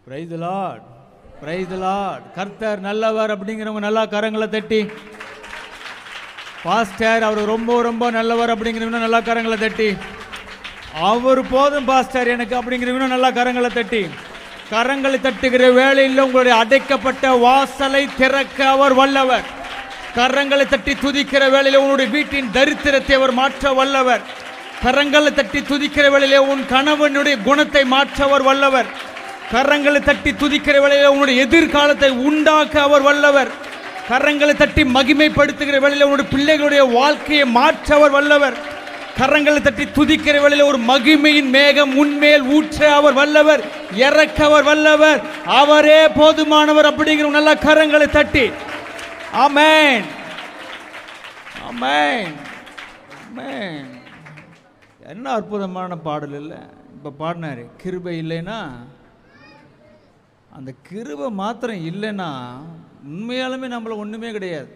Price Lord price Lord கர்த்தர் நல்லவர் அப்படிங்கிறவங்க நல்லா கரங்களை தட்டி பாஸ்டர் அவர் ரொம்ப ரொம்ப நல்லவர் அப்படிங்கிறவங்க நல்லா கரங்களை தட்டி அவர் போதும் பாஸ்டர் எனக்கு அப்படிங்கிறவங்க நல்லா கரங்களை தட்டி கரங்களை தட்டுகிற வேளையில் உங்களுடைய அடைக்கப்பட்ட வாசலை திறக்க அவர் வல்லவர் கரங்களை தட்டி துதிக்கிற வேளையில் உன்னுடைய வீட்டின் தரித்திரத்தை அவர் மாற்ற வல்லவர் கரங்களை தட்டி துதிக்கிற வேளையிலே உன் கணவனுடைய குணத்தை மாற்ற அவர் வல்லவர் கரங்களை தட்டி துதிக்கிற வேளையிலே உன்னுடைய எதிர்காலத்தை உண்டாக்க அவர் வல்லவர் கரங்களை தட்டி மகிமைப்படுத்துகிற வேளையில உன்னுடைய பிள்ளைகளுடைய வாழ்க்கையை மாற்ற அவர் வல்லவர் கரங்களை தட்டி துதிக்கிற வேளையில ஒரு மகிமையின் மேகம் உன்மேல் ஊற்ற அவர் வல்லவர் இறக்க அவர் வல்லவர் அவரே போதுமானவர் அப்படிங்கிற நல்ல கரங்களை தட்டி ஆமென் ஆமென் ஆமென் என்ன அற்புதமான பாடல் இல்லை இப்போ பாடினாரு கிருபை இல்லைன்னா அந்த கிருபை மாத்திரம் இல்லைன்னா உண்மையாலுமே நம்மள ஒன்றுமே கிடையாது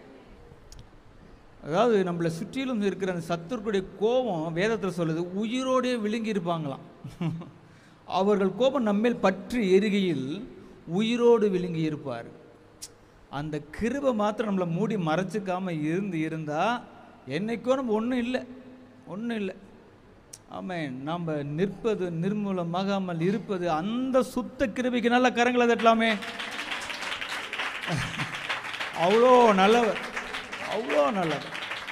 அதாவது நம்மளை சுற்றிலும் இருக்கிற அந்த சத்துருக்குடைய கோபம் வேதத்தில் சொல்லுது உயிரோடே விழுங்கி இருப்பாங்களாம் அவர்கள் கோபம் நம்மேல் பற்றி எரிகையில் உயிரோடு விழுங்கி இருப்பார் அந்த கிருபை மாத்திரம் நம்மளை மூடி மறைச்சிக்காம இருந்து இருந்தா என்னைக்கோ நம்ம ஒன்றும் இல்லை ஒன்றும் இல்லை ஆமென் நம்ம நிற்பது நிர்மூலமாகாமல் இருப்பது அந்த சுத்த கிருபைக்கு நல்ல கரங்களை தட்டலாமே அவ்வளோ நல்லவர் அவ்வளோ நல்லவர்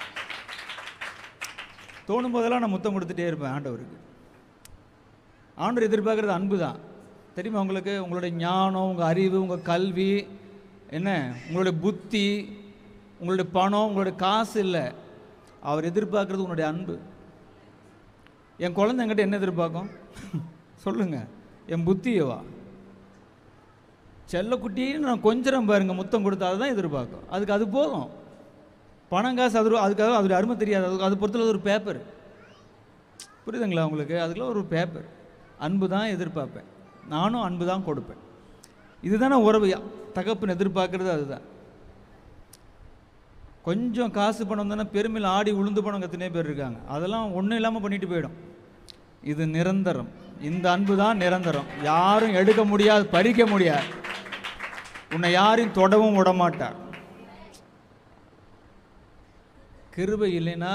தோணும் போதெல்லாம் நான் முத்தம் கொடுத்துட்டே இருப்பேன் ஆண்டவருக்கு ஆண்டவர் எதிர்பார்க்குறது அன்பு தான் தெரியுமா உங்களுக்கு உங்களுடைய ஞானம் உங்கள் அறிவு உங்கள் கல்வி என்ன உங்களுடைய புத்தி உங்களுடைய பணம் உங்களுடைய காசு இல்லை அவர் எதிர்பார்க்குறது உங்களுடைய அன்பு என் குழந்தை என்கிட்ட என்ன எதிர்பார்க்கும் சொல்லுங்க என் புத்தியவா செல்லக்குட்டின்னு நான் கொஞ்சம் பாருங்க முத்தம் கொடுத்தா அதுதான் எதிர்பார்க்கும் அதுக்கு அது போதும் பணம் காசு அது அதுக்காக அதோட அருமை தெரியாது அது அது பொறுத்தல ஒரு பேப்பர் புரியுதுங்களா உங்களுக்கு அதுக்கெல்லாம் ஒரு பேப்பர் அன்பு தான் எதிர்பார்ப்பேன் நானும் அன்பு தான் கொடுப்பேன் இதுதானே உறவு தகப்பன் எதிர்பார்க்கறது அதுதான் கொஞ்சம் காசு பணம் தானே பெருமையில் ஆடி உளுந்து பணம் எத்தனை பேர் இருக்காங்க அதெல்லாம் ஒன்றும் இல்லாமல் பண்ணிட்டு போயிடும் இது நிரந்தரம் இந்த அன்பு தான் நிரந்தரம் யாரும் எடுக்க முடியாது பறிக்க முடியாது உன்னை யாரையும் தொடவும் விட மாட்டார் கிருபை இல்லைன்னா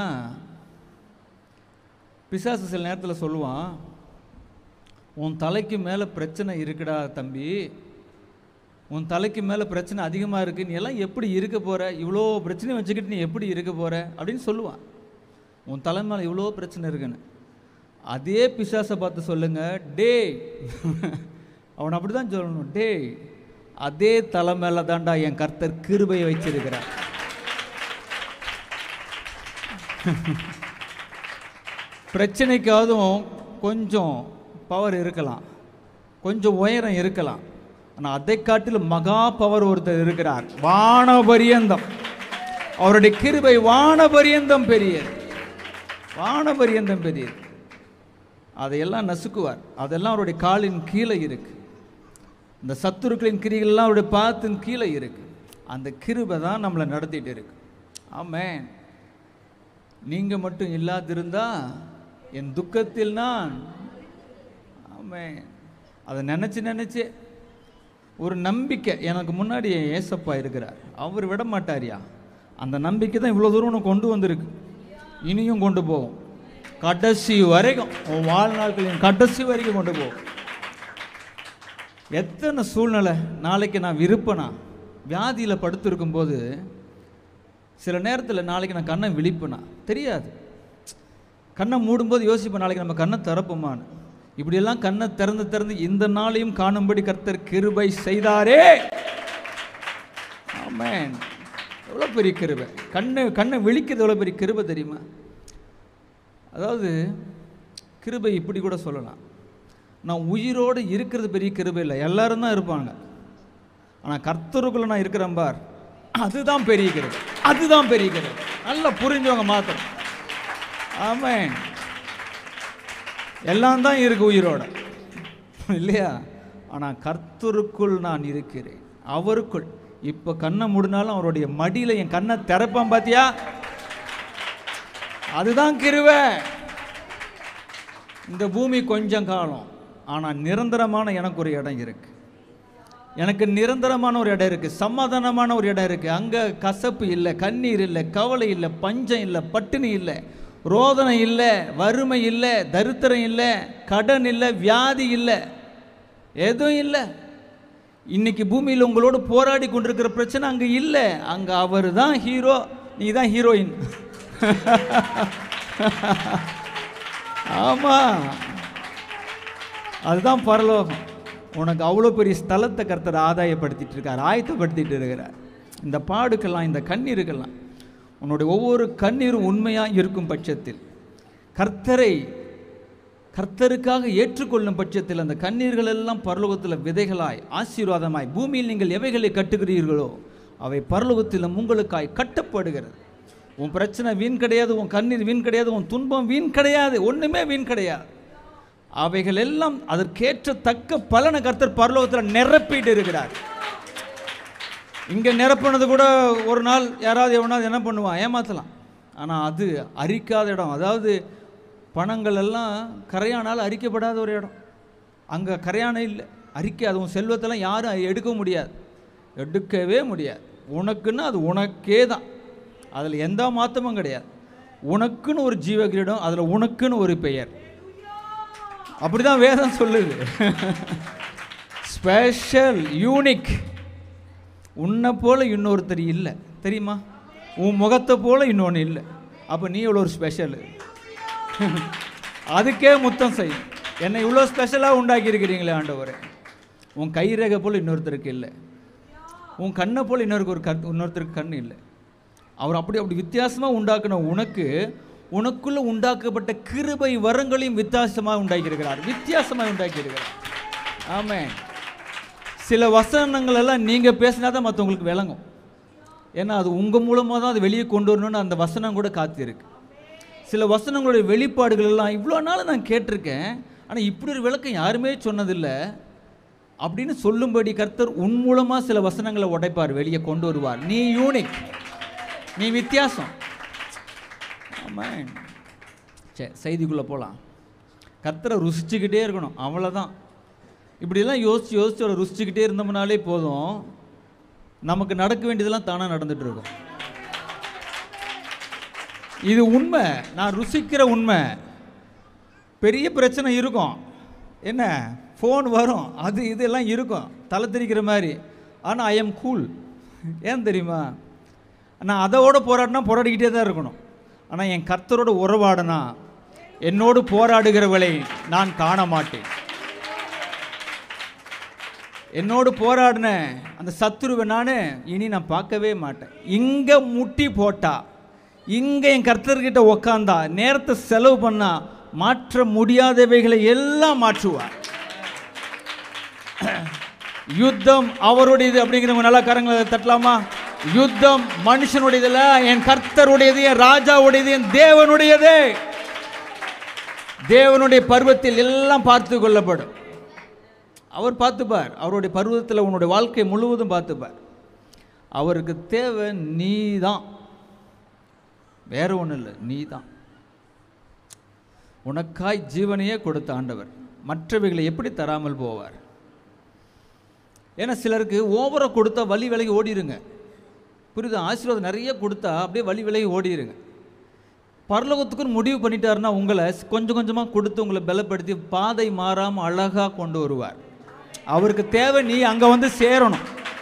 பிசாசு சில நேரத்தில் சொல்லுவான் உன் தலைக்கு மேலே பிரச்சனை இருக்குடா தம்பி உன் தலைக்கு மேலே பிரச்சனை அதிகமாக இருக்குது நீ எல்லாம் எப்படி இருக்க போகிற இவ்வளோ பிரச்சனையை வச்சுக்கிட்டு நீ எப்படி இருக்க போகிற அப்படின்னு சொல்லுவான் உன் தலை மேலே இவ்வளோ பிரச்சனை இருக்குன்னு அதே பிசாசை பார்த்து சொல்லுங்க டே அவன் அப்படி தான் சொல்லணும் டே அதே தலை மேலே தான்டா என் கர்த்தர் கிருபையை வச்சிருக்கிறார் பிரச்சனைக்காவதும் கொஞ்சம் பவர் இருக்கலாம் கொஞ்சம் உயரம் இருக்கலாம் ஆனால் அதை காட்டிலும் மகா பவர் ஒருத்தர் இருக்கிறார் வானபரியந்தம் அவருடைய கிருபை வானபரியந்தம் பெரியது வானபரியந்தம் பெரியது அதையெல்லாம் நசுக்குவார் அதெல்லாம் அவருடைய காலின் கீழே இருக்கு இந்த சத்துருக்களின் கிரிகள்லாம் அவருடைய பாத்தின் கீழே இருக்கு அந்த கிருபை தான் நம்மளை நடத்திட்டு இருக்கு ஆமென் நீங்கள் மட்டும் இல்லாதிருந்தா என் துக்கத்தில் நான் ஆமென் அதை நினச்சி நினச்சி ஒரு நம்பிக்கை எனக்கு முன்னாடி என் ஏசப்பா இருக்கிறார் அவர் விட மாட்டாரியா அந்த நம்பிக்கை தான் இவ்வளோ தூரம் உனக்கு கொண்டு வந்திருக்கு இனியும் கொண்டு போகும் கடைசி வரைக்கும் உன் வாழ்நாட்களின் கடைசி வரைக்கும் கொண்டு போகும் எத்தனை சூழ்நிலை நாளைக்கு நான் விருப்பனா வியாதியில் படுத்திருக்கும் போது சில நேரத்தில் நாளைக்கு நான் கண்ணை விழிப்பேனா தெரியாது கண்ணை மூடும்போது யோசிப்பேன் நாளைக்கு நம்ம கண்ணை திறப்போமான்னு இப்படியெல்லாம் கண்ணை திறந்து திறந்து இந்த நாளையும் காணும்படி கர்த்தர் கிருபை செய்தாரே ஆமென் எவ்வளோ பெரிய கிருபை கண்ணை கண்ணை விழிக்கிறது எவ்வளோ பெரிய கிருபை தெரியுமா அதாவது கிருபை இப்படி கூட சொல்லலாம் நான் உயிரோடு இருக்கிறது பெரிய கிருபை இல்லை எல்லாரும் தான் இருப்பாங்க ஆனால் கர்த்தருக்குள்ள நான் இருக்கிறேன் பார் அதுதான் பெரிய கிருபை அதுதான் பெரிய கிருபை நல்லா புரிஞ்சவங்க மாத்திரம் ஆமென் எல்லாம் தான் இருக்கு உயிரோட இல்லையா ஆனால் கர்த்தருக்குள் நான் இருக்கிறேன் அவருக்குள் இப்போ கண்ணை மூடினாலும் அவருடைய மடியில் என் கண்ணை திறப்பான் பாத்தியா அதுதான் கிருவை இந்த பூமி கொஞ்சம் காலம் ஆனால் நிரந்தரமான எனக்கு ஒரு இடம் இருக்கு எனக்கு நிரந்தரமான ஒரு இடம் இருக்கு சமாதானமான ஒரு இடம் இருக்கு அங்கே கசப்பு இல்லை கண்ணீர் இல்லை கவலை இல்லை பஞ்சம் இல்லை பட்டினி இல்லை ரோதனை இல்லை வறுமை இல்லை தரித்திரம் இல்லை கடன் இல்லை வியாதி இல்லை எதுவும் இல்லை இன்னைக்கு பூமியில் உங்களோடு போராடி கொண்டிருக்கிற பிரச்சனை அங்கே இல்லை அங்கே அவர் தான் ஹீரோ நீ தான் ஹீரோயின் ஆமாம் அதுதான் பரலோகம் உனக்கு அவ்வளோ பெரிய ஸ்தலத்தை கர்த்தர் ஆதாயப்படுத்திட்டு இருக்கார் ஆயத்தப்படுத்திட்டு இருக்கிறார் இந்த பாடுக்கெல்லாம் இந்த கண்ணீருக்கெல்லாம் உன்னுடைய ஒவ்வொரு கண்ணீரும் உண்மையாக இருக்கும் பட்சத்தில் கர்த்தரை கர்த்தருக்காக ஏற்றுக்கொள்ளும் பட்சத்தில் அந்த கண்ணீர்கள் எல்லாம் பரலோகத்தில் விதைகளாய் ஆசீர்வாதமாய் பூமியில் நீங்கள் எவைகளை கட்டுகிறீர்களோ அவை பரலோகத்திலும் உங்களுக்காய் கட்டப்படுகிறது உன் பிரச்சனை வீண் கிடையாது உன் கண்ணீர் வீண் கிடையாது உன் துன்பம் வீண் கிடையாது ஒன்றுமே வீண் கிடையாது அவைகள் எல்லாம் அதற்கேற்ற தக்க பலனை கர்த்தர் பரலோகத்தில் நிரப்பிட்டு இருக்கிறார் இங்கே நிரப்புனது கூட ஒரு நாள் யாராவது எவனாவது என்ன பண்ணுவான் ஏமாற்றலாம் ஆனால் அது அரிக்காத இடம் அதாவது பணங்கள் எல்லாம் கரையானால் அரிக்கப்படாத ஒரு இடம் அங்கே கரையானே இல்லை அரிக்க அதுவும் செல்வத்தெல்லாம் யாரும் எடுக்க முடியாது எடுக்கவே முடியாது உனக்குன்னு அது உனக்கே தான் அதில் எந்த மாற்றமும் கிடையாது உனக்குன்னு ஒரு ஜீவகிரீடம் அதில் உனக்குன்னு ஒரு பெயர் அப்படிதான் வேதம் சொல்லுது ஸ்பெஷல் யூனிக் உன்னை போல இன்னொருத்தர் இல்லை தெரியுமா உன் முகத்தை போல இன்னொன்று இல்லை அப்போ நீ இவ்வளோ ஒரு ஸ்பெஷல் அதுக்கே முத்தம் செய் என்னை இவ்வளோ ஸ்பெஷலாக உண்டாக்கி இருக்கிறீங்களே ஆண்டவரே உன் கைரேகை போல் இன்னொருத்தருக்கு இல்லை உன் கண்ணை போல் இன்னொருக்கு ஒரு கண் இன்னொருத்தருக்கு கண் இல்லை அவர் அப்படி அப்படி வித்தியாசமாக உண்டாக்குன உனக்கு உனக்குள்ள உண்டாக்கப்பட்ட கிருபை வரங்களையும் வித்தியாசமாக உண்டாக்கியிருக்கிறார் வித்தியாசமாக உண்டாக்கியிருக்கிறார் ஆமென் சில வசனங்கள் எல்லாம் நீங்கள் பேசினா தான் மற்றவங்களுக்கு விளங்கும் ஏன்னா அது உங்கள் மூலமாக தான் அது வெளியே கொண்டு வரணும்னு அந்த வசனம் கூட காத்திருக்கு சில வசனங்களுடைய வெளிப்பாடுகள் எல்லாம் இவ்வளோ நாள் நான் கேட்டிருக்கேன் ஆனால் இப்படி ஒரு விளக்கம் யாருமே சொன்னதில்லை அப்படின்னு சொல்லும்படி கர்த்தர் உன் மூலமாக சில வசனங்களை உடைப்பார் வெளியே கொண்டு வருவார் நீ யூனிக் நீ வித்தியாசம் ஆமாம் சரி செய்திக்குள்ளே போகலாம் கர்த்தரை ருசிச்சுக்கிட்டே இருக்கணும் அவ்வளோதான் இப்படிலாம் யோசிச்சு யோசிச்சு அவரை ருசிச்சுக்கிட்டே இருந்தோம்னாலே போதும் நமக்கு நடக்க வேண்டியதெல்லாம் தானாக நடந்துட்டு இருக்கும் இது உண்மை நான் ருசிக்கிற உண்மை பெரிய பிரச்சனை இருக்கும் என்ன ஃபோன் வரும் அது இதெல்லாம் இருக்கும் தலை திரிக்கிற மாதிரி ஆனால் ஐ எம் கூல் ஏன் தெரியுமா நான் அதோட போராடினா போராடிக்கிட்டே தான் இருக்கணும் ஆனால் என் கர்த்தரோட உறவாடனா என்னோடு போராடுகிறவளை நான் காண மாட்டேன் என்னோடு போராடின அந்த சத்துருவை நான் இனி நான் பார்க்கவே மாட்டேன் இங்கே முட்டி போட்டா இங்கே என் கர்த்தர்கிட்ட உக்காந்தா நேரத்தை செலவு பண்ணா மாற்ற முடியாதவைகளை எல்லாம் மாற்றுவார் யுத்தம் அவருடையது அப்படிங்கிறவங்க நல்லா கரங்களை தட்டலாமா யுத்தம் மனுஷனுடையதுல என் கர்த்தருடையது என் ராஜாவுடையது என் தேவனுடையது தேவனுடைய பருவத்தில் எல்லாம் பார்த்து கொள்ளப்படும் அவர் பார்த்துப்பார் அவருடைய பருவத்தில் உன்னுடைய வாழ்க்கை முழுவதும் பார்த்துப்பார் அவருக்கு தேவை நீ தான் வேற ஒன்றும் இல்லை நீ தான் உனக்காய் ஜீவனையே கொடுத்த ஆண்டவர் மற்றவைகளை எப்படி தராமல் போவார் ஏன்னா சிலருக்கு ஓவராக கொடுத்தா வழி விலகி ஓடிடுங்க புரியுதா ஆசீர்வாதம் நிறைய கொடுத்தா அப்படியே வழி விலகி ஓடிடுங்க பரலோகத்துக்குன்னு முடிவு பண்ணிட்டாருன்னா உங்களை கொஞ்சம் கொஞ்சமாக கொடுத்து உங்களை பலப்படுத்தி பாதை மாறாமல் அழகாக கொண்டு வருவார் அவருக்கு தேவை நீ அங்கே வந்து சேரணும்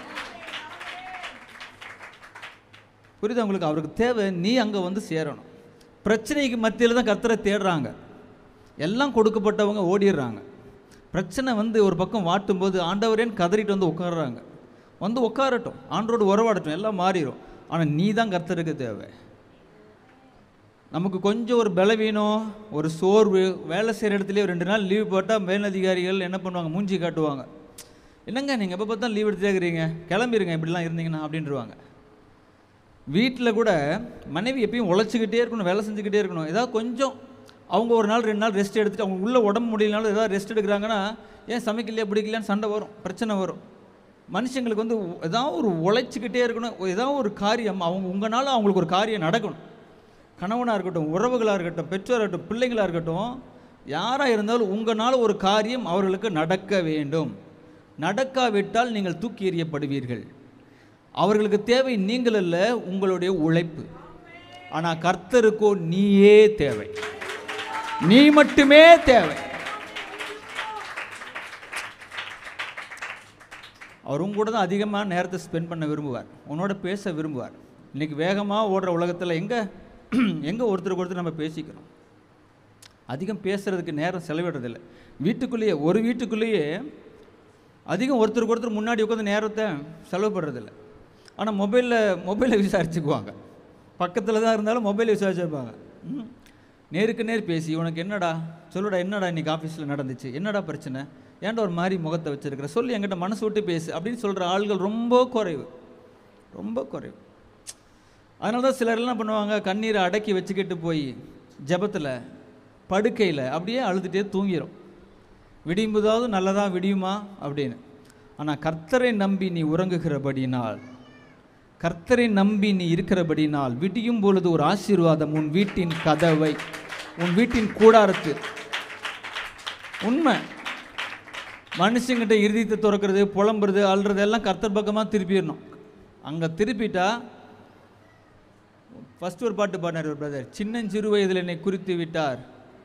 புரியுதா உங்களுக்கு அவருக்கு தேவை நீ அங்கே வந்து சேரணும் பிரச்சனைக்கு மத்தியில் தான் கர்த்தரை தேடுறாங்க எல்லாம் கொடுக்கப்பட்டவங்க ஓடிடுறாங்க பிரச்சனை வந்து ஒரு பக்கம் வாட்டும் போது ஆண்டவரேன்னு கதறிட்டு வந்து உட்காடுறாங்க வந்து உட்காரட்டும் ஆண்டோடு உறவாடட்டும் எல்லாம் மாறிடும் ஆனால் நீ தான் கர்த்தருக்கு தேவை நமக்கு கொஞ்சம் ஒரு பலவீனம் ஒரு சோர்வு வேலை செய்கிற இடத்துலயே ரெண்டு நாள் லீவ் போட்டால் மேலதிகாரிகள் என்ன பண்ணுவாங்க மூஞ்சி காட்டுவாங்க என்னங்க நீங்கள் எப்போ பார்த்தா லீவ் எடுத்துட்டே இருக்கிறீங்க கிளம்பிருங்க இப்படிலாம் இருந்தீங்கன்னா அப்படின்றவாங்க வீட்டில் கூட மனைவி எப்பயும் உழைச்சிக்கிட்டே இருக்கணும் வேலை செஞ்சுக்கிட்டே இருக்கணும் ஏதாவது கொஞ்சம் அவங்க ஒரு நாள் ரெண்டு நாள் ரெஸ்ட் எடுத்துட்டு அவங்க உள்ள உடம்பு முடியலனாலும் ஏதாவது ரெஸ்ட் எடுக்கிறாங்கன்னா ஏன் சமைக்கலையா பிடிக்கலையான்னு சண்டை வரும் பிரச்சனை வரும் மனுஷங்களுக்கு வந்து ஏதாவது ஒரு உழைச்சிக்கிட்டே இருக்கணும் ஏதாவது ஒரு காரியம் அவங்க உங்களால் அவங்களுக்கு ஒரு காரியம் நடக்கணும் கணவனாக இருக்கட்டும் உறவுகளாக இருக்கட்டும் பெற்றோராக இருக்கட்டும் பிள்ளைங்களாக இருக்கட்டும் யாராக இருந்தாலும் உங்களால் ஒரு காரியம் அவர்களுக்கு நடக்க வேண்டும் நடக்காவிட்டால் நீங்கள் தூக்கி எறியப்படுவீர்கள் அவர்களுக்கு தேவை நீங்கள் அல்ல உங்களுடைய உழைப்பு ஆனால் கர்த்தருக்கோ நீயே தேவை நீ மட்டுமே தேவை அவர் உங்க கூட தான் அதிகமாக நேரத்தை ஸ்பெண்ட் பண்ண விரும்புவார் உன்னோட பேச விரும்புவார் இன்னைக்கு வேகமாக ஓடுற உலகத்தில் எங்கே எங்கே ஒருத்தருக்கு ஒருத்தர் நம்ம பேசிக்கிறோம் அதிகம் பேசுறதுக்கு நேரம் செலவிடுறதில்ல வீட்டுக்குள்ளேயே ஒரு வீட்டுக்குள்ளேயே அதிகம் ஒருத்தருக்கு ஒருத்தர் முன்னாடி உட்காந்து நேரத்தை செலவு பண்ணுறதில்ல ஆனால் மொபைலில் மொபைலை விசாரிச்சுக்குவாங்க பக்கத்தில் தான் இருந்தாலும் மொபைலை விசாரிச்சுப்பாங்க ம். நேருக்கு நேர் பேசி உனக்கு என்னடா சொல்லுடா என்னடா இன்னைக்கு ஆஃபீஸில் நடந்துச்சு என்னடா பிரச்சனை ஏன்டா ஒரு மாதிரி முகத்தை வச்சிருக்கிற சொல்லி என்கிட்ட மனசு விட்டு பேசு அப்படின்னு சொல்கிற ஆள்கள் ரொம்ப குறைவு ரொம்ப குறைவு அதனால தான் சிலர் என்ன பண்ணுவாங்க கண்ணீரை அடக்கி வச்சுக்கிட்டு போய் ஜெபத்தில் படுக்கையில் அப்படியே அழுதுகிட்டே தூங்கிடும் விடியும்போதாவது நல்லதா விடியுமா அப்படின்னு ஆனால் கர்த்தரை நம்பி நீ உறங்குகிறபடினால் கர்த்தரை நம்பி நீ இருக்கிறபடினால் விடியும் பொழுது ஒரு ஆசீர்வாதம் உன் வீட்டின் கதவை உன் வீட்டின் கூடாரத்தில் உண்மை மனுஷங்கிட்ட இறுதியத்தை திறக்கிறது புலம்புறது அழுறது எல்லாம் கர்த்தர் பக்கமாக திருப்பிடணும் அங்கே திருப்பிட்டா ஃபர்ஸ்ட் ஒரு பாட்டு பாடினார் ஒரு பிரதர் சின்னஞ்சிறு வயதில் என்னை குறித்து விட்டார்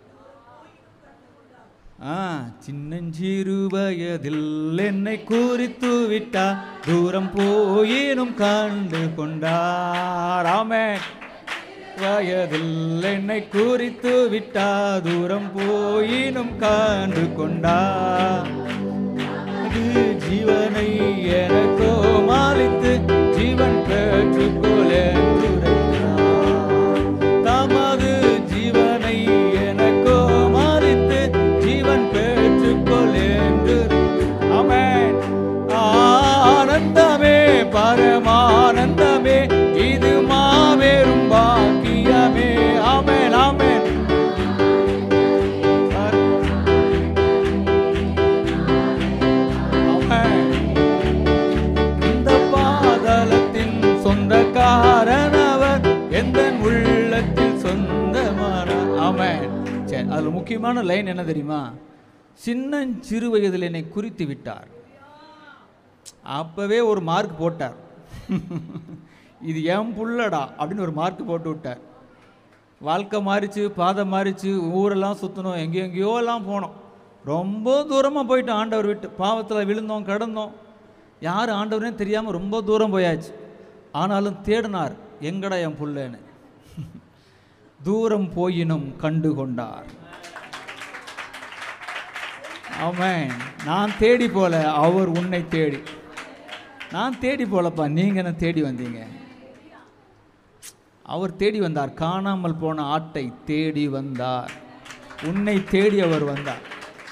ஆ சின்னஞ்சிறு வயதில் என்னை குறித்து விட்டார் தூரம் போயினும் கண்டு கொண்டார் ஆமென் வயதில் என்னை குறித்து விட்டா தூரம் போயினும் கண்டு கொண்டார் அது ஜீவனை எனக்கோ மாலித்து ஜீவன் பெற்றுக்கொள்ள தமது ஜீவனை எனக்கோ மாலித்து ஜீவன் பெற்றுக்கொள் என்று ஆமென் ஆனந்தமே பரமானந்தமே இது மாபெரும் பாக்கியமே ஆமென் ஆமென் ஆமென் இந்த பாதலத்தின் சொந்தக்காரனவர் எந்த உள்ளத்தில் சொந்தமான ஆமென் சரி அதில் முக்கியமான லைன் என்ன தெரியுமா சின்னஞ்சிறு வயதில் என்னை குறித்து விட்டார் அப்பவே ஒரு மார்க் போட்டார் இது என் புள்ளடா அப்படின்னு ஒரு மார்க் போட்டு விட்டார் வாழ்க்கை மாறிச்சு பாதை மாறிச்சு ஊரெல்லாம் சுற்றணும் எங்கேயோ எங்கேயோ எல்லாம் போனோம் ரொம்ப தூரமாக போயிட்டோம் ஆண்டவர் விட்டு பாவத்தில் விழுந்தோம் கடந்தோம் யார் ஆண்டவரே தெரியாமல் ரொம்ப தூரம் போயாச்சு ஆனாலும் தேடினார் எங்கடா என் புள்ளன்னு தூரம் போயினும் கண்டு கொண்டார் ஆமென் நான் தேடி போல அவர் உன்னை தேடி நான் தேடி போலப்பா நீங்க என்ன தேடி வந்தீங்க அவர் தேடி வந்தார் காணாமல் போன ஆட்டை தேடி வந்தார் உன்னை தேடி அவர் வந்தார்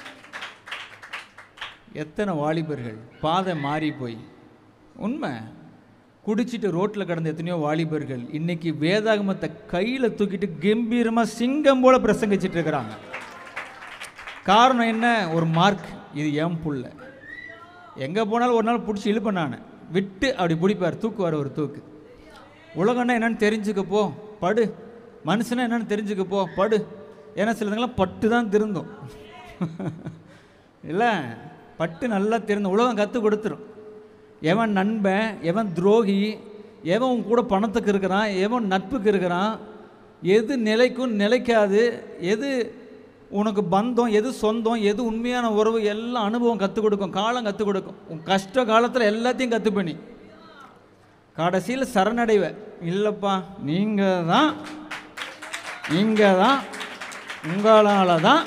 எத்தனை வாலிபர்கள் பாதை மாறி போய் உண்மை குடிச்சிட்டு ரோட்டில் கிடந்த எத்தனையோ வாலிபர்கள் இன்னைக்கு வேதாகமத்தை கையில் தூக்கிட்டு கம்பீரமாக சிங்கம் போல பிரசங்கிச்சிட்டு இருக்கிறாங்க காரணம் என்ன ஒரு மார்க் இது என் புள்ள எங்கே போனாலும் ஒரு நாள் பிடிச்சி இழுப்பேன் நான் விட்டு அப்படி பிடிப்பார் தூக்குவார் ஒரு தூக்கு உலகம்னா என்னன்னு தெரிஞ்சுக்க போ படு மனுஷனா என்னன்னு தெரிஞ்சுக்க போ படு ஏன்னா சிலதுங்களாம் பட்டு தான் திருந்தும் இல்லை பட்டு நல்லா தெரிந்த உலகம் கற்றுக் கொடுத்துரும் எவன் நண்பன் எவன் துரோகி எவன் உன் கூட பணத்துக்கு இருக்கிறான் எவன் நட்புக்கு இருக்கிறான் எது நிலைக்கும் நிலைக்காது எது உனக்கு பந்தம் எது சொந்தம் எது உண்மையான உறவு எல்லாம் அனுபவம் கற்றுக் கொடுக்கும் காலம் கற்றுக் கொடுக்கும் உன் கஷ்ட காலத்தில் எல்லாத்தையும் கற்றுப்ப நீ கடைசியில் சரணடைவ இல்லைப்பா நீங்கள் தான் நீங்கள் தான் உங்களால் தான்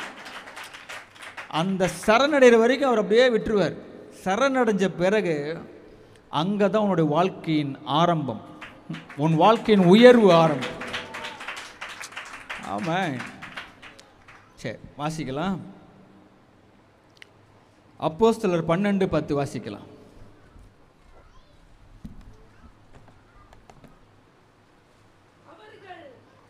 அந்த சரணடைகிற வரைக்கும் அவர் அப்படியே விட்டுருவார் சரணடைஞ்ச பிறகு அங்கே தான் உன்னுடைய வாழ்க்கையின் ஆரம்பம் உன் வாழ்க்கையின் உயர்வு ஆரம்பம் ஆமாம் சரி வாசிக்கலாம் அப்போஸ்தலர் பன்னெண்டு பத்து வாசிக்கலாம் அவர்கள்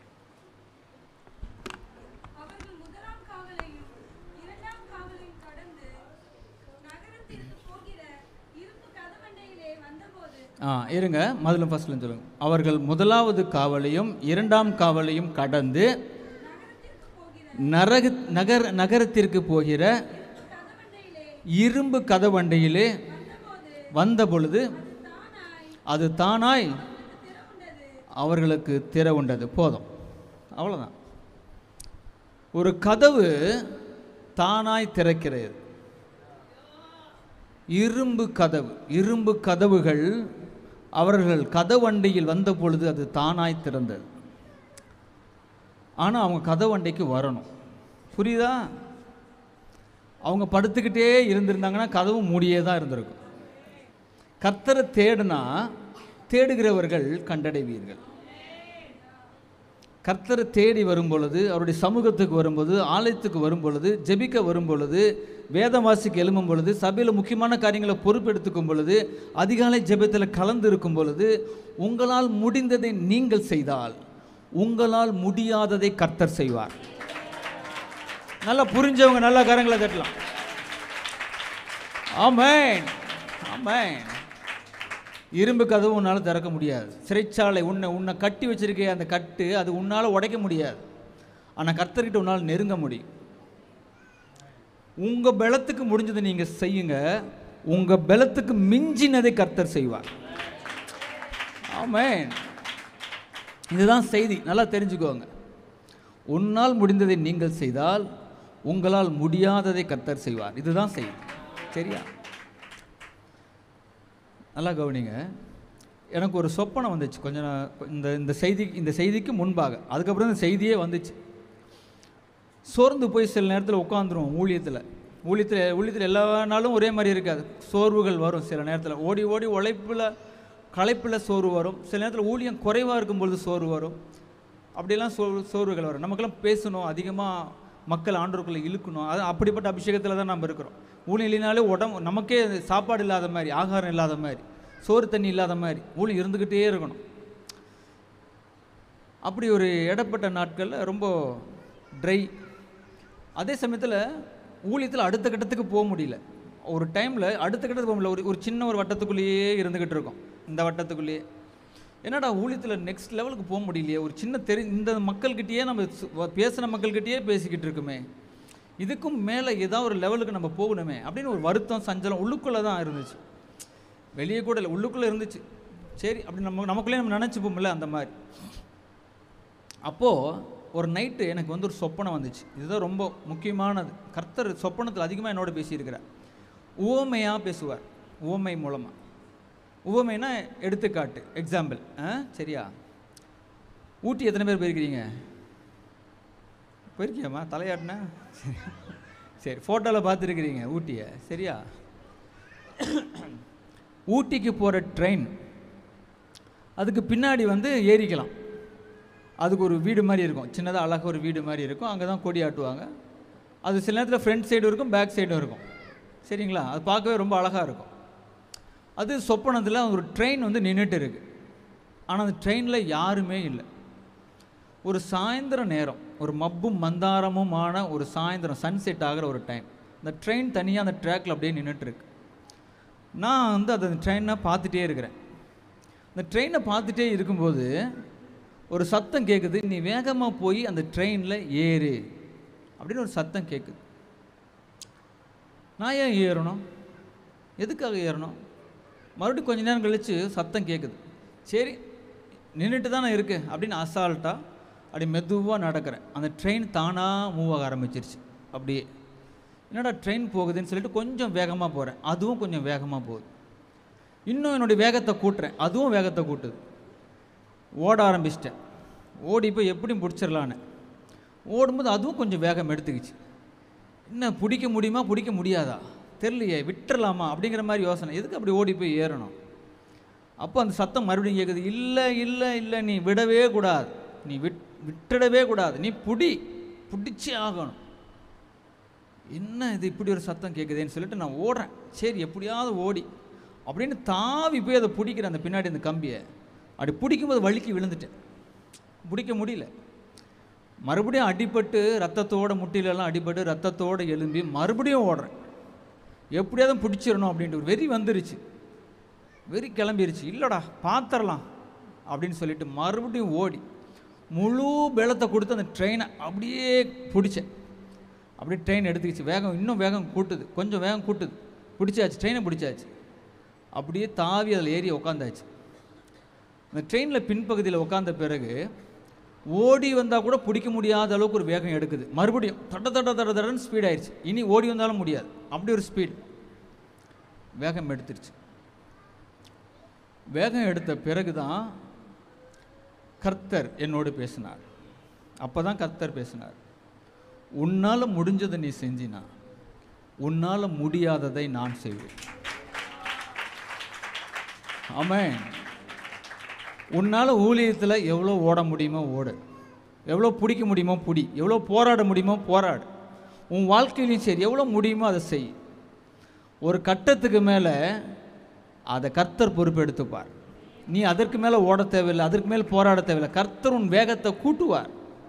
அவர்கள் முதலாம் காவலையும் இரண்டாம் காவலையும் கடந்து நகரத்திற்கு போகிற இருப்பு கதவண்டையிலே வந்தபோது ஆ இருங்க முதல்ல ஃபர்ஸ்ட்ல சொல்லுங்க அவர்கள் முதலாவது காவலையும் இரண்டாம் காவலையும் கடந்து நகரத்திற்கு போகிற நரக நகர் நகரத்திற்கு போகிற கதவண்டையிலே இரும்பு கதவண்டையிலே வந்தபோது வந்த பொழுது தானாய் அது தானாய் திறவுண்டது அவர்களுக்கு திற உண்டது போதும் அவ்வளோதான் ஒரு கதவு தானாய் திறக்கிறது இரும்பு கதவு இரும்பு கதவுகள் அவர்கள் கதவண்டையில் வந்த பொழுது அது தானாய் திறந்தது ஆனால் அவங்க கதவண்டைக்கு வரணும் புரியுதா அவங்க படுத்துக்கிட்டே இருந்திருந்தாங்கன்னா கதவு மூடியே தான் இருந்திருக்கும் கர்த்தரை தேடினா தேடுகிறவர்கள் கண்டடைவீர்கள் கர்த்தரை தேடி வரும் பொழுது அவருடைய சமூகத்துக்கு வரும்பொழுது ஆலயத்துக்கு வரும் பொழுது ஜெபிக்க வரும் பொழுது வேதம் வாசிக்க எழும்பும் பொழுது சபையில் முக்கியமான காரியங்களை பொறுப்பெடுத்துக்கும் பொழுது அதிகாலை ஜெபத்தில் கலந்து இருக்கும் பொழுது உங்களால் முடிந்ததை நீங்கள் செய்தால் உங்களால் முடியாததை கர்த்தர் செய்வார் நல்லா புரிஞ்சவங்க நல்லா கரங்களை தட்டலாம் ஆமென் ஆமென் இரும்பு கதவு உன்னால் திறக்க முடியாது சிறைச்சாலை உன்னை உன்னை கட்டி வச்சிருக்க அந்த கட்டு அது உன்னால் உடைக்க முடியாது ஆனால் கர்த்தர்கிட்ட உன்னால் நெருங்க முடியும் உங்கள் பலத்துக்கு முடிஞ்சதை நீங்கள் செய்யுங்க உங்கள் பலத்துக்கு மிஞ்சினதை கர்த்தர் செய்வார் ஆமென் இதுதான் செய்தி நல்லா தெரிஞ்சுக்கோங்க உன்னால் முடிந்ததை நீங்கள் செய்தால் உங்களால் முடியாததை கர்த்தர் செய்வார் இதுதான் செய்தி சரியா நல்லா கவனிங்க எனக்கு ஒரு சொப்பனை வந்துச்சு கொஞ்ச நா- இந்த இந்த செய்தி இந்த செய்திக்கு முன்பாக அதுக்கப்புறம் இந்த செய்தியே வந்துச்சு சோர்ந்து போய் சில நேரத்தில் உட்காந்துருவோம் ஊழியத்தில் ஊழியத்தில் ஊழியத்தில் எல்லா நாளும் ஒரே மாதிரி இருக்காது சோர்வுகள் வரும் சில நேரத்தில் ஓடி ஓடி உழைப்பில் களைப்பில் சோர்வு வரும் சில நேரத்தில் ஊழியம் குறைவாக இருக்கும் பொழுது சோர்வு வரும் அப்படியெல்லாம் சோ சோர்வுகள் வரும் நமக்கெல்லாம் பேசணும் அதிகமாக மக்கள் ஆண்டோருக்குள்ளே இழுக்கணும் அது அப்படிப்பட்ட அபிஷேகத்தில் தான் நம்ம இருக்கிறோம் ஊழியம் இல்லைனாலே உடம்பு நமக்கே சாப்பாடு இல்லாத மாதிரி ஆகாரம் இல்லாத மாதிரி சோறு தண்ணி இல்லாத மாதிரி ஊழியம் இருந்துக்கிட்டே இருக்கணும் அப்படி ஒரு இடப்பட்ட நாட்களில் ரொம்ப ட்ரை அதே சமயத்தில் ஊழியத்தில் அடுத்த கட்டத்துக்கு போக முடியல ஒரு டைமில் அடுத்த கட்டத்துக்கு போக முடியல ஒரு ஒரு சின்ன ஒரு வட்டத்துக்குள்ளேயே இருந்துக்கிட்டு இருக்கோம் இந்த வட்டத்துக்குள்ளேயே என்னடா ஊழியத்தில் நெக்ஸ்ட் லெவலுக்கு போக முடியலையே ஒரு சின்ன தெரி இந்த மக்கள்கிட்டயே நம்ம சு- வ- பேசுன மக்கள்கிட்டயே பேசிக்கிட்டு இருக்குமே இதுக்கும் மேலே ஏதாவது ஒரு லெவலுக்கு நம்ம போகணுமே அப்படின்னு ஒரு வருத்தம் சஞ்சலம் உள்ளுக்குள்ளே தான் இருந்துச்சு வெளியே கூட இல்லை உள்ளுக்குள்ளே இருந்துச்சு சரி அப்படி நம்ம நமக்குள்ளே நம்ம நினச்சிப்போம்ல அந்த மாதிரி அப்போது ஒரு நைட்டு எனக்கு வந்து ஒரு சொப்பனை வந்துச்சு இதுதான் ரொம்ப முக்கியமானது கர்த்தர் சொப்பனத்தில் அதிகமாக என்னோட பேசியிருக்கிறார் உவமையாக பேசுவார் உவமை மூலமாக உவமைனா எடுத்துக்காட்டு எக்ஸாம்பிள் ஆ சரியா ஊட்டி எத்தனை பேர் போயிருக்கிறீங்க போயிருக்கியாம்மா தலையாட்டினா சரி சரி ஃபோட்டோவில் பார்த்துருக்கிறீங்க ஊட்டியை சரியா ஊட்டிக்கு போகிற ட்ரெயின் அதுக்கு பின்னாடி வந்து ஏறிக்கலாம் அதுக்கு ஒரு வீடு மாதிரி இருக்கும் சின்னதாக அழகாக ஒரு வீடு மாதிரி இருக்கும் அங்கே தான் கொடி ஆட்டுவாங்க அது சில நேரத்தில் ஃப்ரண்ட் சைடும் இருக்கும் பேக் சைடும் இருக்கும் சரிங்களா அது பார்க்கவே ரொம்ப அழகாக இருக்கும் அது சொப்பனத்தில் ஒரு ட்ரெயின் வந்து நின்றுட்டு இருக்கு ஆனால் அந்த ட்ரெயினில் யாருமே இல்லை ஒரு சாயந்தர நேரம் ஒரு மப்பும் மந்தாரமுமான ஒரு சாயந்தரம் சன்செட் ஆகிற ஒரு டைம் இந்த ட்ரெயின் தனியாக அந்த ட்ராக்ல அப்படியே நின்றுட்டு இருக்கு நான் வந்து அந்த ட்ரெயினை பார்த்துட்டே இருக்கிறேன் இந்த ட்ரெயினை பார்த்துட்டே இருக்கும்போது ஒரு சத்தம் கேட்குது நீ வேகமாக போய் அந்த ட்ரெயினில் ஏறு அப்படின்னு ஒரு சத்தம் கேட்குது நான் ஏன் ஏறணும் எதுக்காக ஏறணும் மறுபடியும் கொஞ்ச நேரம் கழித்து சத்தம் கேட்குது சரி நின்றுட்டு தானே இருக்கு அப்படின்னு அசால்ட்டாக அப்படி மெதுவாக நடக்கிறேன் அந்த ட்ரெயின் தானாக மூவ் ஆக ஆரம்பிச்சிருச்சு அப்படியே என்னடா ட்ரெயின் போகுதுன்னு சொல்லிட்டு கொஞ்சம் வேகமாக போகிறேன் அதுவும் கொஞ்சம் வேகமாக போகுது இன்னும் என்னுடைய வேகத்தை கூட்டுறேன் அதுவும் வேகத்தை கூட்டுது ஓட ஆரம்பிச்சிட்டேன் ஓடி போய் எப்படியும் பிடிச்சிடலான்னு ஓடும்போது அதுவும் கொஞ்சம் வேகம் எடுத்துக்கிச்சு என்ன பிடிக்க முடியுமா பிடிக்க முடியாதா தெரியலையே விட்டுறலாமா அப்படிங்கிற மாதிரி யோசனை எதுக்கு அப்படி ஓடி போய் ஏறணும் அப்போ அந்த சத்தம் மறுபடியும் கேட்குது இல்லை இல்லை இல்லை நீ விடவே கூடாது நீ விட் விட்டுடவே கூடாது நீ புடி பிடிச்சே ஆகணும் என்ன இது இப்படி ஒரு சத்தம் கேட்குதேன்னு சொல்லிட்டு நான் ஓடுறேன் சரி எப்படியாவது ஓடி அப்படின்னு தாவி போய் அதை பிடிக்கிறேன் அந்த பின்னாடி அந்த கம்பியை அப்படி பிடிக்கும்போது வழுக்கி விழுந்துட்டேன் பிடிக்க முடியல மறுபடியும் அடிபட்டு ரத்தத்தோட முட்டிலெல்லாம் அடிபட்டு ரத்தத்தோட எழும்பி மறுபடியும் ஓடுறேன் எப்படியாவது பிடிச்சிடணும் அப்படின்ட்டு ஒரு வெறி வந்துருச்சு வெறி கிளம்பிருச்சு இல்லைடா பார்த்துடலாம் அப்படின்னு சொல்லிட்டு மறுபடியும் ஓடி முழு பலத்தை கொடுத்து அந்த ட்ரெயினை அப்படியே பிடிச்சேன் அப்படியே ட்ரெயின் எடுத்துக்கிச்சு வேகம் இன்னும் வேகம் கூட்டுது கொஞ்சம் வேகம் கூட்டுது பிடிச்சாச்சு ட்ரெயினை பிடிச்சாச்சு அப்படியே தாவி அதில் ஏறி உக்காந்தாச்சு அந்த ட்ரெயினில் பின்பகுதியில் உட்காந்த பிறகு ஓடி வந்தால் கூட பிடிக்க முடியாத அளவுக்கு ஒரு வேகம் எடுக்குது மறுபடியும் தட தட தட தடன்னு ஸ்பீட் ஆயிடுச்சு இனி ஓடி வந்தாலும் முடியாது அப்படி ஒரு ஸ்பீட் வேகம் எடுத்துருச்சு வேகம் எடுத்த பிறகு தான் கர்த்தர் என்னோடு பேசினார் அப்போ தான் கர்த்தர் பேசினார் உன்னால் முடிஞ்சதை நீ செஞ்சினா உன்னால் முடியாததை நான் செய்வேன் ஆமென் உன்னால் ஊழியத்தில் எவ்வளோ ஓட முடியுமோ ஓடு எவ்வளோ பிடிக்க முடியுமோ பிடி எவ்வளோ போராட முடியுமோ போராடு உன் வாழ்க்கையிலையும் சரி எவ்வளோ முடியுமோ அதை செய் ஒரு கட்டத்துக்கு மேலே அதை கர்த்தர் பொறுப்பெடுத்துப்பார் நீ அதற்கு மேலே ஓட தேவையில்லை அதற்கு மேலே போராட தேவையில்லை கர்த்தர் உன் வேகத்தை கூட்டுவார்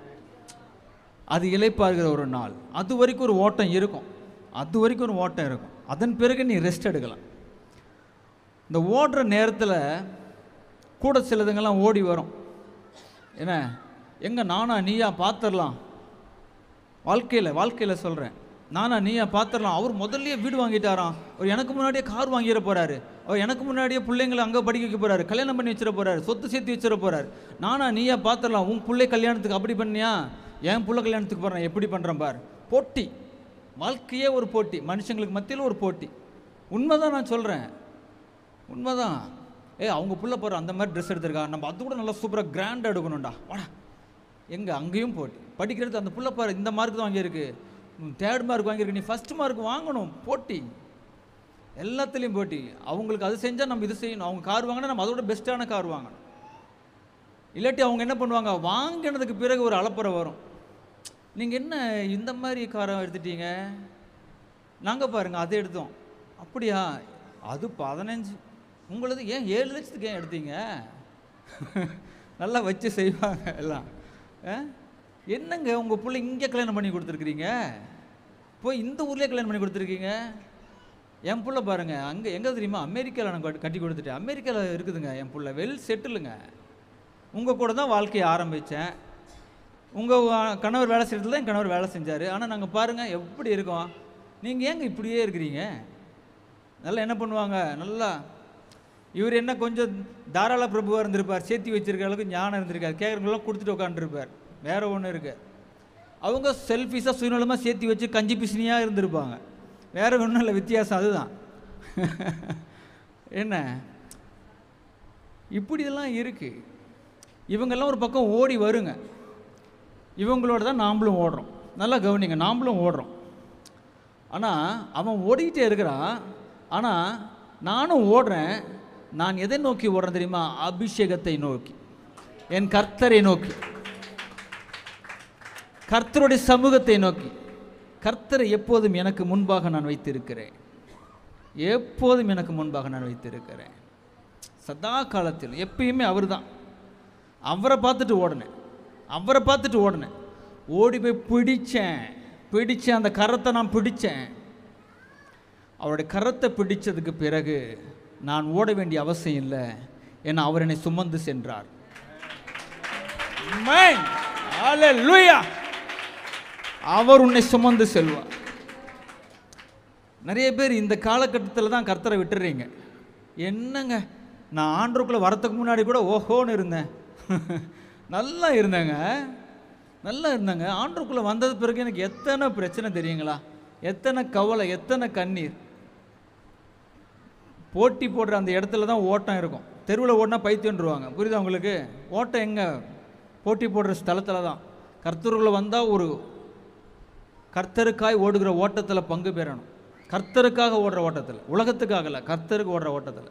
அது இளைப்பாருகிற ஒரு நாள் அது வரைக்கும் ஒரு ஓட்டம் இருக்கும் அது வரைக்கும் ஒரு ஓட்டம் இருக்கும் அதன் பிறகு நீ ரெஸ்ட் எடுக்கலாம் இந்த ஓடுற நேரத்தில் கூட சிலதுங்கெல்லாம் ஓடி வரும் என்ன எங்க நானா நீயா பார்த்துடலாம் வாழ்க்கையில் வாழ்க்கையில் சொல்கிறேன் நானா நீயா பார்த்துடலாம் அவர் முதல்லயே வீடு வாங்கிட்டாராம் அவர் எனக்கு முன்னாடியே கார் வாங்கிட போறாரு அவர் எனக்கு முன்னாடியே பிள்ளைங்களை அங்கே படிக்க வைக்க போறாரு கல்யாணம் பண்ணி வச்சிட போறாரு சொத்து சேர்த்து வச்சிட போறாரு நானா நீயா பார்த்துடலாம் உன் பிள்ளை கல்யாணத்துக்கு அப்படி பண்ணியா என் புள்ள கல்யாணத்துக்கு போகிறேன் எப்படி பண்ணுறேன் பார் போட்டி வாழ்க்கையே ஒரு போட்டி மனுஷங்களுக்கு மத்தியில் ஒரு போட்டி உண்மைதான் நான் சொல்கிறேன் உண்மைதான் ஏ அவங்க புள்ள போகிற அந்த மாதிரி ட்ரெஸ் எடுத்திருக்கா நம்ம அது கூட நல்லா சூப்பராக கிராண்டாக எடுக்கணும்டா வாடா எங்கே அங்கேயும் போட்டி படிக்கிறது அந்த புள்ள பாரு இந்த மார்க் தான் வாங்கியிருக்கு தேர்ட் மார்க் வாங்கியிருக்கு நீ ஃபஸ்ட் மார்க் வாங்கணும் போட்டி எல்லாத்துலேயும் போட்டி அவங்களுக்கு அது செஞ்சால் நம்ம இது செய்யணும் அவங்க கார் வாங்கினா நம்ம அதோட பெஸ்ட்டான கார் வாங்கணும் இல்லாட்டி அவங்க என்ன பண்ணுவாங்க வாங்கினதுக்கு பிறகு ஒரு அலப்பறை வரும் நீங்கள் என்ன இந்த மாதிரி காரை எடுத்துட்டீங்க நாங்கள் பாருங்க அதை எடுத்தோம் அப்படியா அது பதினஞ்சு உங்களது ஏன் ஏழு லட்சத்துக்கு ஏன் எடுத்தீங்க நல்லா வச்சு செய்வாங்க எல்லாம் ஆ? என்னங்க உங்கள் பிள்ளை இங்கே கல்யாணம் பண்ணி கொடுத்துருக்குறீங்க போய் இந்த ஊர்லேயே கல்யாணம் பண்ணி கொடுத்துருக்கீங்க என் புள்ள பாருங்க அங்கே எங்கே தெரியுமா அமெரிக்காவில் நான் கட்டி- கட்டி கொடுத்துட்டேன் அமெரிக்காவில் இருக்குதுங்க என் புள்ள வெல் செட்டிலுங்க உங்கள் கூட தான் வாழ்க்கையை ஆரம்பித்தேன் உங்கள் கணவர் வேலை செய்கிறதுல என் கணவர் வேலை செஞ்சார் ஆனால் நாங்கள் பாருங்கள் எப்படி இருக்கோம் நீங்கள் ஏங்க இப்படியே இருக்கிறீங்க நல்லா என்ன பண்ணுவாங்க நல்லா இவர் என்ன கொஞ்சம் தாராள பிரபுவாக இருந்திருப்பார் சேர்த்தி வச்சிருக்க அளவுக்கு ஞானம் இருந்திருக்காரு கேட்குறவங்களாம் கொடுத்துட்டு உட்காந்துருப்பார் வேற ஒன்று இருக்கு அவங்க செல்ஃபிஷாக சுயநலமாக சேர்த்தி வச்சு கஞ்சி பிசினியாக இருந்திருப்பாங்க வேற ஒன்றும் இல்லை வித்தியாசம் அதுதான் என்ன இப்படியெல்லாம் இருக்கு இவங்கெல்லாம் ஒரு பக்கம் ஓடி வருங்க இவங்களோட தான் நாமளும் ஓடுறோம் நல்லா கவனிங்க நாமளும் ஓடுறோம் ஆனால் அவன் ஓடிக்கிட்டே இருக்கிறான் ஆனால் நானும் ஓடுறேன் நான் எதை நோக்கி ஓடுறேன் தெரியுமா அபிஷேகத்தை நோக்கி என் கர்த்தரை நோக்கி கர்த்தருடைய சமூகத்தை நோக்கி கர்த்தரை எப்போதும் எனக்கு முன்பாக நான் வைத்திருக்கிறேன் எப்போதும் எனக்கு முன்பாக நான் வைத்திருக்கிறேன் சதா காலத்தில் எப்பயுமே அவர் தான் அவரை பார்த்துட்டு ஓடினேன் அவரை பார்த்துட்டு ஓடினேன் ஓடி போய் பிடிச்சேன் பிடிச்சேன் அந்த கரத்தை நான் பிடிச்சேன் அவருடைய கரத்தை பிடிச்சதுக்கு பிறகு நான் ஓட வேண்டிய அவசியம் இல்லை ஏன்னா அவர் என்னை சுமந்து சென்றார் Amen. Hallelujah. அவர் உன்னை சுமந்து செல்வார் நிறைய பேர் இந்த காலகட்டத்தில் தான் கர்த்தரை விட்டுறீங்க என்னங்க நான் ஆண்டருக்குள்ளே வரத்துக்கு முன்னாடி கூட ஓஹோன்னு இருந்தேன் நல்லா இருந்தேங்க நல்லா இருந்தேங்க ஆண்டருக்குள்ளே வந்தது பிறகு எனக்கு எத்தனை பிரச்சனை தெரியுங்களா எத்தனை கவலை எத்தனை கண்ணீர் போட்டி போடுற அந்த இடத்துல தான் ஓட்டம் இருக்கும் தெருவில் ஓடினா பைத்தியன்றுவாங்க புரியுதா உங்களுக்கு ஓட்டம் எங்கே போட்டி போடுற ஸ்தலத்தில் தான் கர்த்தருக்குள்ள வந்தால் ஒரு கர்த்தருக்காய் ஓடுகிற ஓட்டத்தில் பங்கு பெறணும் கர்த்தருக்காக ஓடுற ஓட்டத்தில் உலகத்துக்காக இல்லை கர்த்தருக்கு ஓடுற ஓட்டத்தில்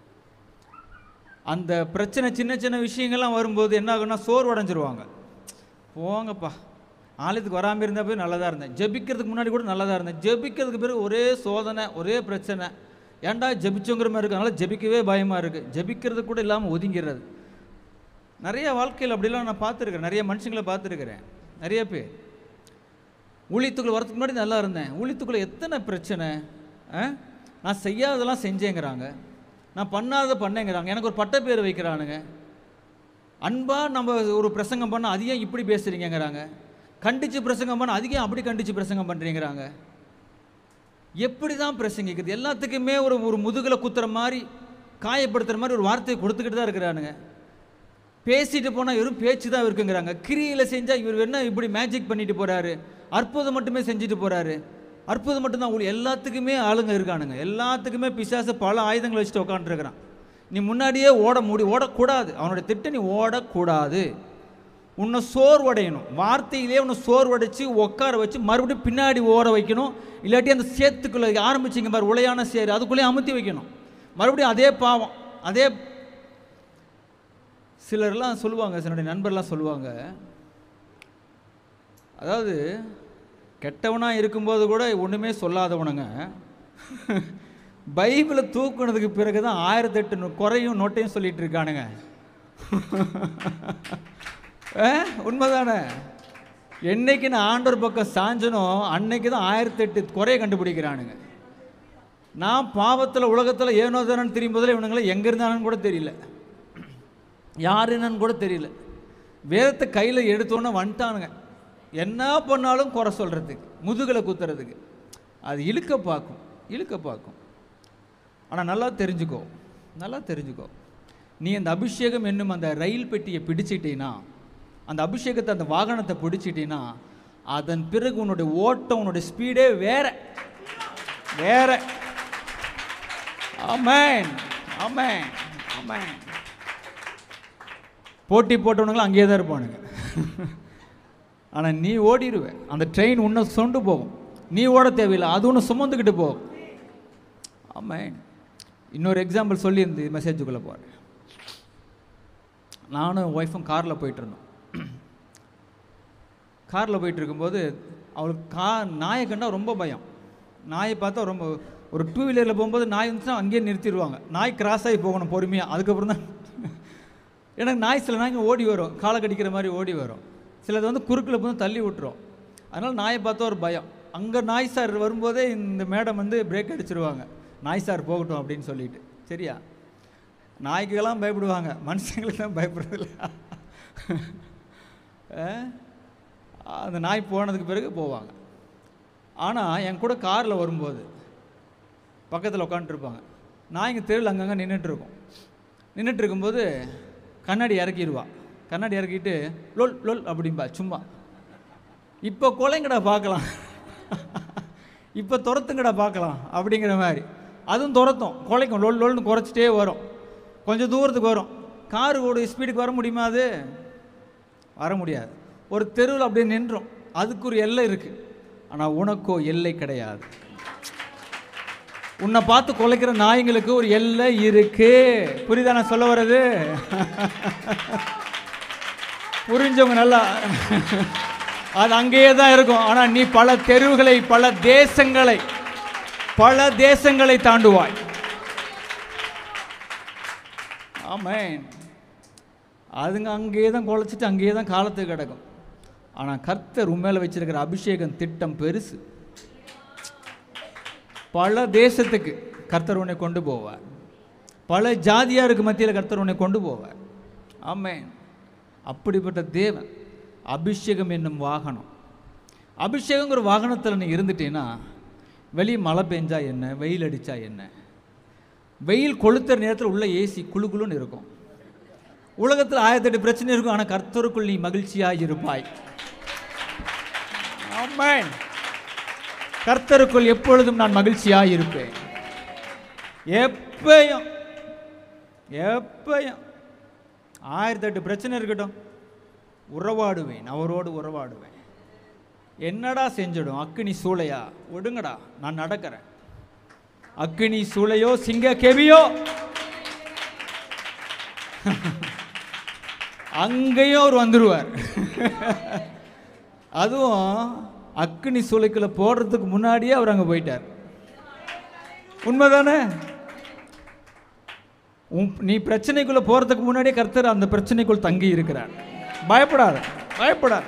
அந்த பிரச்சனை சின்ன சின்ன விஷயங்கள்லாம் வரும்போது என்ன ஆகும்னா சோர்வடைஞ்சிருவாங்க போங்கப்பா ஆலயத்துக்கு வராமல் இருந்தால் போய் நல்லதாக இருந்தேன் ஜெபிக்கிறதுக்கு முன்னாடி கூட நல்லதாக இருந்தேன் ஜெபிக்கிறதுக்கு பிறகு ஒரே சோதனை ஒரே பிரச்சனை ஏன்டா ஜெபிச்சோங்கிற மாதிரி இருக்கு அதனால் ஜெபிக்கவே பயமாக இருக்குது ஜெபிக்கிறது கூட இல்லாமல் ஒதுங்கிடுறது நிறைய வாழ்க்கையில் அப்படிலாம் நான் பார்த்துருக்கிறேன் நிறைய மனுஷங்களை பார்த்துருக்கிறேன் நிறைய பேர் ஊழியத்துக்குள்ள வரதுக்கு முன்னாடி நல்லா இருந்தேன் ஊழியத்துக்குள்ள எத்தனை பிரச்சனை ஆ? நான் செய்யாததெல்லாம் செஞ்சேங்கிறாங்க நான் பண்ணாத பண்ணேங்கிறாங்க எனக்கு ஒரு பட்ட பேர் வைக்கிறானுங்க அன்பா நம்ம ஒரு பிரசங்கம் பண்ண அது ஏன் இப்படி பேசுறீங்கங்கிறாங்க கண்டிச்சு பிரசங்கம் பண்ண அது ஏன் அப்படி கண்டிச்சு பிரசங்கம் பண்ணுறீங்கிறாங்க எப்படி தான் பிரசங்கிக்கிறது எல்லாத்துக்குமே ஒரு ஒரு முதுகில் குத்துற மாதிரி காயப்படுத்துகிற மாதிரி ஒரு வார்த்தையை கொடுத்துக்கிட்டு தான் இருக்கிறானுங்க பேசிட்டு போனால் வெறும் பேச்சு தான் இருக்குங்கிறாங்க கிரியில் செஞ்சால் இவர் என்ன இப்படி மேஜிக் பண்ணிட்டு போகிறாரு அற்புதம் மட்டுமே செஞ்சுட்டு போகிறாரு அற்புதம் மட்டும்தான் உங்களுக்கு எல்லாத்துக்குமே ஆளுங்க இருக்கானுங்க எல்லாத்துக்குமே பிசாசு பல ஆயுதங்களை வச்சுட்டு உட்காந்துருக்கிறான் நீ முன்னாடியே ஓட முடி ஓடக்கூடாது அவனுடைய திட்டம் நீ ஓடக்கூடாது உன்னை சோர்வடையணும் வார்த்தையிலே உன்னை சோர்வடைச்சு உட்கார வச்சு மறுபடியும் பின்னாடி ஓட வைக்கணும் இல்லாட்டி அந்த சேத்துக்குள்ளே ஆரம்பிச்சிங்க பாரு உளையான சேரு அதுக்குள்ளேயே அமுத்தி வைக்கணும் மறுபடியும் அதே பாவம் அதே சிலர்லாம் சொல்லுவாங்க என்னுடைய நண்பர்லாம் சொல்லுவாங்க அதாவது கெட்டவனாக இருக்கும்போது கூட ஒன்றுமே சொல்லாதவனுங்க பைபிளை தூக்குனதுக்கு பிறகு தான் ஆயிரத்தெட்டு நு- குறையும் நோட்டையும் சொல்லிட்டு இருக்கானுங்க ஆ, உண்மைதானே என்னைக்கு நான் ஆண்டவர் பக்கம் சாஞ்சனோ அன்னைக்கு தான் ஆயிரத்தெட்டு குறையை கண்டுபிடிக்கிறானுங்க நான் பாவத்தில் உலகத்தில் ஏனோ தானு தெரியும் போதில் இவனுங்களை எங்கே இருந்தானுன்னு கூட தெரியல யார் என்னன்னு கூட தெரியல வேதத்தை கையில் எடுத்தோன்னே வந்துட்டானுங்க என்ன பண்ணாலும் குறை சொல்கிறதுக்கு முதுகில் குத்துறதுக்கு அது இழுக்க பார்க்கும் இழுக்க பார்க்கும் ஆனால் நல்லா தெரிஞ்சுக்கோ நல்லா தெரிஞ்சுக்கோ நீ அந்த அபிஷேகம் என்னும் அந்த ரயில் பெட்டியை பிடிச்சிட்டீன்னா அந்த அபிஷேகத்தை அந்த வாகனத்தை பிடிச்சிட்டீன்னா அதன் பிறகு உன்னுடைய ஓட்டம் உன்னுடைய ஸ்பீடே வேற வேற ஆமென் ஆமென் ஆமென் போட்டி போட்டவனுங்களும் அங்கேயே தான் இருப்பானுங்க ஆனால் நீ ஓடிடுவ அந்த ட்ரெயின் உன்னை சொண்டு போகும் நீ ஓட தேவையில்லை அது ஒன்று சுமந்துக்கிட்டு போகும் ஆமாம் இன்னொரு எக்ஸாம்பிள் சொல்லி இந்த மெசேஜுக்குள்ளே போகிறேன் நானும் ஒய்ஃபும் காரில் போயிட்டு இருந்தோம் காரில் போயிட்டு இருக்கும்போது அவளுக்கு கா நாயை கண்டா ரொம்ப பயம் நாயை பார்த்தா ரொம்ப ஒரு டூ வீலரில் போகும்போது நாய் வந்துச்சுன்னா அங்கேயே நிறுத்திடுவாங்க நாய் கிராஸ் ஆகி போகணும் பொறுமையாக அதுக்கப்புறம் தான் எனக்கு நாய் சில நாய்ங்க ஓடி வரும் காலை கடிக்கிற மாதிரி ஓடி வரும் சிலது வந்து குறுக்கில் போய் தள்ளி விட்டுரும் அதனால் நாயை பார்த்தா ஒரு பயம் அங்கே நாய் சார் வரும்போதே இந்த மேடம் வந்து பிரேக் அடிச்சிருவாங்க நாய் சார் போகட்டும் அப்படின்னு சொல்லிட்டு சரியா நாய்க்கெல்லாம் பயப்படுவாங்க மனுஷங்களுக்கு தான் பயப்படுறதில்ல அஹ், அந்த நாய் போனதுக்கு பிறகு போவாங்க ஆனால் என் கூட காரில் வரும்போது பக்கத்தில் உட்காந்துருப்பாங்க நாய்ங்க தெருவில் அங்கங்கே நின்றுட்டுருக்கும் நின்றுட்டு இருக்கும்போது கண்ணாடி இறக்கிடுவா கண்ணாடி இறக்கிட்டு லொல் லொல் அப்படிம்பா சும்மா இப்போ கொலைங்கடா பார்க்கலாம் இப்போ துரத்துங்கடா பார்க்கலாம் அப்படிங்கிற மாதிரி அதுவும் துரத்தும் குலைக்கும் லொல் லொல்னு குறைச்சிட்டே வரும் கொஞ்சம் தூரத்துக்கு வரும் காரு ஓடு ஸ்பீடுக்கு வர முடியுமா அது வர முடியாது ஒரு தெருவில் அப்படியே நின்றோம் அதுக்கு ஒரு எல்லை இருக்குது ஆனால் உனக்கோ எல்லை கிடையாது உன்னை பார்த்து குலைக்கிற நாய்ங்களுக்கு ஒரு எல்லை இருக்கு புரியுதா நான் சொல்ல வர்றது புரிஞ்சவங்க நல்லா அது அங்கேயே தான் இருக்கும் ஆனால் நீ பல தெருவுகளை பல தேசங்களை பல தேசங்களை தாண்டுவாய் ஆமென் அதுங்க அங்கேயே தான் குலைச்சிட்டு அங்கேயே தான் காலத்துக்கு கிடக்கும் ஆனால் கர்த்தர் உண்மையில வச்சிருக்கிற அபிஷேகம் திட்டம் பெருசு பல தேசத்துக்கு கர்த்தர் உன்னை கொண்டு போவார் பல ஜாதியாருக்கு மத்தியில் கர்த்தர் உன்னை கொண்டு போவார் ஆமென் அப்படிப்பட்ட தேவன் அபிஷேகம் என்னும் வாகனம் அபிஷேகங்கிற வாகனத்தில் நீ இருந்துட்டீன்னா வெளியே மழை பெஞ்சா என்ன வெயில் அடித்தா என்ன வெயில் கொளுத்துற நேரத்தில் உள்ள ஏசி குளு குளுன்னு இருக்கும் உலகத்தில் ஆயிரத்தெட்டு பிரச்சனை இருக்கும் ஆனால் கர்த்தருக்குள் நீ மகிழ்ச்சியாக இருப்பாய் ஆமென் கர்த்தருக்குள் எப்பொழுதும் நான் மகிழ்ச்சியாக இருப்பேன் எப்பயும் எப்பயும் ஆயிரத்தெட்டு பிரச்சனை இருக்கட்டும் உறவாடுவேன் அவரோடு உறவாடுவேன் என்னடா செஞ்சிடும் அக்கினி சூளையா விடுங்கடா நான் நடக்கிறேன் அக்கினி சூளையோ சிங்க கெவியோ அங்கேயும் அவர் வந்துடுவார் அதுவும் அக்கினி சூளைக்குள்ள போடுறதுக்கு முன்னாடியே அவர் அங்கே போயிட்டார் உண்மைதானே உன் நீ பிரச்சனைக்குள்ள போறதுக்கு முன்னாடியே கர்த்தர் அந்த பிரச்சனைக்குள் தங்கி இருக்கிறார் பயப்படாத பயப்படாத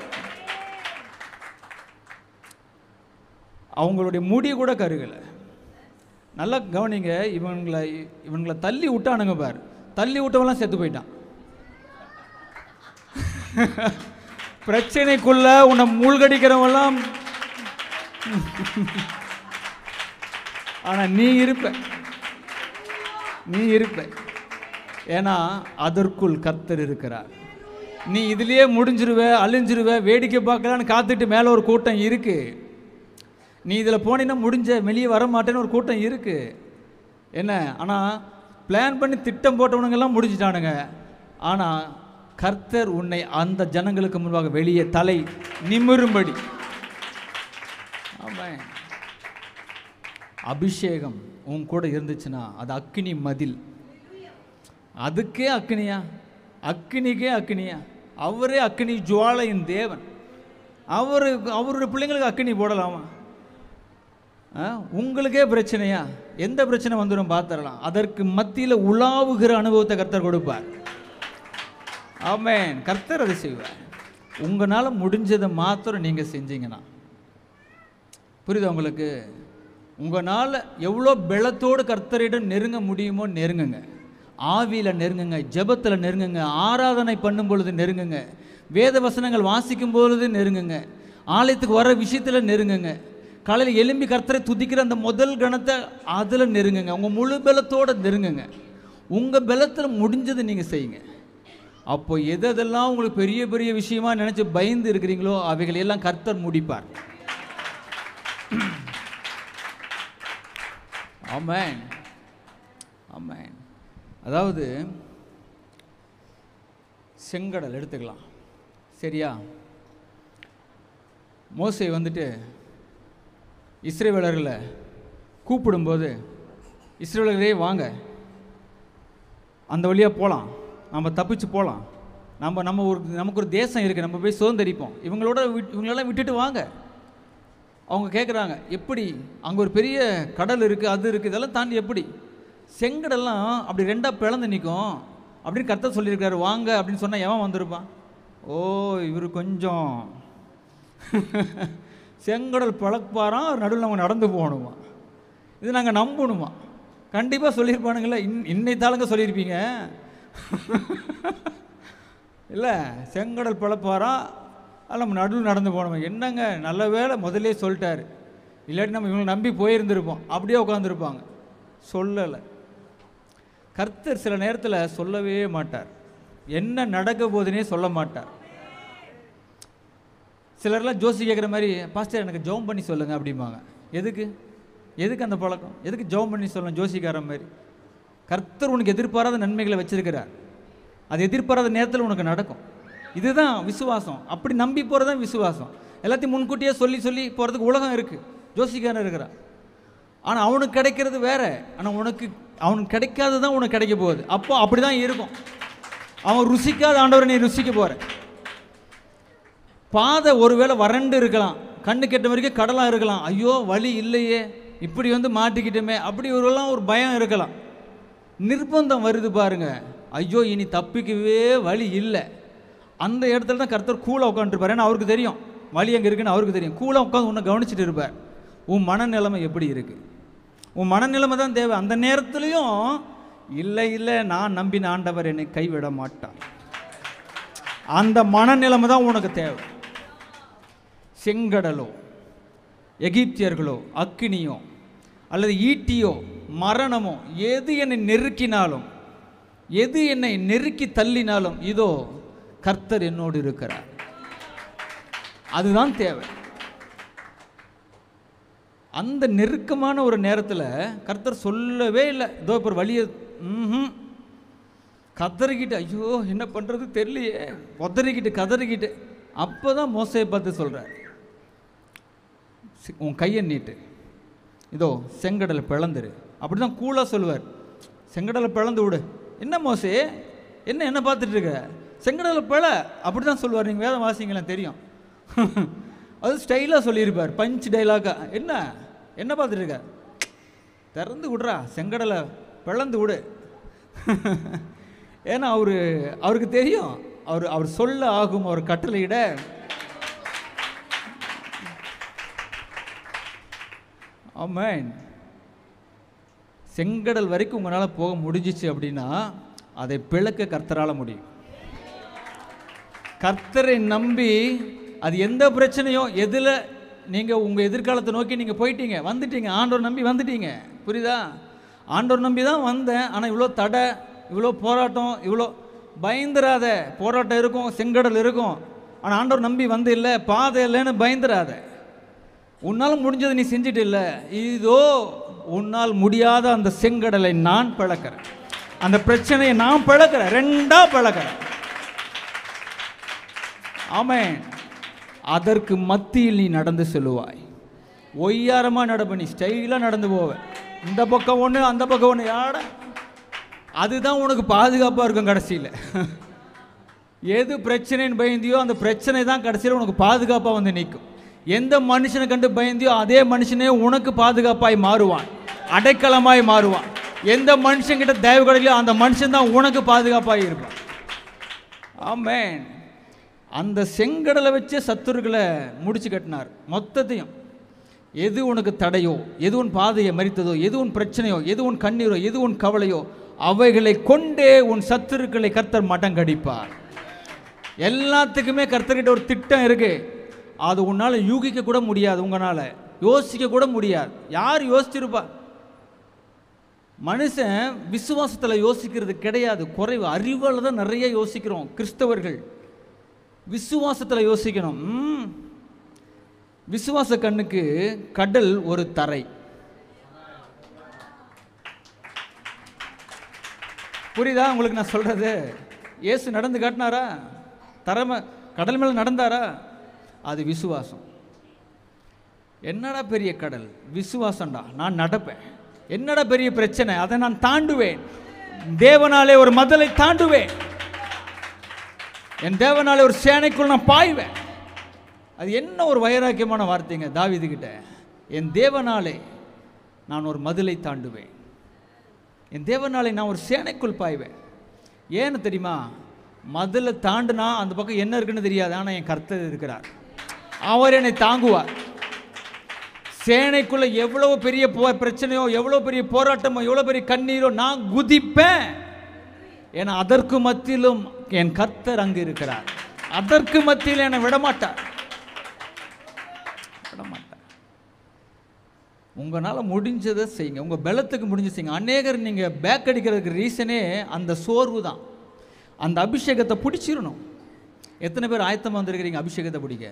அவங்களுடைய முடி கூட கருகலை நல்லா கவனிங்க இவங்களை இவங்களை தள்ளி விட்டானுங்க பார் தள்ளி விட்டவெல்லாம் செத்து போயிட்டான் பிரச்சனைக்குள்ள உன்னை மூழ்கடிக்கிறவெல்லாம் ஆனா நீ இருப்ப நீ இருப்ப ஏன்னா அதற்குள் கர்த்தர் இருக்கிறார் நீ இதுலயே முடிஞ்சிருவ அழிஞ்சிருவ வேடிக்கை பார்க்கலான்னு காத்துட்டு மேலே ஒரு கூட்டம் இருக்கு நீ இதில் போனீங்கன்னா முடிஞ்ச வெளியே வர மாட்டேன்னு ஒரு கூட்டம் இருக்கு என்ன ஆனால் பிளான் பண்ணி திட்டம் போட்டவனுங்கெல்லாம் முடிஞ்சிட்டானுங்க ஆனால் கர்த்தர் உன்னை அந்த ஜனங்களுக்கு முன்பாக வெளியே தலை நிமிரும்படி ஆமாம் அபிஷேகம் உன் கூட இருந்துச்சுன்னா அது அக்கினி மதில் அதுக்கே அக்கினியா அக்கினிக்கே அக்கினியா அவரே அக்கினி ஜுவாலையின் தேவன் அவரு அவருடைய பிள்ளைங்களுக்கு அக்கினி போடலாமா ஆ, உங்களுக்கே பிரச்சனையா எந்த பிரச்சனை வந்துடும் பார்த்துடலாம் அதற்கு மத்தியில் உலாவுகிற அனுபவத்தை கர்த்தர் கொடுப்பார் ஆமென் கர்த்தர் அதை செய்வார் உங்களால் முடிஞ்சதை மாத்திரம் நீங்கள் செஞ்சீங்கன்னா புரியுதா உங்களுக்கு உங்களால் எவ்வளோ பெலத்தோடு கர்த்தரிடம் நெருங்க முடியுமோ நெருங்குங்க ஆவியில் நெருங்குங்க ஜெபத்தில் நெருங்குங்க ஆராதனை பண்ணும் பொழுது நெருங்குங்க வேத வசனங்கள் வாசிக்கும் பொழுது நெருங்குங்க ஆலயத்துக்கு வர விஷயத்தில் நெருங்குங்க காலையில் எலும்பி கர்த்தரை துதிக்கிற அந்த முதல் கணத்தை அதில் நெருங்குங்க உங்கள் முழு பலத்தோடு நெருங்குங்க உங்கள் பலத்தில் முடிஞ்சதை நீங்கள் செய்யுங்க அப்போ எது எதெல்லாம் உங்களுக்கு பெரிய பெரிய விஷயமா நினச்சி பயந்து இருக்கிறீங்களோ அவைகளை எல்லாம் கர்த்தர் முடிப்பார் ஆமென் ஆமென் அதாவது செங்கடல் எடுத்துக்கலாம் சரியா மோசே வந்துட்டு இஸ்ரேவேலர்களை கூப்பிடும்போது இஸ்ரேலர்களே வாங்க அந்த வழியாக போகலாம் நம்ம தப்பிச்சு போகலாம் நம்ம நம்ம ஒரு நமக்கு ஒரு தேசம் இருக்குது நம்ம போய் சுதந்திரிப்போம் இவங்களோட விட் இவங்களெல்லாம் விட்டுட்டு வாங்க அவங்க கேட்குறாங்க எப்படி அங்கே ஒரு பெரிய கடல் இருக்குது அது இருக்குது இதெல்லாம் தாண்டி எப்படி செங்கடெல்லாம் அப்படி ரெண்டாக பிளந்து நிற்கும் அப்படின்னு கர்த்தர் சொல்லியிருக்காரு வாங்க அப்படின்னு சொன்னால் எவன் வந்திருப்பான் ஓ இவர் கொஞ்சம் செங்கடல் பழப்பாராம் நடுவில் நம்ம நடந்து போகணுமா இது நாங்கள் நம்பணுமா கண்டிப்பாக சொல்லியிருப்பானுங்களே இன் இன்னைத்தாளுங்க சொல்லியிருப்பீங்க இல்லை செங்கடல் பழப்பாராம் அது நம்ம நடுவில் நடந்து போகணுமா என்னங்க நல்ல வேளை முதல்லே சொல்லிட்டாரு இல்லாட்டி நம்ம இவங்களை நம்பி போயிருந்திருப்போம் அப்படியே உட்காந்துருப்பாங்க சொல்லலை கர்த்தர் சில நேரத்தில் சொல்லவே மாட்டார் என்ன நடக்க போகுதுன்னே சொல்ல மாட்டார் சிலர்லாம் ஜோசி கேட்குற மாதிரி பாஸ்டர் எனக்கு ஜெபம் பண்ணி சொல்லுங்க அப்படிம்பாங்க எதுக்கு எதுக்கு அந்த பழக்கம் எதுக்கு ஜெபம் பண்ணி சொல்லணும் ஜோசிக்காரன் மாதிரி கர்த்தர் உனக்கு எதிர்பாராத நன்மைகளை வச்சிருக்கிறார் அது எதிர்பாராத நேரத்தில் உனக்கு நடக்கும் இதுதான் விசுவாசம் அப்படி நம்பி போகிறது தான் விசுவாசம் எல்லாத்தையும் முன்கூட்டியே சொல்லி சொல்லி போகிறதுக்கு உலகம் இருக்குது ஜோசிக்காரன் இருக்கிறான் ஆனால் அவனுக்கு கிடைக்கிறது வேற ஆனால் உனக்கு அவனுக்கு கிடைக்காதது தான் உனக்கு கிடைக்க போகுது அப்போ அப்படி தான் இருக்கும் அவன் ருசிக்காத ஆண்டவரை நீ ருசிக்க போகிற பாதை ஒருவேளை வறண்டு இருக்கலாம் கண்ணு கெட்ட வரைக்கும் கடலாக இருக்கலாம் ஐயோ வழி இல்லையே இப்படி வந்து மாட்டிக்கிட்டோமே அப்படி ஒருலாம் ஒரு பயம் இருக்கலாம் நிர்பந்தம் வருது பாருங்க ஐயோ இனி தப்பிக்கவே வழி இல்லை அந்த இடத்துல தான் கர்த்தர் கூலாக உட்காந்துருப்பார் ஏன்னா அவருக்கு தெரியும் வழி எங்கே இருக்குன்னு அவருக்கு தெரியும் கூலாக உட்காந்து உன்னை கவனிச்சிட்டு இருப்பார் உன் மனநிலைமை எப்படி இருக்குது உன் மனநிலைமை தான் தேவை அந்த நேரத்துலையும் இல்லை இல்லை நான் நம்பின ஆண்டவர் என்னை கைவிட மாட்டார் அந்த மனநிலைமை தான் உனக்கு தேவை செங்கடலோ எகிப்தியர்களோ அக்கினியோ அல்லது ஈட்டியோ மரணமோ எது என்னை நெருக்கினாலும் எது என்னை நெருக்கி தள்ளினாலும் இதோ கர்த்தர் என்னோடு இருக்கிறார் அதுதான் தேவை அந்த நெருக்கமான ஒரு நேரத்தில் கர்த்தர் சொல்லவே இல்லை இதோ இப்போ ஒரு வழியை ம்ஹும் கதறிக்கிட்டு ஐயோ என்ன பண்ணுறது தெரியலையே உதறிக்கிட்டு கதறிக்கிட்டு அப்போ தான் மோசையை பார்த்து சொல்கிறார் உன் கையை நீட்டு இதோ செங்கடலை பிளந்துரு அப்படி தான் கூலாக சொல்லுவார் செங்கடலை பிளந்து விடு என்ன மோசே என்ன என்ன பார்த்துட்டு இருக்க செங்கடலை பிள அப்படி தான் சொல்லுவார் நீங்கள் வேதம் வாசிங்களேன் தெரியும் அது ஸ்டைலாக சொல்லியிருப்பார் பஞ்ச் டைலாக்கா என்ன என்ன பார்த்துட்டு இருக்க திறந்து விட்றா செங்கடலை பிளந்து விடு ஏன்னா அவரு அவருக்கு தெரியும் அவர் அவர் சொல்ல ஆகும் அவர் கட்டளையிட ஆமென் செங்கடல் வரைக்கும் உங்களால் போக முடிஞ்சிச்சு அப்படின்னா அதை பிளக்க கர்த்தரால முடியும் கர்த்தரை நம்பி அது எந்த பிரச்சனையோ எதில் நீங்கள் உங்கள் எதிர்காலத்தை நோக்கி நீங்கள் போயிட்டீங்க வந்துட்டீங்க ஆண்டவர் நம்பி வந்துட்டீங்க புரியுதா ஆண்டவர் நம்பி தான் வந்தேன் ஆனால் இவ்வளோ தடை இவ்வளோ போராட்டம் இவ்வளோ பயந்துராத போராட்டம் இருக்கும் செங்கடல் இருக்கும் ஆனால் ஆண்டவர் நம்பி வந்து இல்லை பாதை இல்லைன்னு பயந்துராத உன்னால் முடிஞ்சதை நீ செஞ்சுட்டு இல்லை இதோ உன்னால் முடியாத அந்த செங்கடலை நான் பிளக்கிறேன் அந்த பிரச்சனையை நான் பிளக்கிறேன் ரெண்டா பிளக்கிறேன் ஆமென் அதற்கு மத்தியில் நீ நடந்து செல்லுவாய் ஒய்யாரமாக நடப்ப நீ ஸ்டைலாக நடந்து போவ இந்த பக்கம் ஒன்று அந்த பக்கம் ஒன்று யாட அதுதான் உனக்கு பாதுகாப்பாக இருக்கும் கடைசியில் எது பிரச்சனைன்னு பயந்தியோ அந்த பிரச்சனை தான் கடைசியில் உனக்கு பாதுகாப்பாக வந்து நிற்கும் எந்த மனுஷனை கண்டு பயந்தியோ அதே மனுஷனே உனக்கு பாதுகாப்பாய் மாறுவான் அடைக்கலமாய் மாறுவான் எந்த மனுஷன்கிட்ட தயவு கிடைக்கலையோ அந்த மனுஷன் தான் உனக்கு பாதுகாப்பாக இருப்பான் ஆமென் அந்த செங்கடலை வச்சே சத்துருக்களை முடிச்சு கட்டினார் மொத்தத்தையும் எது உனக்கு தடையோ எது உன் பாதையை மறித்ததோ எது உன் பிரச்சனையோ எது உன் கண்ணீரோ எது உன் கவலையோ அவைகளை கொண்டே உன் சத்துருக்களை கர்த்தர் மடங்கடிப்பார் எல்லாத்துக்குமே கர்த்தர்கிட்ட ஒரு திட்டம் இருக்கு அது உன்னால் யூகிக்க கூட முடியாது உங்களால் யோசிக்க கூட முடியாது யார் யோசிச்சிருப்பா மனுஷன் விசுவாசத்தில் யோசிக்கிறது கிடையாது குறைவு அறிவால் தான் நிறைய யோசிக்கிறோம் கிறிஸ்தவர்கள் விசுவாசத்தில் யோசிக்கணும் ம். விசுவாச கண்ணுக்கு கடல் ஒரு தரை புரியுதா உங்களுக்கு நான் சொல்றது இயேசு நடந்து காட்டினாரா தரம கடல் மேலே நடந்தாரா அது விசுவாசம் என்னடா பெரிய கடல் விசுவாசம்டா நான் நடப்பேன் என்னடா பெரிய பிரச்சனை அதை நான் தாண்டுவேன் தேவனாலே ஒரு மதலை தாண்டுவேன் என் தேவனாலே ஒரு சேனைக்குள் நான் பாய்வேன் அது என்ன ஒரு வைராக்கியமான வார்த்தைங்க தாவீது கிட்ட என் தேவனாலே நான் ஒரு மதிலை தாண்டுவேன் என் தேவனாலே நான் ஒரு சேனைக்குள் பாய்வேன் ஏன்னு தெரியுமா மதிலை தாண்டுனா அந்த பக்கம் என்ன இருக்குன்னு தெரியாது ஆனால் என் கர்த்தர் இருக்கிறார் அவர் என்னை தாங்குவார் சேனைக்குள்ள எவ்வளவு பெரிய போ பிரச்சனையோ எவ்வளோ பெரிய போராட்டமோ எவ்வளோ பெரிய கண்ணீரோ நான் குதிப்பேன் ஏன்னா அதற்கு மத்தியிலும் என் கர்த்தர் அங்கு இருக்கிறார் அதற்கு மத்தியில் என்னை விடமாட்டார் விடமாட்டார் உங்களால் முடிஞ்சதை செய்யுங்க உங்கள் பலத்துக்கு முடிஞ்சு செய்யுங்க அநேகர் நீங்கள் பேக் அடிக்கிறதுக்கு ரீசனே அந்த சோர்வு தான் அந்த அபிஷேகத்தை பிடிச்சிடணும் எத்தனை பேர் ஆயத்தமாக வந்திருக்கிறீங்க அபிஷேகத்தை பிடிக்க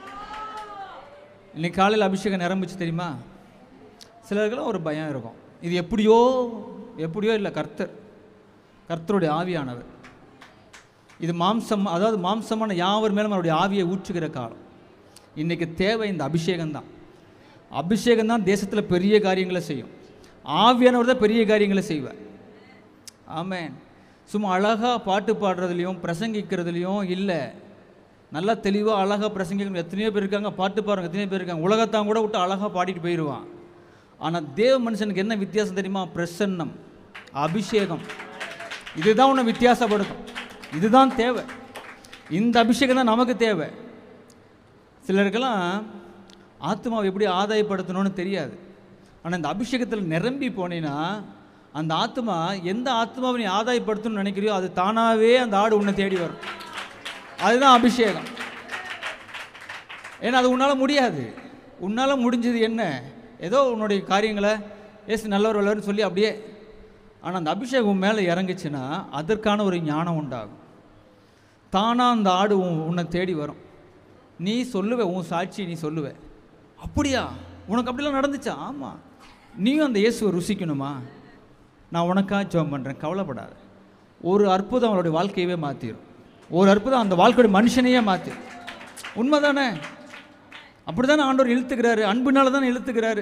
இன்னைக்கு காலையில் அபிஷேகம் நிரம்பிச்சு தெரியுமா சிலருக்கெல்லாம் ஒரு பயம் இருக்கும் இது எப்படியோ எப்படியோ இல்லை கர்த்தர் கர்த்தருடைய ஆவியானவர் இது மாம்சம் அதாவது மாம்சமான யாவர் மேலும் அவருடைய ஆவியை ஊற்றுகிற காலம் இன்னைக்கு தேவை இந்த அபிஷேகம் தான் அபிஷேகம் தான் தேசத்தில் பெரிய காரியங்களை செய்யும் ஆவியானவர் தான் பெரிய காரியங்களை செய்வார் ஆமென் சும்மா அழகாக பாட்டு பாடுறதுலையும் பிரசங்கிக்கிறதுலையும் இல்லை நல்லா தெளிவாக அழகாக பிரசங்கிக்கணும் எத்தனையோ பேர் இருக்காங்க பாட்டு பாருங்க எத்தனையோ பேர் இருக்காங்க உலகத்தான் கூட விட்டு அழகாக பாடிட்டு போயிடுவான் ஆனால் தேவ மனுஷனுக்கு என்ன வித்தியாசம் தெரியுமா பிரசன்னம் அபிஷேகம் இதுதான் உன்னை வித்தியாசப்படுத்தும் இதுதான் தேவை இந்த அபிஷேகம் தான் நமக்கு தேவை சிலருக்கெல்லாம் ஆத்மாவை எப்படி ஆதாயப்படுத்தணும்னு தெரியாது ஆனால் இந்த அபிஷேகத்தில் நிரம்பி போனீன்னா அந்த ஆத்மா எந்த ஆத்மாவை நீ ஆதாயப்படுத்தணும்னு நினைக்கிறியோ அது தானாகவே அந்த ஆடு உன்னை தேடி வரும் அதுதான் அபிஷேகம் ஏன்னா அது உன்னால் முடியாது உன்னால் முடிஞ்சது என்ன ஏதோ உன்னுடைய காரியங்களை ஏசு நல்லவர் வல்லவர்னு சொல்லி அப்படியே ஆனால் அந்த அபிஷேகம் உன் மேலே இறங்குச்சுன்னா அதற்கான ஒரு ஞானம் உண்டாகும் தானாக அந்த ஆடு உன் உன்னை தேடி வரும் நீ சொல்லுவ உன் சாட்சி நீ சொல்லுவ அப்படியா உனக்கு அப்படிலாம் நடந்துச்சா ஆமாம் நீயும் அந்த இயேசுவை ருசிக்கணுமா நான் உனக்காக ஜெபம் பண்ணுறேன் கவலைப்படாத ஒரு அற்புதம் அவளுடைய வாழ்க்கையவே மாற்றிடும் ஒரு அற்புதம் அந்த வாழ்க்கையோட மனுஷனையே மாற்றிடும் உண்மைதானே அப்படி தானே ஆண்டவர் இழுத்துக்கிறாரு அன்புனால தானே இழுத்துக்கிறாரு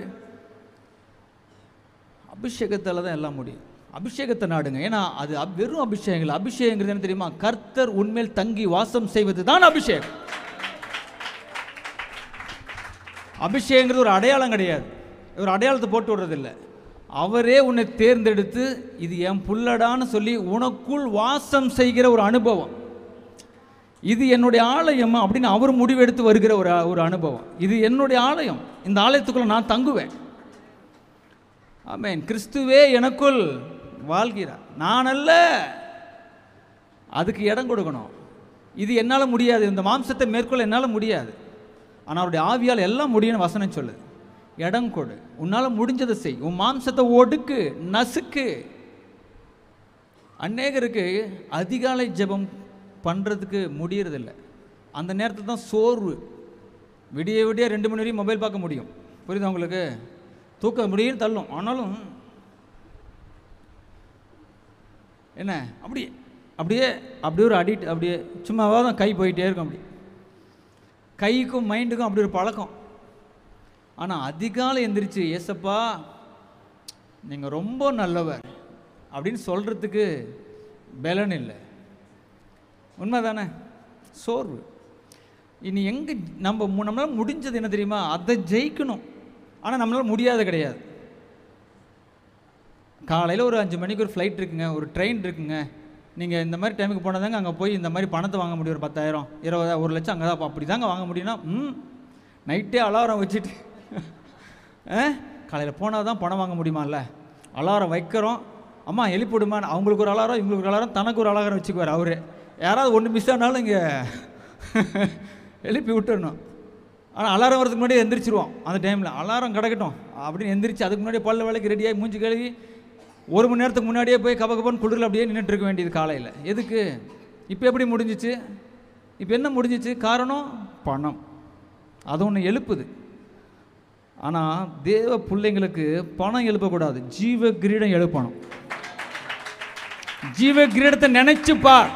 அபிஷேகத்தால் தான் எல்லாம் முடியும் அபிஷேகத்தை நாடுங்க ஏன்னா அது அப்- வெறும் அபிஷேகம் இல்லை அபிஷேகங்கிறது என்ன தெரியுமா கர்த்தர் உண்மையில் தங்கி வாசம் செய்வது தான் அபிஷேகம் அபிஷேகங்கிறது ஒரு அடையாளம் கிடையாது ஒரு அடையாளத்தை போட்டு விடுறதில்ல அவரே உன்னை தேர்ந்தெடுத்து இது என் புல்லடான்னு சொல்லி உனக்குள் வாசம் செய்கிற ஒரு அனுபவம் இது என்னுடைய ஆலயம் அப்படின்னு அவர் முடிவெடுத்து வருகிற ஒரு ஒரு அனுபவம் இது என்னுடைய ஆலயம் இந்த ஆலயத்துக்குள்ள நான் தங்குவேன் ஆமென் கிறிஸ்துவே எனக்குள் வாழ்கிறார் நான் அல்ல அதுக்கு இடம் கொடுக்கணும் இது என்னால் முடியாது இந்த மாம்சத்தை மேற்கொள்ள என்னால் முடியாது ஆனால் அவருடைய ஆவியால் எல்லாம் முடியும்னு வசனம் சொல்லுது இடம் கொடு உன்னால் முடிஞ்சதை செய் உன் மாம்சத்தை ஒடுக்கு நசுக்கு அநேகருக்கு அதிகாலை ஜெபம் பண்ணுறதுக்கு முடியறதில்ல அந்த நேரத்தில் தான் சோர்வு விடிய விடிய ரெண்டு மணி வரையும் மொபைல் பார்க்க முடியும் புரியுதா உங்களுக்கு தூக்க முடியும் தள்ளும் ஆனாலும் என்ன அப்படியே அப்படியே அப்படியே ஒரு அடிக்ட் அப்படியே சும்மாவாக தான் கை போயிட்டே இருக்கும் அப்படி கைக்கும் மைண்டுக்கும் அப்படி ஒரு பழக்கம் ஆனால் அதிகாலை எந்திரிச்சு ஏசப்பா நீங்கள் ரொம்ப நல்லவர் அப்படின்னு சொல்கிறதுக்கு பலன் இல்லை உண்மை தானே சோர்வு இனி எங்கே நம்ம மு- நம்மளால முடிஞ்சது என்ன தெரியுமா அதை ஜெயிக்கணும் ஆனால் நம்மளால முடியாது கிடையாது காலையில் ஒரு அஞ்சு மணிக்கு ஒரு ஃப்ளைட் இருக்குங்க ஒரு ட்ரெயின் இருக்குங்க நீங்கள் இந்த மாதிரி டைமுக்கு போனதாங்க அங்கே போய் இந்த மாதிரி பணத்தை வாங்க முடியும் ஒரு பத்தாயிரம் இருபதாயிரம் ஒரு லட்சம் அங்கே தான் அப்படி தாங்க வாங்க முடியும்னா ம் நைட்டே அலாரம் வச்சுட்டு காலையில் போனால் தான் பணம் வாங்க முடியுமால்ல அலாரம் வைக்கிறோம் அம்மா எழுப்பிவிடுமா அவங்களுக்கு ஒரு அலாரம் இவங்களுக்கு ஒரு அலாரம் தனக்கு ஒரு அலாரம் வச்சுக்குவார் அவரு யாராவது ஒன்று மிஸ் ஆனாலும் இங்கே எழுப்பி விட்டுறணும் ஆனால் அலாரம் வரதுக்கு முன்னாடி எந்திரிச்சிருவோம் அந்த டைமில் அலாரம் கிடக்கட்டும் அப்படின்னு எந்திரிச்சு அதுக்கு முன்னாடி பல்ல வேலைக்கு ரெடியாகி மூஞ்சி கழுவி ஒரு மணி நேரத்துக்கு முன்னாடியே போய் கப கபன்னு குளிரில் அப்படியே நின்றுட்டு இருக்க வேண்டியது காலையில் எதுக்கு இப்போ எப்படி முடிஞ்சிச்சு இப்போ என்ன முடிஞ்சிச்சு காரணம் பணம் அது ஒன்று எழுப்புது ஆனால் தேவ பிள்ளைங்களுக்கு பணம் எழுப்பக்கூடாது ஜீவ கிரீடம் எழுப்பணும் ஜீவ கிரீடத்தை நினைச்சு பார்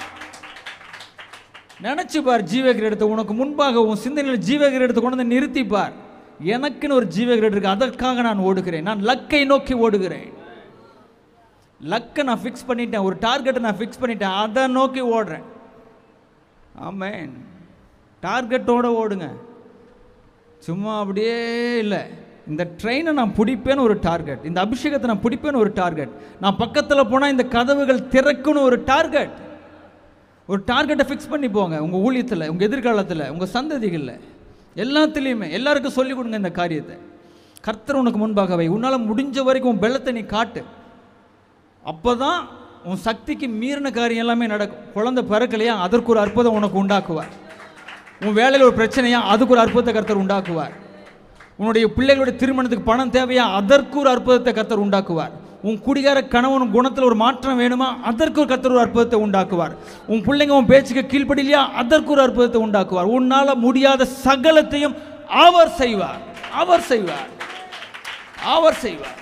நினைச்சு பார் ஜீவ கிரீடத்தை உனக்கு முன்பாக உன் சிந்தனையில் ஜீவ கிரீடத்தை கொண்டு வந்து நிறுத்தி பார் எனக்குன்னு ஒரு ஜீவ கிரீடம் இருக்கு அதற்காக நான் ஓடுகிறேன் நான் லக்கை நோக்கி ஓடுகிறேன் லக்கை நான் ஃபிக்ஸ் பண்ணிட்டேன் ஒரு டார்கெட்டை நான் ஃபிக்ஸ் பண்ணிட்டேன் அதை நோக்கி ஓடுறேன் ஆமேன் டார்கெட்டோட ஓடுங்க சும்மா அப்படியே இல்லை இந்த ட்ரெயினை நான் பிடிப்பேன்னு ஒரு டார்கெட் இந்த அபிஷேகத்தை நான் பிடிப்பேன்னு ஒரு டார்கெட் நான் பக்கத்தில் போனால் இந்த கதவுகள் திறக்குன்னு ஒரு டார்கெட் ஒரு டார்கெட்டை ஃபிக்ஸ் பண்ணி போங்க உங்கள் ஊழியத்தில் உங்கள் எதிர்காலத்தில் உங்கள் சந்ததிகளில் எல்லாத்துலேயுமே எல்லாருக்கும் சொல்லிக் கொடுங்க இந்த காரியத்தை கர்த்தர் உனக்கு முன்பாக வை உன்னால் முடிஞ்ச வரைக்கும் உன் பெலத்தை நீ காட்டு அப்போ தான் உன் சக்திக்கு மீறின காரியம் எல்லாமே நடக்கும் குழந்தை பிறக்கலையா அதற்கு ஒரு அற்புதம் உனக்கு உண்டாக்குவார் உன் வேலையில் ஒரு பிரச்சனையா அதுக்கு ஒரு அற்புதத்தை கர்த்தர் உண்டாக்குவார் உன்னுடைய பிள்ளைகளுடைய திருமணத்துக்கு பணம் தேவையா அதற்கு ஒரு அற்புதத்தை கர்த்தர் உண்டாக்குவார் உன் குடிகார கணவன் குணத்தில் ஒரு மாற்றம் வேணுமா அதற்கு ஒரு கர்த்தர் ஒரு அற்புதத்தை உண்டாக்குவார் உன் பிள்ளைங்க உன் பேச்சுக்கு கீழ்ப்படிலையா அதற்கு ஒரு அற்புதத்தை உண்டாக்குவார் உன்னால் முடியாத சகலத்தையும் அவர் செய்வார் அவர் செய்வார் அவர் செய்வார்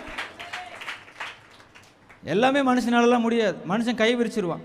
எல்லாமே மனுஷனாலலாம் முடியாது மனுஷன் கை விரிச்சிருவான்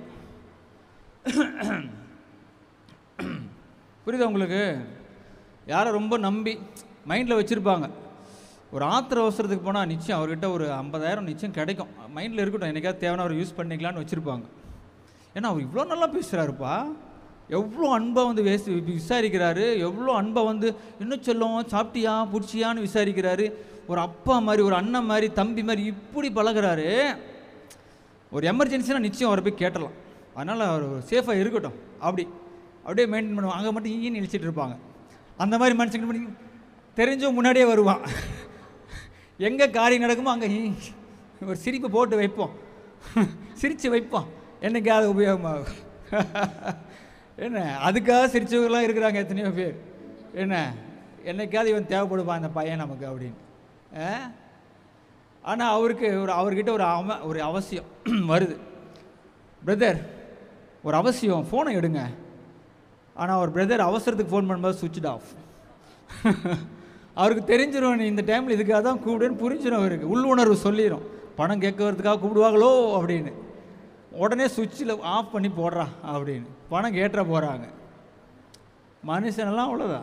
புரியுதா உங்களுக்கு யாரை ரொம்ப நம்பி மைண்டில் வச்சுருப்பாங்க ஒரு ஆத்திர அவசரத்துக்கு போனால் நிச்சயம் அவர்கிட்ட ஒரு ஐம்பதாயிரம் நிச்சயம் கிடைக்கும் மைண்டில் இருக்கட்டும் என்னைக்காவது தேவையான அவர் யூஸ் பண்ணிக்கலாம்னு வச்சுருப்பாங்க ஏன்னா அவர் இவ்வளோ நல்லா பேசுகிறாருப்பா எவ்வளோ அன்பாக வந்து வேசி விசாரிக்கிறாரு எவ்வளோ அன்பை வந்து இன்னும் சொல்லும் சாப்பிட்டியா பிடிச்சியான்னு விசாரிக்கிறாரு ஒரு அப்பா மாதிரி ஒரு அண்ணன் மாதிரி தம்பி மாதிரி இப்படி பழகுறாரு ஒரு எமர்ஜென்சினா நிச்சயம் அவரை போய் கேட்டலாம் அதனால் அவர் சேஃபாக இருக்கட்டும் அப்படி அப்படியே மெயின்டைன் பண்ணுவாங்க அங்கே மட்டும் ஈன்னு இழிச்சிட்டு இருப்பாங்க அந்த மாதிரி மனுஷங்க பண்ணி தெரிஞ்சும் முன்னாடியே வருவான் எங்கே காரியம் நடக்குமோ அங்கே ஈ ஒரு சிரிப்பு போட்டு வைப்போம் சிரித்து வைப்போம் என்னைக்காவது உபயோகமாகும் என்ன அதுக்காக சிரிச்சவங்களாம் இருக்கிறாங்க எத்தனையோ பேர் என்ன என்னைக்காவது இவன் தேவைப்படுவான் அந்த பையன் நமக்கு அப்படின்னு ஆ ஆனால் அவருக்கு ஒரு அவர்கிட்ட ஒரு அவ ஒரு அவசியம் வருது பிரதர் ஒரு அவசியம் ஃபோனை எடுங்க ஆனால் அவர் பிரதர் அவசரத்துக்கு ஃபோன் பண்ணும்போது சுவிட்ச் ஆஃப் அவருக்கு தெரிஞ்சிடும் நீ இந்த டைமில் இதுக்காக தான் கூப்பிடுன்னு புரிஞ்சிடும் அவருக்கு உள்ளுணர்வு சொல்லிடும் பணம் கேட்கறதுக்காக கூப்பிடுவாங்களோ அப்படின்னு உடனே சுவிட்சில் ஆஃப் பண்ணி போடுறா அப்படின்னு பணம் கேட்டுற போகிறாங்க மனுஷனெல்லாம் அவ்வளோதான்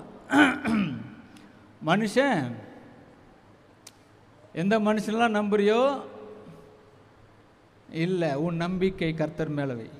மனுஷன் எந்த மனுஷனெல்லாம் நம்புறியோ இல்லை உன் நம்பிக்கை கர்த்தர் மேலே வை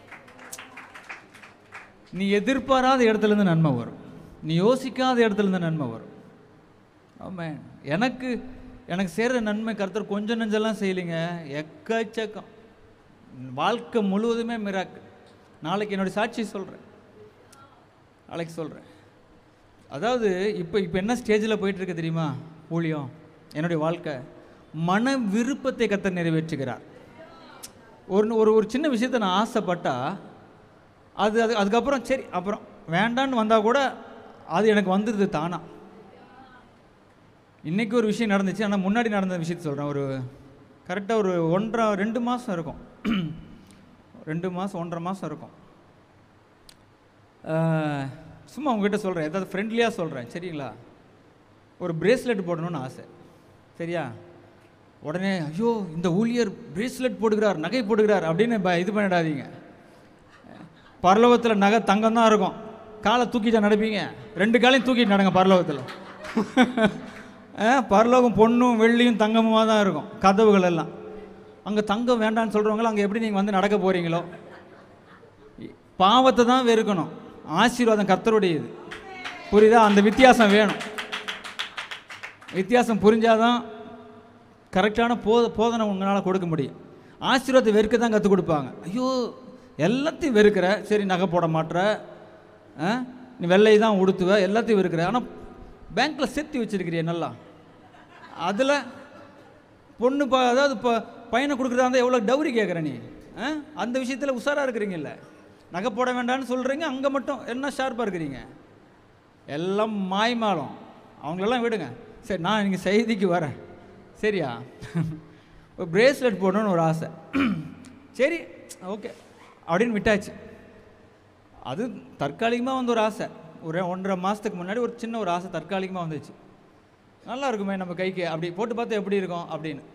நீ எதிர்பாராத இடத்துலேருந்து நன்மை வரும் நீ யோசிக்காத இடத்துலேருந்து நன்மை வரும் ஆமாம் எனக்கு எனக்கு செய்கிற நன்மை கர்த்தர் கொஞ்சம் நெஞ்செல்லாம் செய்யலைங்க எக்கச்சக்கம் வாழ்க்கை முழுவதுமே மிராக்கு நாளைக்கு என்னுடைய சாட்சி சொல்கிறேன் நாளைக்கு சொல்கிறேன் அதாவது இப்போ இப்போ என்ன ஸ்டேஜில் போயிட்டுருக்கு தெரியுமா ஊழியம் என்னுடைய வாழ்க்கை மன விருப்பத்தை கர்த்தர் நிறைவேற்றுகிறார் ஒரு ஒரு ஒரு சின்ன விஷயத்தை நான் ஆசைப்பட்டா அது அது அதுக்கப்புறம் சரி அப்புறம் வேண்டான்னு வந்தால் கூட அது எனக்கு வந்துடுது தானா இன்றைக்கி ஒரு விஷயம் நடந்துச்சு ஆனால் முன்னாடி நடந்த விஷயத்தை சொல்கிறேன் ஒரு கரெக்டாக ஒரு ஒன்றரை ரெண்டு மாதம் இருக்கும் ரெண்டு மாதம் ஒன்றரை மாதம் இருக்கும் அஹ், சும்மா உங்ககிட்ட சொல்கிறேன் ஏதாவது ஃப்ரெண்ட்லியாக சொல்கிறேன் சரிங்களா ஒரு பிரேஸ்லெட் போடணும்னு ஆசை சரியா உடனே ஐயோ இந்த ஊழியர் பிரேஸ்லெட் போடுகிறார் நகை போடுகிறார் அப்படின்னு ப- இது பண்ணிடாதீங்க பரலோகத்தில் நகை தங்கம் தான் இருக்கும் காலை தூக்கிட்டா நடப்பீங்க ரெண்டு காலையும் தூக்கிட்டு நடங்க பரலோகத்தில் பரலோகம் பொண்ணும் வெள்ளியும் தங்கமுமாக தான் இருக்கும் கதவுகள் எல்லாம் அங்கே தங்கம் வேண்டான்னு சொல்கிறவங்கள அங்கே எப்படி நீங்கள் வந்து நடக்க போகிறீங்களோ பாவத்தை தான் வெறுக்கணும் ஆசீர்வாதம் கர்த்தருடையது புரியுதா அந்த வித்தியாசம் வேணும் வித்தியாசம் புரிஞ்சாதான் கரெக்டான போத போதனை உங்களால் கொடுக்க முடியும் ஆசீர்வாதத்தை வெறுக்க தான் கற்றுக் கொடுப்பாங்க ஐயோ எல்லாத்தையும் வெறுக்கிற சரி நகை போட மாட்ற ஆ? நீ வெள்ளை தான் உடுத்துவ எல்லாத்தையும் வெறுக்கிற ஆனால் பேங்க்கில் சேர்த்து வச்சிருக்கிறிய நல்லா அதில் பொண்ணு பா அதாவது இப்போ பையனை கொடுக்குறதா இருந்தால் எவ்வளோ டவுரி கேட்குற நீ ஆ? அந்த விஷயத்தில் உஷாராக இருக்கிறீங்கல்ல நகை போட வேண்டாம்னு சொல்கிறீங்க அங்கே மட்டும் என்ன ஷார்ப்பாக இருக்கிறீங்க எல்லாம் மாய்மாலம் அவங்களெல்லாம் விடுங்க சரி நான் இன்றைக்கி செய்திக்கு வரேன் சரியா ஒரு பிரேஸ்லெட் போடணும்னு ஒரு ஆசை சரி ஓகே அப்படின்னு விட்டாச்சு அது தற்காலிகமாக வந்து ஒரு ஆசை ஒரு ஒன்றரை மாதத்துக்கு முன்னாடி ஒரு சின்ன ஒரு ஆசை தற்காலிகமாக வந்துச்சு நல்லா இருக்குமே நம்ம கைக்கு அப்படி போட்டு பார்த்தா எப்படி இருக்கும் அப்படின்னு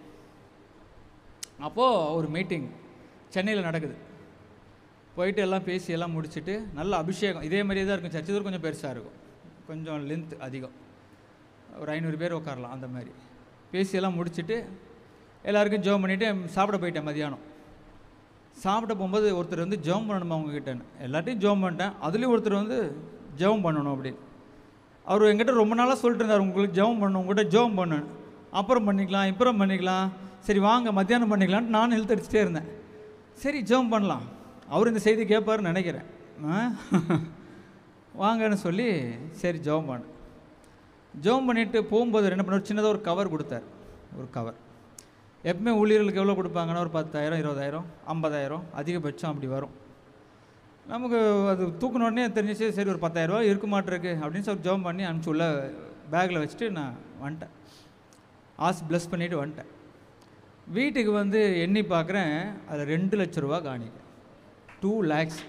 அப்போது ஒரு மீட்டிங் சென்னையில் நடக்குது போயிட்டு எல்லாம் பேசி எல்லாம் முடிச்சுட்டு நல்ல அபிஷேகம் இதே மாதிரியே தான் இருக்கும் சர்ச்சு கொஞ்சம் பெருசாக இருக்கும் கொஞ்சம் லென்த் அதிகம் ஒரு ஐநூறு பேர் உட்காரலாம் அந்த மாதிரி பேசி எல்லாம் முடிச்சுட்டு எல்லாருக்கும் ஜோம் பண்ணிவிட்டு சாப்பிட போயிட்டேன் மதியானம் சாப்பிட போகும்போது ஒருத்தர் வந்து ஜெபம் பண்ணணுமா அவங்கக்கிட்டன்னு எல்லாத்தையும் ஜெபம் பண்ணிட்டேன் அதுலேயும் ஒருத்தர் வந்து ஜெபம் பண்ணணும் அப்படின்னு அவர் என்கிட்ட ரொம்ப நாளாக சொல்லிட்டு இருந்தார் உங்களுக்கு ஜெபம் பண்ணணும் உங்கள்கிட்ட ஜெபம் பண்ணணும் அப்புறம் பண்ணிக்கலாம் இப்புறம் பண்ணிக்கலாம் சரி வாங்க மத்தியானம் பண்ணிக்கலான்ட்டு நானும் இழுத்து அடிச்சுட்டே இருந்தேன் சரி ஜெபம் பண்ணலாம் அவர் இந்த செய்தி கேட்பாருன்னு நினைக்கிறேன் ஆ? வாங்கன்னு சொல்லி சரி ஜெபம் பண்ணேன் ஜெபம் பண்ணிட்டு போகும்போது என்ன பண்ண சின்னதாக ஒரு கவர் கொடுத்தார் ஒரு கவர் எப்பவுமே ஊழியர்களுக்கு எவ்வளோ கொடுப்பாங்கன்னா ஒரு பத்தாயிரம் இருபதாயிரம் ஐம்பதாயிரம் அதிகபட்சம் அப்படி வரும் நமக்கு அது தூக்குன உடனே தெரிஞ்சிச்சு சரி ஒரு பத்தாயிரரூபா இருக்க மாட்டிருக்கு அப்படின்னு சொல்லி ஜெபம் பண்ணி அனுப்பிச்சி உள்ள பேக்கில் வச்சுட்டு நான் வந்துட்டேன் ஆஸ் ப்ளஸ் பண்ணிவிட்டு வந்துட்டேன் வீட்டுக்கு வந்து எண்ணி பார்க்குறேன் அதில் ரெண்டு லட்ச ரூபா காணிக்க டூ லேக்ஸ்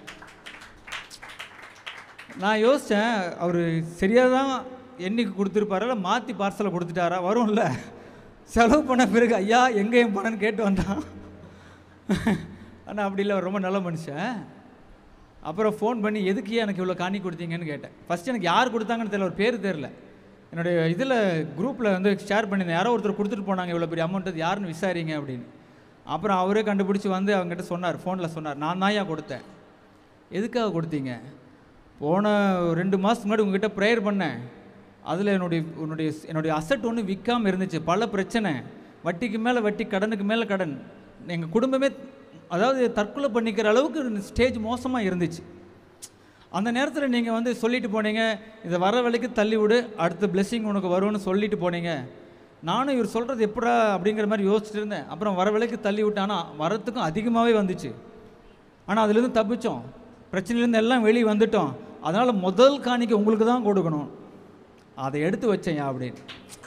நான் யோசித்தேன் அவர் சரியாக தான் எண்ணிக்கு கொடுத்துருப்பாரா இல்லை மாற்றி பார்சலை கொடுத்துட்டாரா வரும்ல செலவு பண்ண பிறகு ஐயா எங்கே என் பணம்னு கேட்டு வந்தான் ஆனால் அப்படி இல்லை அவர் ரொம்ப நல்ல மனுஷன் அப்புறம் ஃபோன் பண்ணி எதுக்கு ஏன் எனக்கு இவ்வளோ காணி கொடுத்தீங்கன்னு கேட்டேன் ஃபஸ்ட் எனக்கு யார் கொடுத்தாங்கன்னு தெரியல ஒரு பேர் தெரில என்னுடைய இதில் குரூப்பில் வந்து ஷேர் பண்ணியிருந்தேன் யாரோ ஒருத்தர் கொடுத்துட்டு போனாங்க இவ்வளோ பெரிய அமௌண்ட் அது யாருன்னு விசாரிங்க அப்படின்னு அப்புறம் அவரே கண்டுபிடிச்சி வந்து அவங்ககிட்ட சொன்னார் ஃபோனில் சொன்னார் நான் தான் ஏன் கொடுத்தேன் எதுக்காக கொடுத்தீங்க போன ரெண்டு மாதத்துக்கு முன்னாடி உங்ககிட்ட ப்ரேயர் பண்ணேன் அதில் என்னுடைய உன்னுடைய என்னுடைய அசட் ஒன்று விற்காமல் இருந்துச்சு பல பிரச்சனை வட்டிக்கு மேலே வட்டி கடனுக்கு மேலே கடன் எங்கள் குடும்பமே அதாவது தற்கொலை பண்ணிக்கிற அளவுக்கு ஸ்டேஜ் மோசமாக இருந்துச்சு அந்த நேரத்தில் நீங்கள் வந்து சொல்லிட்டு போனீங்க இதை வர வேலைக்கு தள்ளி விடு அடுத்த blessing உனக்கு வரும்னு சொல்லிட்டு போனீங்க நானும் இவர் சொல்கிறது எப்படா அப்படிங்கிற மாதிரி யோசிச்சுட்டு இருந்தேன் அப்புறம் வர வேலைக்கு தள்ளி விட்டானா வரத்துக்கும் அதிகமாகவே வந்துச்சு ஆனால் அதுலேருந்து தப்பிச்சோம் பிரச்சனையிலேருந்து எல்லாம் வெளியே வந்துட்டோம் அதனால் முதல் காணிக்கை உங்களுக்கு தான் கொடுக்கணும் அதை எடுத்து வச்சேன் அப்படின்னு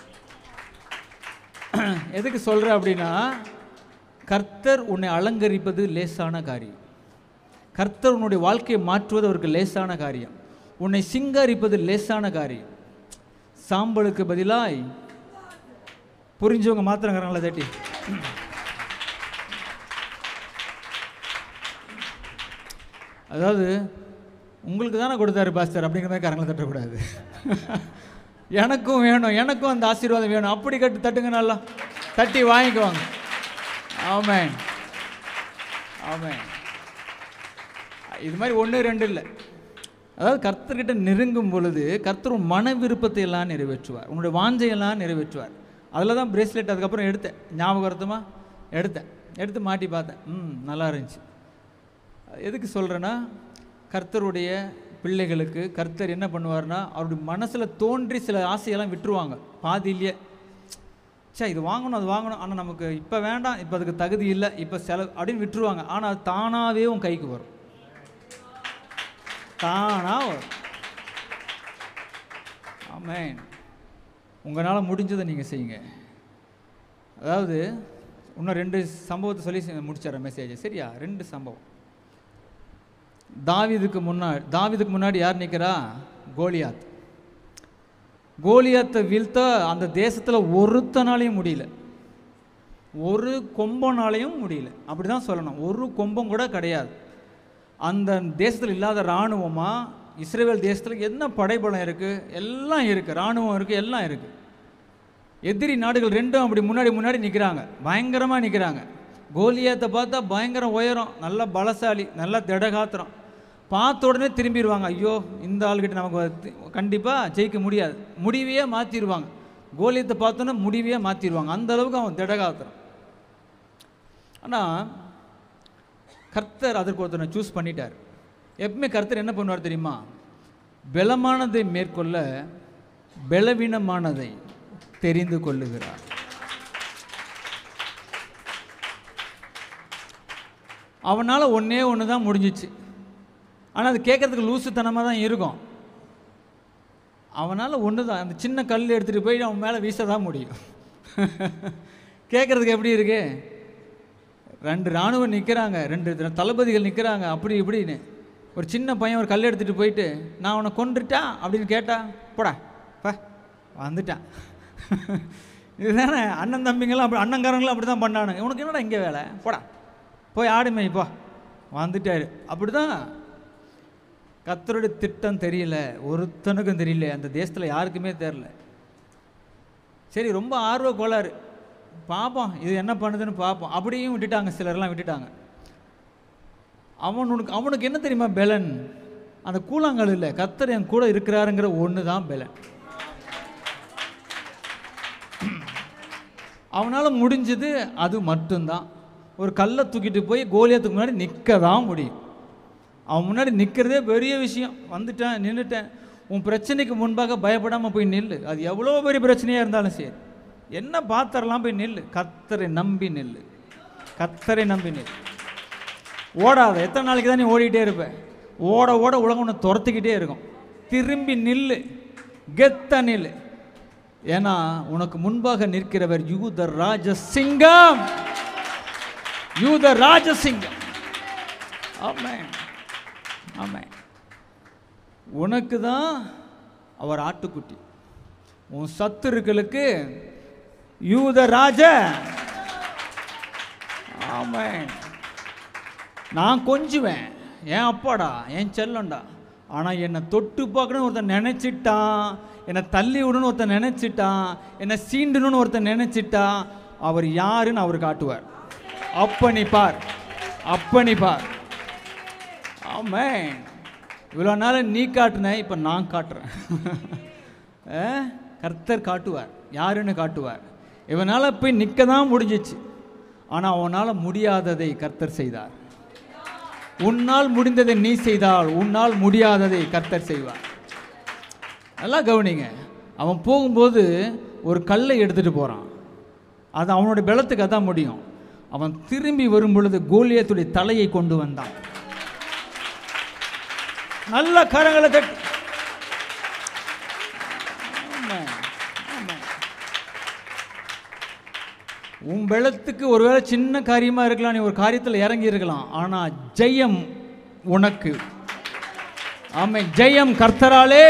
எதுக்கு சொல்கிறேன் அப்படின்னா கர்த்தர் உன்னை அலங்கரிப்பது லேசான காரியம் கர்த்தர் உன்னுடைய வாழ்க்கையை மாற்றுவது அவருக்கு லேசான காரியம் உன்னை சிங்காரிப்பது லேசான காரியம் சாம்பலுக்கு பதிலாய் புரிஞ்சவங்க மாத்திரங்கிறாங்களா தட்டி அதாவது உங்களுக்கு தானே கொடுத்தாரு பாஸ்டர் அப்படிங்கிற மாதிரி கரங்களை தட்டக்கூடாது எனக்கும் வேணும் எனக்கும் அந்த ஆசீர்வாதம் வேணும் அப்படி கட்டு தட்டுங்க நல்லா தட்டி வாங்கிக்குவாங்க ஆமென் ஆமென் இது மாதிரி ஒன்று ரெண்டு இல்லை அதாவது கர்த்தர்கிட்ட நெருங்கும் பொழுது கர்த்தர் உன் மன விருப்பத்தை எல்லாம் நிறைவேற்றுவார் உன்னுடைய வாஞ்சையெல்லாம் நிறைவேற்றுவார் அதில் தான் பிரேஸ்லெட் அதுக்கப்புறம் எடுத்தேன் ஞாபகார்த்தமாக எடுத்தேன் எடுத்து மாட்டி பார்த்தேன் ம் நல்லா இருந்துச்சு எதுக்கு சொல்கிறேன்னா கர்த்தருடைய பிள்ளைகளுக்கு கர்த்தர் என்ன பண்ணுவார்னா அவருடைய மனசில் தோன்றி சில ஆசையெல்லாம் விட்டுருவாங்க பாதியிலேயே சே இது வாங்கணும் அது வாங்கணும் ஆனால் நமக்கு இப்போ வேண்டாம் இப்போ அதுக்கு தகுதி இல்லை இப்போ செலவு அப்படின்னு விட்டுருவாங்க ஆனால் அது தானாகவே உன் கைக்கு வரும் தானா வரும் ஆமென் உங்களால் முடிஞ்சதை நீங்கள் செய்யுங்க அதாவது இன்னும் ரெண்டு சம்பவத்தை சொல்லி செ- முடிச்சிடுறேன் மெசேஜ் சரியா ரெண்டு சம்பவம் தாவீதுக்கு முன்னாடி தாவீதுக்கு முன்னாடி யார் நிற்கிறா கோலியாத் கோலியாத்தை வீழ்த்த அந்த தேசத்தில் ஒருத்தனாலையும் முடியல ஒரு கொம்பனாலையும் முடியல அப்படி தான் சொல்லணும் ஒரு கொம்பம் கூட கிடையாது அந்த தேசத்தில் இல்லாத இராணுவமா இஸ்ரேல் தேசத்தில் என்ன படைபலம் இருக்குது எல்லாம் இருக்குது இராணுவம் இருக்குது எல்லாம் இருக்குது எதிரி நாடுகள் ரெண்டும் அப்படி முன்னாடி முன்னாடி நிற்கிறாங்க பயங்கரமாக நிற்கிறாங்க கோலியாத்தை பார்த்தா பயங்கர உயரம் நல்ல பலசாலி நல்ல திடகாத்திரம் பார்த்த உடனே திரும்பிடுவாங்க ஐயோ இந்த ஆள்கிட்ட நமக்கு கண்டிப்பாக ஜெயிக்க முடியாது முடிவையே மாற்றிடுவாங்க கோலியத்தை பார்த்தோன்னே முடிவையே மாற்றிடுவாங்க அந்த அளவுக்கு அவன் திடகாத்திரம் ஆனால் கர்த்தர் அதற்கு ஒருத்தனை சூஸ் பண்ணிட்டார் எப்பவுமே கர்த்தர் என்ன பண்ணுவார் தெரியுமா பலமானதை மேற்கொள்ள பலவீனமானதை தெரிந்து கொள்ளுகிறார் அவனால் ஒன்றே ஒன்று தான் முடிஞ்சிச்சு ஆனால் அது கேட்கறதுக்கு லூசுத்தனமாக தான் இருக்கும் அவனால் ஒன்று தான் அந்த சின்ன கல் எடுத்துகிட்டு போய் அவன் மேலே வீச தான் முடியும் கேட்குறதுக்கு எப்படி இருக்கு ரெண்டு இராணுவம் நிற்கிறாங்க ரெண்டு த- தளபதிகள் நிற்கிறாங்க அப்படி இப்படின்னு ஒரு சின்ன பையன் ஒரு கல் எடுத்துகிட்டு போயிட்டு நான் அவனை கொன்றுட்டா அப்படின்னு கேட்டா போடா பா வந்துட்டான் இதுதானே அண்ணன் தம்பிங்கெல்லாம் அப்படி அண்ணங்காரங்களும் அப்படி தான் பண்ணானுங்க உனக்கு என்னடா இங்கே வேலை போடா போய் ஆடு மேய்ப்பா வந்துட்டாரு அப்படி தான் கத்தருடைய திட்டம் தெரியல ஒருத்தனுக்கும் தெரியல அந்த தேசத்தில் யாருக்குமே தெரில சரி ரொம்ப ஆர்வ கோளாறு பார்ப்போம் இது என்ன பண்ணுதுன்னு பார்ப்போம் அப்படியும் விட்டுட்டாங்க சிலர்லாம் விட்டுட்டாங்க அவனுக்கு அவனுக்கு என்ன தெரியுமா பெலன் அந்த கூழாங்கல் இல்லை கத்தர் என் கூட இருக்கிறாருங்கிற ஒன்று தான் பெலன் அவனால் முடிஞ்சது அது மட்டும்தான் ஒரு கல்லை தூக்கிட்டு போய் கோலியத்துக்கு முன்னாடி நிற்க தான் முடியும் அவன் முன்னாடி நிற்கிறதே பெரிய விஷயம் வந்துட்டேன் நின்றுட்டேன் உன் பிரச்சனைக்கு முன்பாக பயப்படாமல் போய் நில்லு அது எவ்வளோ பெரிய பிரச்சனையாக இருந்தாலும் சரி என்ன பாத்திரலாம் போய் நில்லு கத்தரை நம்பி நில்லு கத்தரை நம்பி நில்லு ஓடாத எத்தனை நாளைக்கு தான் நீ ஓடிக்கிட்டே இருப்ப ஓட ஓட உலகம் உன்னை துரத்திக்கிட்டே இருக்கும் திரும்பி நில்லு கெத்த நில்லு ஏன்னா உனக்கு முன்பாக நிற்கிறவர் யூத ராஜசிங்கம் யூத ராஜசிங்கம் ஆமென் ஆமென் உனக்கு தான் அவர் ஆட்டுக்குட்டி உன் சத்துருக்களுக்கு யூத ராஜ ஆமென் நான் கொஞ்சுவேன் என் அப்பாடா என் செல்லம்டா ஆனால் என்னை தொட்டு பார்க்கணும்னு ஒருத்தன் நினச்சிட்டான் என்னை தள்ளி விடணும்னு ஒருத்தன் நினச்சிட்டான் என்னை சீண்டணும்னு ஒருத்தன் நினச்சிட்டான் அவர் யாருன்னு அவர் காட்டுவார் அப்ப நீ பார் அப்ப நீ பார் ஆமென் இவ்வளோ நாள் நீ காட்டுன இப்போ நான் காட்டுறேன் ஆ? கர்த்தர் காட்டுவார் யாருன்னு காட்டுவார் இவனால் போய் நிற்க தான் முடிஞ்சிச்சு ஆனால் அவனால் முடியாததை கர்த்தர் செய்தார் உன்னால் முடிந்ததை நீ செய்தால் உன்னால் முடியாததை கர்த்தர் செய்வார் நல்லா கவனிங்க அவன் போகும்போது ஒரு கல்லை எடுத்துட்டு போகிறான் அது அவனுடைய பலத்துக்கு அதான் முடியும் அவன் திரும்பி வரும் பொழுது கோலியத்துடைய தலையை கொண்டு வந்தான் நல்ல கரங்களை தட்டி ஆமென், ஆமென். உன் பலத்துக்கு ஒருவேளை சின்ன காரியமா இருக்கலாம் நீ ஒரு காரியத்தில் இறங்கி இருக்கலாம் ஆனா ஜெயம் உனக்கு ஆமென் ஜெயம் கர்த்தராலே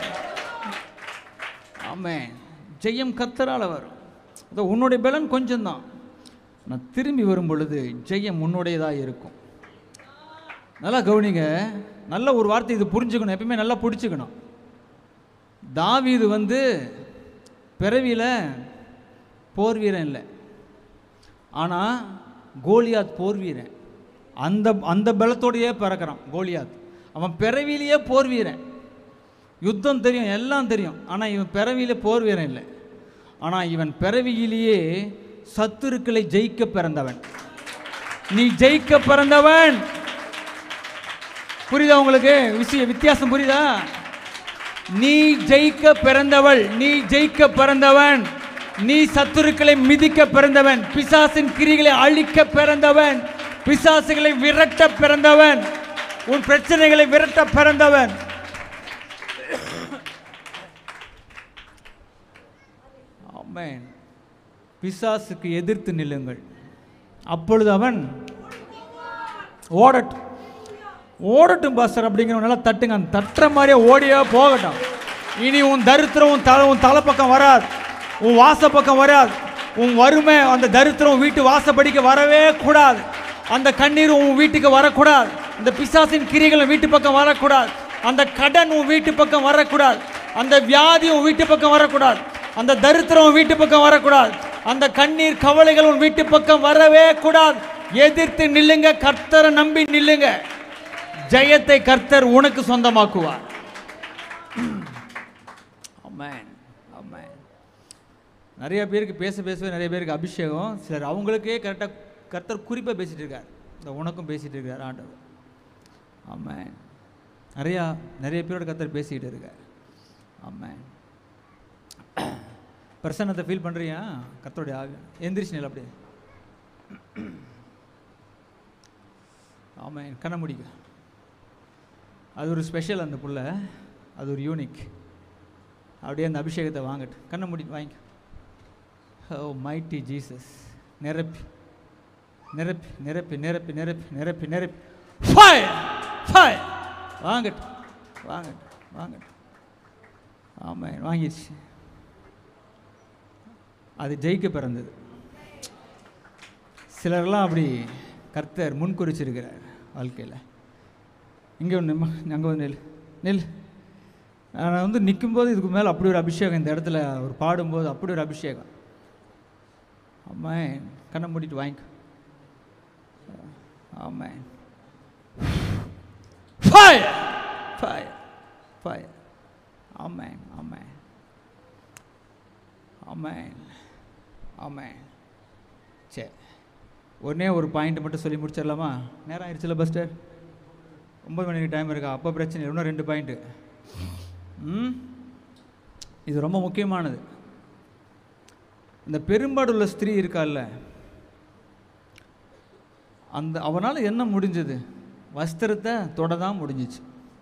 ஆமென் ஜெயம் கர்த்தரால வரும் அதோ உன்னுடைய பலன் கொஞ்சம்தான் நான் திரும்பி வரும் பொழுது ஜெயம் உன்னுடையதாக இருக்கும் நல்லா கவனிங்க நல்ல ஒரு வார்த்தை இது புரிஞ்சுக்கணும் எப்பயுமே நல்லா பிடிச்சுக்கணும் தாவீது வந்து பிறவியில் போர் வீரன் இல்லை ஆனால் கோலியாத் போர் வீரன் அந்த அந்த பலத்தோடையே பிறக்கிறான் கோலியாத் அவன் பிறவிலேயே போர் வீரன் யுத்தம் தெரியும் எல்லாம் தெரியும் ஆனால் இவன் பிறவியிலே போர் வீரன் இல்லை ஆனால் இவன் பிறவியிலேயே சத்துருக்களை ஜெயிக்க பிறந்தவன் நீ ஜெயிக்க பிறந்தவன் புரியுதா உங்களுக்கு விஷயம் வித்தியாசம் புரியுதா நீ ஜெயிக்க பிறந்தவள் நீ ஜெயிக்க பிறந்தவன் நீ சத்துருக்களை மிதிக்க பிறந்தவன் பிசாசின் கிரிகளை அழிக்க பிறந்தவன் பிசாசுகளை விரட்ட பிறந்தவன் உன் பிரச்சனைகளை விரட்ட பிறந்தவன் ஆமென் பிசாசுக்கு எதிர்த்து நில்லுங்கள் அப்பொழுது அவன் ஓடட்டும் ஓடட்டும் பாஸ்டர் அப்படிங்கிற நல்லா தட்டுங்க அந்த தட்டுற மாதிரியே ஓடியே போகட்டும் இனி உன் தரித்திரம் உன் தலை உன் தலை பக்கம் வராது உன் வாச பக்கம் வராது உன் வறுமை அந்த தரித்திரம் உன் வீட்டு வாசப்படிக்க வரவே கூடாது அந்த கண்ணீர் உன் வீட்டுக்கு வரக்கூடாது இந்த பிசாசின் கிரிகள் வீட்டு பக்கம் வரக்கூடாது அந்த கடன் உன் வீட்டு பக்கம் வரக்கூடாது அந்த வியாதி உன் வீட்டு பக்கம் வரக்கூடாது அந்த தரித்திரம் உன் வீட்டு பக்கம் வரக்கூடாது அந்த கண்ணீர் கவலைகள் உன் வீட்டு பக்கம் வரவே கூடாது எதிர்த்து நில்லுங்க கர்த்தரை நம்பி நில்லுங்க ஜெயத்தை கர்த்தர் உனக்கு சொந்தமாக்குவார் ஆமென் ஆமென் நிறைய பேருக்கு பேச பேசவே நிறைய பேருக்கு அபிஷேகம் சிலர் அவங்களுக்கே கரெக்டாக கர்த்தர் குறிப்பாக பேசிட்டு இருக்கார் இந்த உனக்கும் பேசிட்டு இருக்கார் ஆண்டவர் ஆமென் நிறையா நிறைய பேரோட கர்த்தர் பேசிக்கிட்டு இருக்கார் ஆமென் பிரசன்னத்தை ஃபீல் பண்ணுறியா கர்த்தருடைய ஆக எந்திரிச்சு நில அப்படியே ஆமாம் கண்ண முடிக்க அது ஒரு ஸ்பெஷல் அந்த புள்ள அது ஒரு யூனிக் அப்படியே அந்த அபிஷேகத்தை வாங்கட்டு கண்ணை மூடி வாங்கிக்க ஓ மைட்டி ஜீசஸ் நிரப்பி நிரப்பி நிரப்பி நிரப்பி நிரப்பி நிரப்பி நிரப்பி ஃபயர் ஃபயர் வாங்கட்டு வாங்கட்டு வாங்கட்டு ஆமாம் வாங்கிடுச்சு அது ஜெயிக்க பிறந்தது சிலர்லாம் அப்படி கர்த்தர் முன்குறிச்சிருக்கிறார் வாழ்க்கையில் இங்கே ஒன்று அங்கே வந்து நெல் நெல் நான் வந்து நிற்கும்போது இதுக்கு மேலே அப்படி ஒரு அபிஷேகம் இந்த இடத்துல ஒரு பாடும்போது அப்படி ஒரு அபிஷேகம் ஆமாம் கண்ணை மூடிட்டு வாங்கிக்கோ ஆமாம் ஃபயர் ஃபயர் ஃபயர் ஆமாம் ஆமாம் ஆமாம் ஆமாம் சரி ஒன்றே ஒரு பாயிண்ட் மட்டும் சொல்லி முடிச்சிடலாமா நேரம் ஆயிடுச்சுல பஸ்டர் ஒம்பது மணிக்கு டைம் இருக்கா அப்போ பிரச்சனை இல்லை இன்னும் ரெண்டு பாயிண்ட்டு ம் இது ரொம்ப முக்கியமானது இந்த பெரும்பாடுள்ள ஸ்திரீ இருக்கால்ல அந்த அவனால் என்ன முடிஞ்சது வஸ்திரத்தை தொட தான் முடிஞ்சிச்சு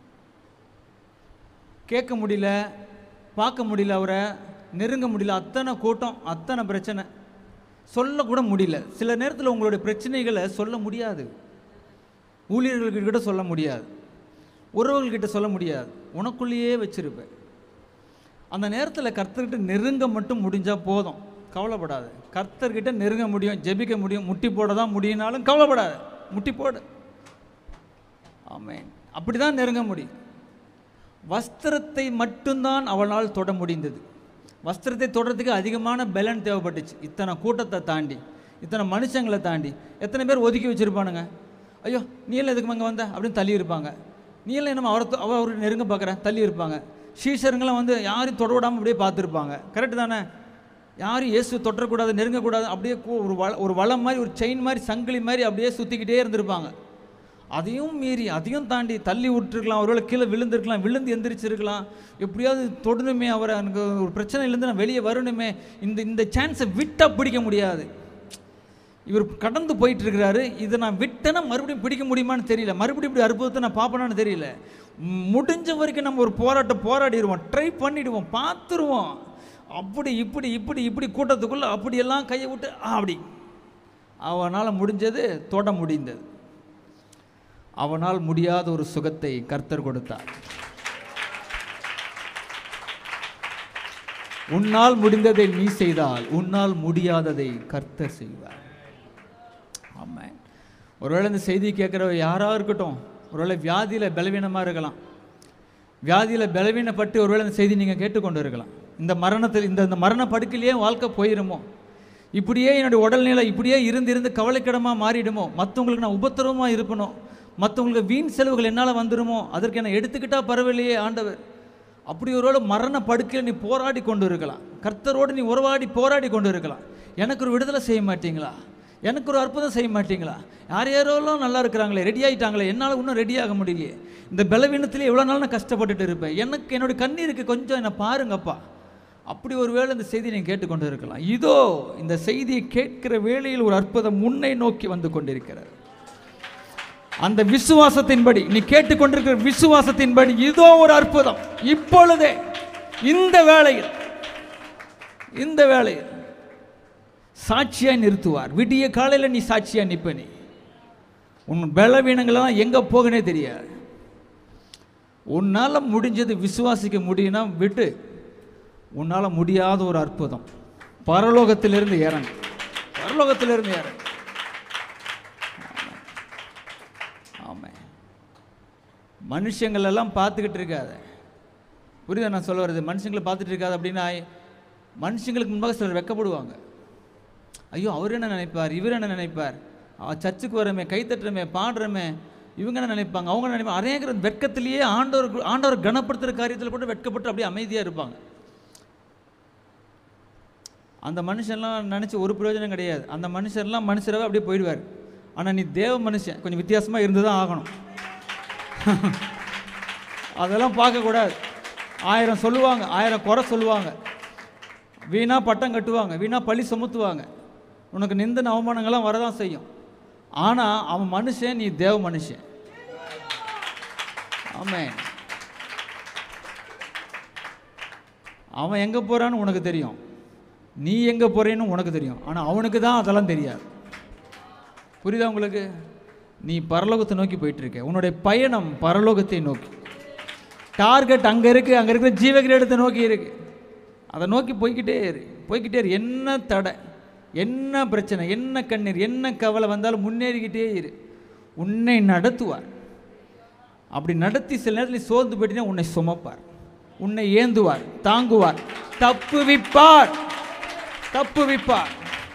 கேட்க முடியல பார்க்க முடியல அவரை நெருங்க முடியல அத்தனை கூட்டம் அத்தனை பிரச்சனை சொல்லக்கூட முடியல சில நேரத்தில் உங்களுடைய பிரச்சனைகளை சொல்ல முடியாது ஊழியர்கள்கிட்ட சொல்ல முடியாது உறவுகள்கிட்ட சொல்ல முடியாது உனக்குள்ளேயே வச்சிருப்ப அந்த நேரத்தில் கர்த்தர்கிட்ட நெருங்க மட்டும் முடிஞ்சால் போதும் கவலைப்படாது கர்த்தர்கிட்ட நெருங்க முடியும் ஜெபிக்க முடியும் முட்டி போட தான் முடியும்னாலும் கவலைப்படாது முட்டி போடு ஆமென் அப்படி தான் நெருங்க முடியும் வஸ்திரத்தை மட்டும்தான் அவளால் தொட முடிந்தது வஸ்திரத்தை தொடறதுக்கு அதிகமான பலன் தேவைப்பட்டுச்சு இத்தனை கூட்டத்தை தாண்டி இத்தனை மனுஷங்களை தாண்டி எத்தனை பேர் ஒதுக்கி வச்சுருப்பானுங்க ஐயோ நீ எல்லாம் எதுக்கு அங்கே வந்த அப்படின்னு தள்ளி இருப்பாங்க நீ எல்லாம் என்ன அவரை தொ- அவ அவர் நெருங்க பார்க்குறேன் தள்ளி இருப்பாங்க ஷீஷருங்களாம் வந்து யாரையும் தொட விடாமல் அப்படியே பார்த்துருப்பாங்க கரெக்டு தானே யாரும் இயேசு தொட்டக்கூடாது நெருங்கக்கூடாது அப்படியே கூ- ஒரு வள ஒரு வளம் மாதிரி ஒரு செயின் மாதிரி சங்கிலி மாதிரி அப்படியே சுற்றிக்கிட்டே இருந்திருப்பாங்க அதையும் மீறி அதையும் தாண்டி தள்ளி விட்டுருக்கலாம் ஒருவேளை கீழே விழுந்திருக்கலாம் விழுந்து எந்திரிச்சிருக்கலாம் எப்படியாவது தொடணுமே அவரை எனக்கு ஒரு பிரச்சனையிலேருந்து நான் வெளியே வரணுமே இந்த இந்த சான்ஸை விட்டா பிடிக்க முடியாது இவர் கடந்து போயிட்டு இருக்கிறாரு இதை நான் விட்டேன்னா மறுபடியும் பிடிக்க முடியுமான்னு தெரியல மறுபடியும் இப்படி அற்புதத்தை நான் பார்ப்பேனான்னு தெரியல ம், முடிஞ்ச வரைக்கும் நம்ம ஒரு போராட்டம் போராடிடுவோம் ட்ரை பண்ணிடுவோம் பார்த்துருவோம் அப்படி இப்படி இப்படி இப்படி கூட்டத்துக்குள்ளே அப்படியெல்லாம் கையை விட்டு ஆ, அப்படி அவனால் முடிஞ்சது தொட முடிந்தது அவனால் முடியாத ஒரு சுகத்தை கர்த்தர் கொடுத்தார் உன்னால் முடிந்ததை நீ செய்தால் உன்னால் முடியாததை கர்த்தர் செய்வார் ஆமாம் ஒருவேளை இந்த செய்தி கேட்குற யாராக இருக்கட்டும் ஒருவேளை வியாதியில் பலவீனமாக இருக்கலாம் வியாதியில் பலவீனப்பட்டு ஒருவேளை இந்த செய்தி நீங்கள் கேட்டுக்கொண்டு இருக்கலாம் இந்த மரணத்தில் இந்த இந்த மரண படுக்கையிலேயே வாழ்க்கை போயிருமோ இப்படியே என்னுடைய உடல்நிலை இப்படியே இருந்து இருந்து கவலைக்கிடமாக மாறிடுமோ மற்றவங்களுக்கு நான் உபத்திரவமாக இருப்பணும் மற்றவங்களுக்கு வீண் செலவுகள் என்னால் வந்துடுமோ அதற்கு என்ன எடுத்துக்கிட்டா பரவாயில்லையே ஆண்டவர் அப்படி ஒருவேளை மரண படுக்கையில் நீ போராடி கொண்டு இருக்கலாம் கர்த்தரோடு நீ உறவாடி போராடி கொண்டு இருக்கலாம் எனக்கு ஒரு விடுதலை செய்ய மாட்டீங்களா எனக்கு ஒரு அற்புதம் செய்ய மாட்டீங்களா யார் யாரோலாம் நல்லா இருக்கிறாங்களே ரெடி ஆகிட்டாங்களே என்னால் இன்னும் ரெடி ஆக முடியலையே இந்த பலவீனத்திலே எவ்வளோ நாள் நான் கஷ்டப்பட்டுட்டு இருப்பேன் எனக்கு என்னுடைய கண்ணீருக்கு கொஞ்சம் என்னை பாருங்கப்பா அப்படி ஒரு வேளை இந்த செய்தியை நீங்கள் கேட்டுக்கொண்டு இருக்கலாம் இதோ இந்த செய்தியை கேட்கிற வேளையில் ஒரு அற்புதம் முன்னை நோக்கி வந்து கொண்டிருக்கிறது அந்த விசுவாசத்தின்படி நீ கேட்டுக்கொண்டிருக்கிற விசுவாசத்தின்படி இதோ ஒரு அற்புதம் இப்பொழுதே இந்த வேளையில் இந்த வேளையில் சாட்சியாய் நிறுத்துவார் விடிய காலையில் நீ சாட்சியா நிற்ப நீ உன் பலவீனங்களெல்லாம் எங்கே போகனே தெரியாது உன்னால் முடிஞ்சது விசுவாசிக்க முடியும்னா விட்டு உன்னால் முடியாத ஒரு அற்புதம் பரலோகத்திலிருந்து இறங்கு பரலோகத்திலிருந்து இறங்கு ஆமாம் மனுஷங்கள் எல்லாம் பார்த்துக்கிட்டு இருக்காத புரியுதா நான் சொல்ல வர்றது மனுஷங்களை பார்த்துட்டு இருக்காது அப்படின்னா மனுஷங்களுக்கு முன்பாக சிலர் வெக்கப்படுவாங்க ஐயோ அவர் என்ன நினைப்பார் இவர் என்ன நினைப்பார் அவ சர்ச்சுக்கு வரமே கைத்தட்டுறமே பாடுறமே இவங்க என்ன நினைப்பாங்க அவங்க என்ன நினைப்பாங்க அநேகர் வெட்கத்திலேயே ஆண்டவர் ஆண்டவர் கனப்படுத்துகிற காரியத்தில் கூட வெட்கப்பட்டு அப்படியே அமைதியாக இருப்பாங்க அந்த மனுஷன்லாம் நினச்சி ஒரு பிரயோஜனம் கிடையாது அந்த மனுஷன்லாம் மனுஷராகவே அப்படியே போயிடுவார் ஆனால் நீ தேவ மனுஷன் கொஞ்சம் வித்தியாசமாக இருந்து தான் ஆகணும் அதெல்லாம் பார்க்கக்கூடாது ஆயிரம் சொல்லுவாங்க ஆயிரம் குறை சொல்லுவாங்க வீணா பட்டம் கட்டுவாங்க வீணா பழி சுமத்துவாங்க உனக்கு நிந்தன அவமானங்கள்லாம் வரதான் செய்யும் ஆனால் அவன் மனுஷன் நீ தேவ மனுஷன் ஆமென் அவன் எங்கே போகிறான்னு உனக்கு தெரியும் நீ எங்கே போகிறேன்னு உனக்கு தெரியும் ஆனால் அவனுக்கு தான் அதெல்லாம் தெரியாது புரியுதா உங்களுக்கு நீ பரலோகத்தை நோக்கி போயிட்டு இருக்க உன்னுடைய பயணம் பரலோகத்தை நோக்கி டார்கெட் அங்கே இருக்குது அங்கே இருக்கிற ஜீவகிரீடத்தை நோக்கி இருக்கு அதை நோக்கி போய்க்கிட்டே இரு போய்க்கிட்டே இரு என்ன தடை என்ன பிரச்சனை என்ன கண்ணீர் என்ன கவலை வந்தாலும் முன்னேறிக்கிட்டே இரு உன்னை நடத்துவார் அப்படி நடத்தி சில நேரத்தில் நீ சோர்ந்து போயிட்டீங்கன்னா உன்னை சுமப்பார் உன்னை ஏந்துவார் தாங்குவார் தப்பு விப்பார் தப்பு விப்பார்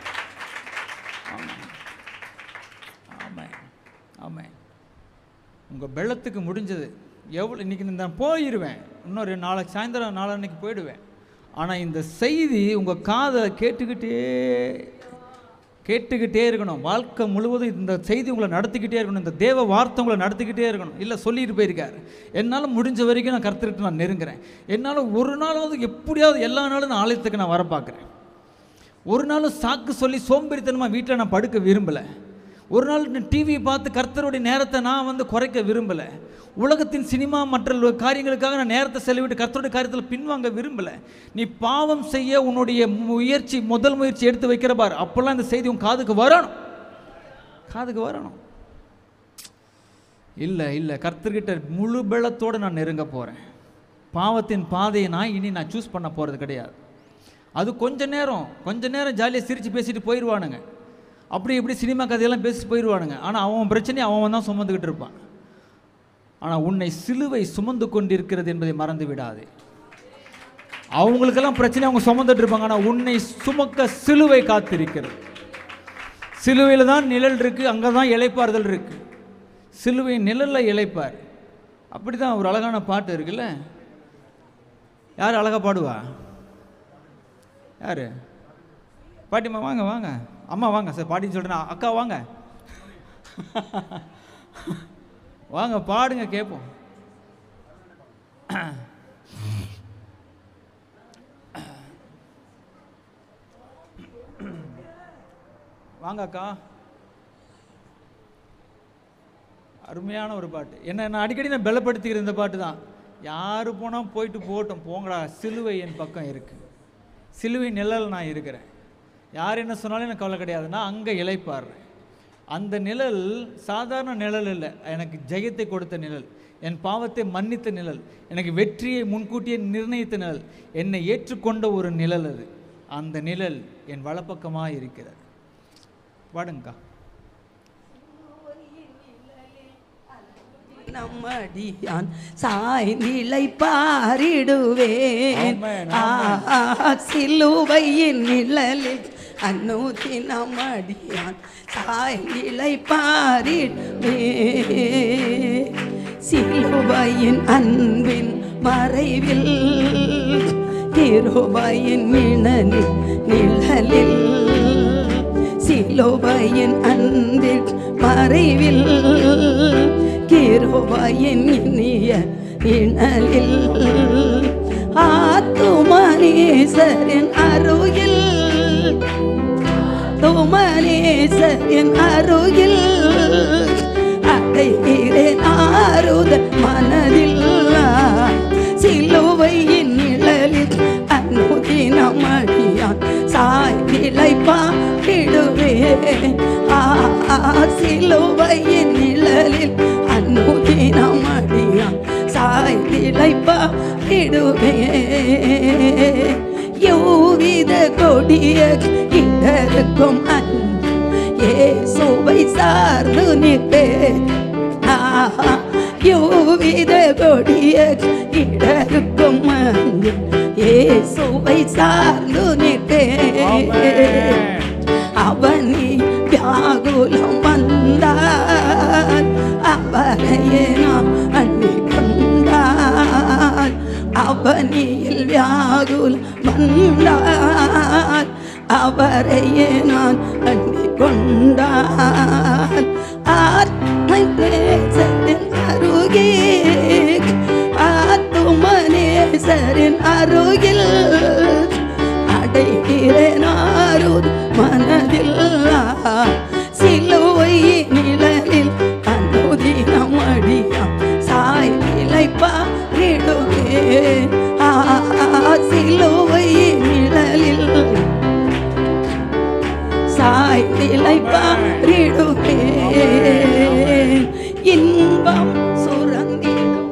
ஆமாம் ஆமாம் உங்கள் வெள்ளத்துக்கு முடிஞ்சது எவ்வளோ இன்றைக்கி நான் போயிடுவேன் இன்னொரு நாளைக்கு சாயந்தரம் நாளன்னைக்கு போயிடுவேன் ஆனால் இந்த செய்தி உங்கள் காதை கேட்டுக்கிட்டே கேட்டுக்கிட்டே இருக்கணும் வாழ்க்கை முழுவதும் இந்த செய்தி உங்களை நடத்திக்கிட்டே இருக்கணும் இந்த தேவ வார்த்தை உங்களை நடத்திக்கிட்டே இருக்கணும் இல்லை சொல்லிட்டு போயிருக்காரு என்னால் முடிஞ்ச வரைக்கும் நான் கருத்துக்கிட்டு நான் நெருங்குறேன் என்னால் ஒரு நாளாவது எப்படியாவது எல்லா நாளும் நான் ஆலயத்துக்கு நான் வர பார்க்குறேன் ஒரு நாளும் சாக்கு சொல்லி சோம்பேறித்தனமாக வீட்டில் நான் படுக்க விரும்பலை ஒரு நாள் டிவி பார்த்து கர்த்தருடைய நேரத்தை நான் வந்து குறைக்க விரும்பலை உலகத்தின் சினிமா மற்ற காரியங்களுக்காக நான் நேரத்தை செலவிட்டு கர்த்தருடைய காரியத்தில் பின்வாங்க விரும்பலை நீ பாவம் செய்ய உன்னுடைய முயற்சி முதல் முயற்சி எடுத்து வைக்கிற பார் அப்போல்லாம் இந்த செய்தி உன் காதுக்கு வரணும் காதுக்கு வரணும் இல்லை இல்லை கர்த்தர்கிட்ட முழு பலத்தோடு நான் நெருங்க போகிறேன் பாவத்தின் பாதையை நான் இனி நான் சூஸ் பண்ண போகிறது கிடையாது அது கொஞ்ச நேரம் கொஞ்ச நேரம் ஜாலியாக சிரித்து பேசிட்டு போயிடுவானுங்க அப்படி இப்படி சினிமா கதையெல்லாம் பேசிட்டு போயிடுவானுங்க ஆனால் அவன் பிரச்சனையை அவன் தான் சுமந்துக்கிட்டு இருப்பான் ஆனால் உன்னை சிலுவை சுமந்து கொண்டிருக்கிறது என்பதை மறந்து விடாதே அவங்களுக்கெல்லாம் பிரச்சனை அவங்க சுமந்துட்டு இருப்பாங்க ஆனால் உன்னை சுமக்க சிலுவை காத்திருக்கிறது சிலுவையில் தான் நிழல் இருக்குது அங்கே தான் இளைப்பாறுதல் இருக்குது சிலுவை நிழலில் இளைப்பார் அப்படி தான் ஒரு அழகான பாட்டு இருக்குல்ல யார் அழகாக பாடுவா யார் பாட்டிம்மா வாங்க வாங்க அம்மா வாங்க சார் பாட்டின்னு சொல்கிறேன் அக்கா வாங்க வாங்க பாடுங்க கேட்போம் வாங்க அக்கா அருமையான ஒரு பாட்டு என்ன நான் அடிக்கடி நான் பலப்படுத்திக்கிற இந்த பாட்டு தான் யார் போனால் போயிட்டு போகட்டும் போங்கடா சிலுவை என் பக்கம் இருக்குது சிலுவை நிழல் நான் இருக்கிறேன் யார் என்ன சொன்னாலும் எனக்கு கவலை கிடையாது நான் அங்கே இளைப்பாடுறேன் அந்த நிழல் சாதாரண நிழல் இல்லை எனக்கு ஜெயத்தை கொடுத்த நிழல் என் பாவத்தை மன்னித்த நிழல் எனக்கு வெற்றியை முன்கூட்டியே நிர்ணயித்த நிழல் என்னை ஏற்றுக்கொண்ட ஒரு நிழல் அது அந்த நிழல் என் வலப்பக்கமாக இருக்கிறது பாடுங்கக்கா நம்மடியான் சாய்நிலை பாரிடுவேன் ஆமென், ஆ, சிலுவையின் நிழலில் அன்னூத்தி நம்மடியான் சாய்நிலை பாரிடுவேன் சிலுவையின் அன்பின் மறைவில் கிருபையின் நிழலில் நிழலில் சிலுவையின் அன்பில் மறைவில் கிருபையின் இனிய இணலில் ஆத்துமனேசரின் அருகில் துமனேசரின் அருகில் அடைகிறேன் ஆறுத மனதில்லா சிலுவையின் நிழலில் அனுதினம் அடியான் சாய்நிலை பாடிடுவே ஆ சிலுவையின் நிழலில் அனுதினம் அடியான் சாய்நிலை பாடிடுவே யோவித கொடிய இடருக்கும் அன்பு இயேசுவை சார்ந்து நிற்பேன் ஆஹா, யோவித கொடிய இடருக்கும் அன்பு இயேசுவை சார்ந்து நிற்பேன் அவனி வியாகுலம் வந்தார் அவரையே நாம் அன்பிக் கொண்டார் அவனியில் வியாகுல் வந்தார் அவரையே நான் அன்பிக் கொண்டார் ஆத்மை நேசரின் அருகே ஆத்துமனேசரின் அருகில் அடைகிறேனாருது மனதில்லா சிலுவை நிழலில் அனுதினம் அடியாம் சாய் நிலைப்பா இடுவே ஆ சிலுவை நிழலில் சாய் நிலைப்பாரிடுவே இன்பம் சுரந்திடும்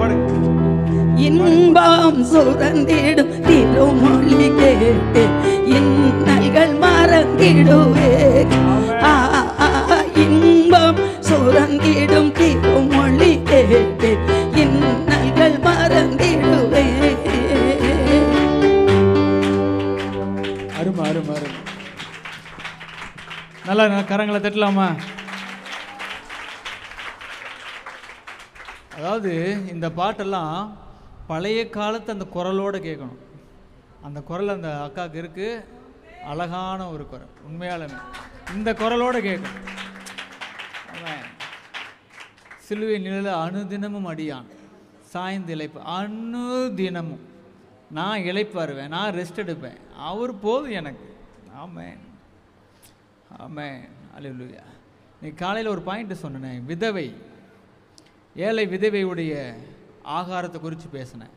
இன்பம் சுரந்திடும் திருமொழி கேட்டு இன்னல்கள் மறந்திடுவே ஆ, ஆ, இன்பம் சுரந்திடும் திருமொழி கேட்டு இன்னல்கள் மறந்திடுவே அருமை அருமை அருமை நல்லா நல்லா கரங்களை தட்டலாமா அதாவது இந்த பாட்டெல்லாம் பழைய காலத்து அந்த குரலோட கேட்கணும் அந்த குரல் அந்த அக்காவுக்கு இருக்கு அழகான ஒரு குரல் உண்மையாலுமே இந்த குரலோட கேட்கணும் ஆமென். சிலுவை நிழல அனுதினமும் அடியான் சாய்ந்து இழைப்பு அனுதினமும் நான் இழைப்பாருவேன் நான் ரெஸ்ட் எடுப்பேன் அவர் போதும் எனக்கு ஆமென் ஆமென் அல்லேலூயா நீ காலையில் ஒரு பாயிண்ட் சொன்னேன் விதவை ஏழை விதவையுடைய ஆகாரத்தை குறித்து பேசினேன்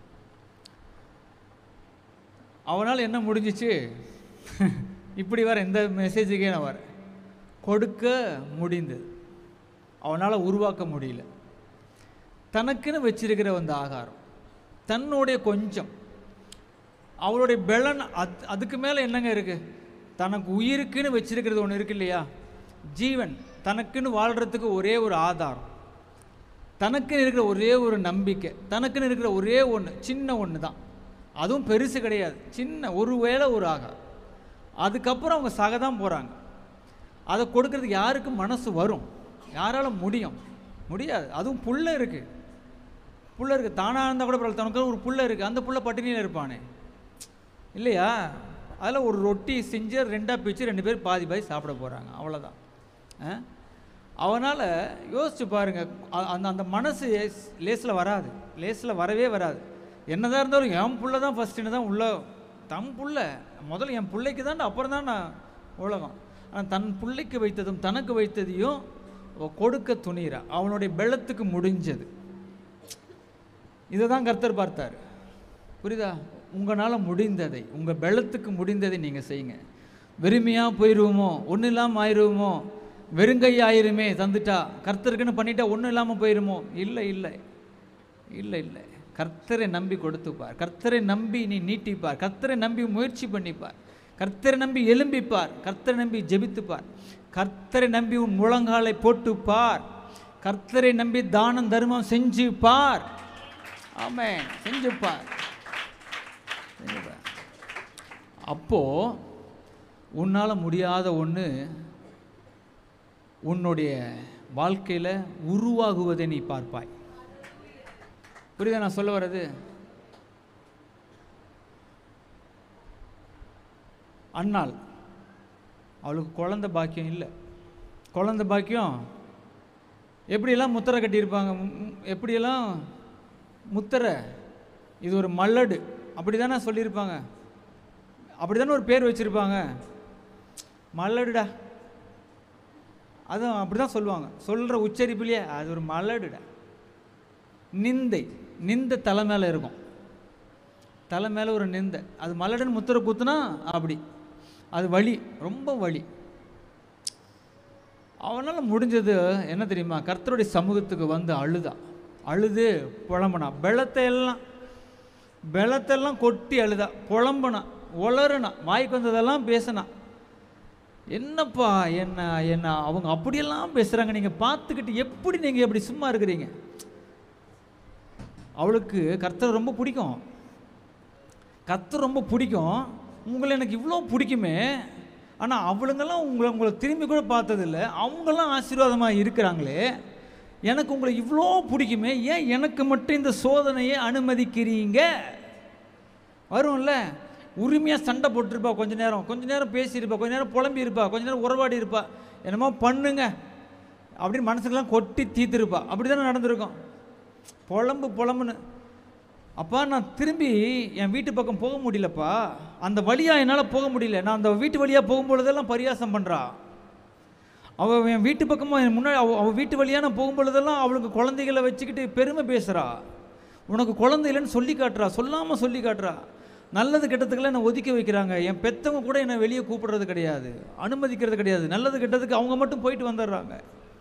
அவனால் என்ன முடிஞ்சிச்சு இப்படி வர இந்த மெசேஜுக்கே நான் வரேன் கொடுக்க முடிந்தது அவனால் உருவாக்க முடியல தனக்குன்னு வச்சிருக்கிற அந்த ஆகாரம் தன்னுடைய கொஞ்சம் அவளுடைய பெலன் அது அதுக்கு மேலே என்னங்க இருக்கு தனக்கு உயிருக்குன்னு வச்சிருக்கிறது ஒன்று இருக்கு இல்லையா ஜீவன் தனக்குன்னு வாழ்கிறதுக்கு ஒரே ஒரு ஆதாரம் தனக்குன்னு இருக்கிற ஒரே ஒரு நம்பிக்கை தனக்குன்னு இருக்கிற ஒரே ஒன்று சின்ன ஒன்று தான் அதுவும் பெருசு கிடையாது சின்ன ஒரு வேளை ஒரு ஆகாரம் அதுக்கப்புறம் அவங்க சாக தான் போகிறாங்க அதை கொடுக்கறதுக்கு யாருக்கு மனசு வரும் யாரால முடியும் முடியாது அதுவும் புள்ள இருக்கு புள்ள இருக்கு தானாக இருந்தால் கூட பரவாயில்ல தனக்கு ஒரு புள்ள இருக்கு அந்த புள்ள பட்டினியில் இருப்பானே இல்லையா அதில் ஒரு ரொட்டி செஞ்சு ரெண்டாக பிச்சு ரெண்டு பேர் பாதி பாதி சாப்பிட போகிறாங்க அவ்வளோதான் அவனால் யோசிச்சு பாருங்க அ- அந்த அந்த மனசு லேஸில் வராது லேஸில் வரவே வராது என்னதான் இருந்தாலும் என் புள்ள தான் ஃபஸ்ட்டுன்னு தான் உள்ள தன் புள்ள முதல்ல என் பிள்ளைக்கு தான் அப்புறம் தான் நான் உலகம் ஆனால் தன் பிள்ளைக்கு வைத்ததும் தனக்கு வைத்ததையும் அவ கொடுக்க துணிகிறா அவனுடைய பெள்ளத்துக்கு முடிஞ்சது இதை தான் கர்த்தர் பார்த்தார் புரியுதா உங்களால் முடிந்ததை உங்கள் பெள்ளத்துக்கு முடிந்ததை நீங்கள் செய்யுங்க வெறுமையாக போயிடுவோமோ ஒன்றும் இல்லாமல் ஆயிடுவோமோ வெறுங்கை ஆயிருமே தந்துட்டா கர்த்தருக்குன்னு பண்ணிட்டா ஒன்றும் இல்லாமல் போயிருமோ இல்லை இல்லை இல்லை இல்லை கர்த்தரை நம்பி கொடுத்துப்பார் கர்த்தரை நம்பி நீ நீட்டிப்பார் கர்த்தரை நம்பி முயற்சி பண்ணிப்பார் கர்த்தரை நம்பி எழும்பிப்பார் கர்த்தரை நம்பி ஜெபித்துப்பார் கர்த்தரை நம்பி உன் முழங்காலை போட்டுப்பார் கர்த்தரை நம்பி தானம் தர்மம் செஞ்சு பார் ஆமென் செஞ்சு பார் செஞ்சு பார். அப்போ உன்னால முடியாத ஒன்று உன்னுடைய வாழ்க்கையில் உருவாகுவதை நீ பார்ப்பாய் புரியுதா நான் சொல்ல வர்றது அண்ணாள் அவளுக்கு குழந்தை பாக்கியம் இல்லை குழந்தை பாக்கியம் எப்படியெல்லாம் முத்திரை கட்டியிருப்பாங்க ம், ம், எப்படியெல்லாம் முத்திரை இது ஒரு மல்லடு அப்படி தானே சொல்லியிருப்பாங்க அப்படி தானே ஒரு பேர் வச்சுருப்பாங்க மல்லடுடா அதுவும் அப்படி தான் சொல்லுவாங்க சொல்கிற உச்சரிப்புலையே அது ஒரு மலடுடா நிந்தை நிந்தை தலை மேலே இருக்கும் தலை மேலே ஒரு நிந்தை அது மலடுன்னு முத்திர குத்துனா அப்படி அது வலி ரொம்ப வலி அவனால் முடிஞ்சது என்ன தெரியுமா கர்த்தருடைய சமூகத்துக்கு வந்து அழுதா அழுது புலம்புனா பெலத்தை எல்லாம் பெலத்தெல்லாம் கொட்டி அழுதா புலம்புனா உளறுனா வாய்க்கு வந்ததெல்லாம் பேசினா என்னப்பா என்ன என்ன அவங்க அப்படியெல்லாம் பேசுகிறாங்க நீங்கள் பார்த்துக்கிட்டு எப்படி நீங்கள் எப்படி சும்மா இருக்கிறீங்க அவளுக்கு கர்த்தர் ரொம்ப பிடிக்கும் கர்த்தர் ரொம்ப பிடிக்கும் உங்களை எனக்கு இவ்வளோ பிடிக்குமே ஆனால் அவளுங்கெல்லாம் உங்களை உங்களை திரும்பி கூட பார்த்ததில்ல அவங்கெல்லாம் ஆசீர்வாதமாக இருக்கிறாங்களே எனக்கு உங்களை இவ்வளோ பிடிக்குமே ஏன் எனக்கு மட்டும் இந்த சோதனையை அனுமதிக்கிறீங்க வரும்ல உரிமையாக சண்டை போட்டிருப்பா கொஞ்ச நேரம் கொஞ்ச நேரம் பேசியிருப்பா கொஞ்ச நேரம் புலம்பி இருப்பா கொஞ்ச நேரம் உறவாடி இருப்பா என்னமோ பண்ணுங்க அப்படின்னு மனசுக்கெல்லாம் கொட்டி தீர்த்திருப்பா அப்படி தானே நடந்திருக்கும் புலம்பு புலம்புன்னு அப்பா நான் திரும்பி என் வீட்டு பக்கம் போக முடியலப்பா அந்த வழியாக என்னால் போக முடியல நான் அந்த வீட்டு வழியாக போகும்பொழுதெல்லாம் பரியாசம் பண்ணுறா அவள் என் வீட்டு பக்கமாக என் முன்னாடி அவள் அவள் வீட்டு வழியாக நான் போகும்பொழுதெல்லாம் அவளுக்கு குழந்தைகளை வச்சுக்கிட்டு பெருமை பேசுகிறா உனக்கு குழந்தை இல்லைன்னு சொல்லி காட்டுறா சொல்லாமல் சொல்லி காட்டுறா நல்லது கெட்டதுக்கெல்லாம் என்னை ஒதுக்கி வைக்கிறாங்க என் பெத்தவங்க கூட என்னை வெளியே கூப்பிடுறது கிடையாது அனுமதிக்கிறது கிடையாது நல்லது கெட்டதுக்கு அவங்க மட்டும் போயிட்டு வந்துடுறாங்க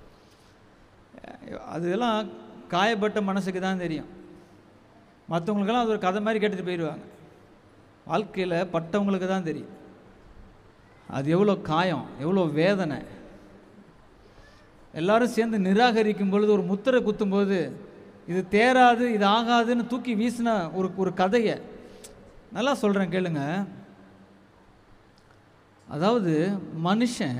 அதெல்லாம் காயப்பட்ட மனசுக்கு தான் தெரியும் மற்றவங்களுக்கெல்லாம் அது ஒரு கதை மாதிரி கேட்டுட்டு போயிடுவாங்க வாழ்க்கையில் பட்டவங்களுக்கு தான் தெரியும் அது எவ்வளோ காயம் எவ்வளோ வேதனை எல்லாரும் சேர்ந்து நிராகரிக்கும் பொழுது ஒரு முத்திரை குத்தும்போது இது தேராது இது ஆகாதுன்னு தூக்கி வீசின ஒரு ஒரு கதையை நல்லா சொல்கிறேன் கேளுங்க அதாவது மனுஷன்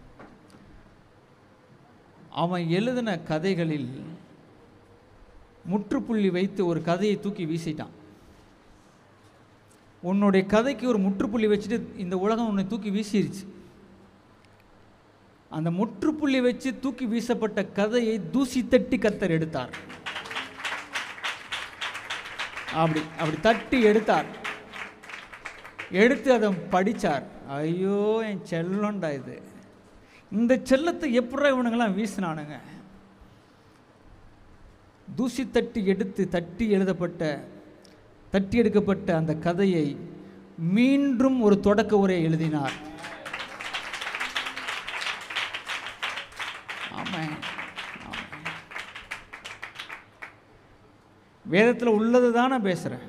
அவன் எழுதின கதைகளில் முற்றுப்புள்ளி வைத்து ஒரு கதையை தூக்கி வீசிட்டான் உன்னுடைய கதைக்கு ஒரு முற்றுப்புள்ளி வச்சுட்டு இந்த உலகம் உன்னை தூக்கி வீசிருச்சு அந்த முற்றுப்புள்ளி வச்சு தூக்கி வீசப்பட்ட கதையை தூசி தட்டி கத்தர் எடுத்தார் அப்படி அப்படி தட்டி எடுத்தார் எடுத்து அதை படித்தார் ஐயோ என் செல்லண்டா இது இந்த செல்லத்தை எப்படா இவனுங்கெல்லாம் வீசினானுங்க தூசி தட்டி எடுத்து தட்டி எழுதப்பட்ட தட்டி எடுக்கப்பட்ட அந்த கதையை மீண்டும் ஒரு தொடக்க உரை எழுதினார் ஆமாம் வேதத்தில் உள்ளது தான் நான் பேசுகிறேன்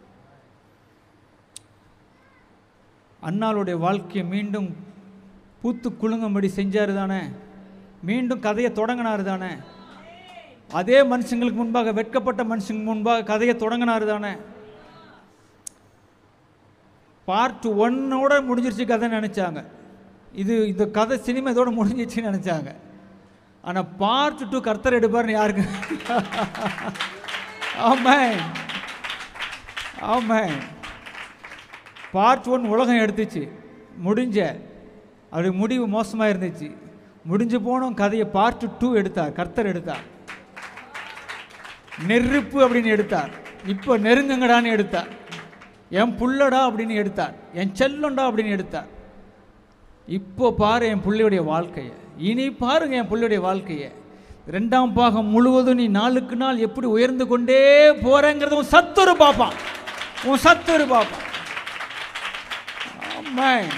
அண்ணாளுடைய வாழ்க்கையை மீண்டும் பூத்து குலுங்கும்படி செஞ்சார் தானே மீண்டும் கதையை தொடங்கினார் தானே அதே மனுஷங்களுக்கு முன்பாக வெட்கப்பட்ட மனுஷங்க முன்பாக கதையை தொடங்கினார் தானே பார்ட் ஒன்னோட முடிஞ்சிருச்சு கதை நினச்சாங்க இது இந்த கதை சினிமா இதோட முடிஞ்சிருச்சுன்னு நினச்சாங்க ஆனால் பார்ட் டூ கர்த்தர் எடுப்பார்னு யாருக்கு ஆமாம் ஆமாம் பார்ட் ஒன் உலகம் எடுத்துச்சு முடிஞ்ச அது முடிவு மோசமாக இருந்துச்சு முடிஞ்சு போனோம் கதையை பார்ட் டூ எடுத்தார் கர்த்தர் எடுத்தார் நெருப்பு அப்படின்னு எடுத்தார் இப்போ நெருங்குங்கடான்னு எடுத்தார் என் புள்ளடா அப்படின்னு எடுத்தார் என் செல்லண்டா அப்படின்னு எடுத்தார் இப்போ பாரு என் பிள்ளையுடைய வாழ்க்கையை இனி பாருங்க என் பிள்ளையுடைய வாழ்க்கையை ரெண்டாம் பாகம் முழுவதும் நீ நாளுக்கு நாள் எப்படி உயர்ந்து கொண்டே போறேங்கிறத உன் சத்துரு பார்ப்பான் உன் சத்துரு பார்ப்பான் ஆமாம்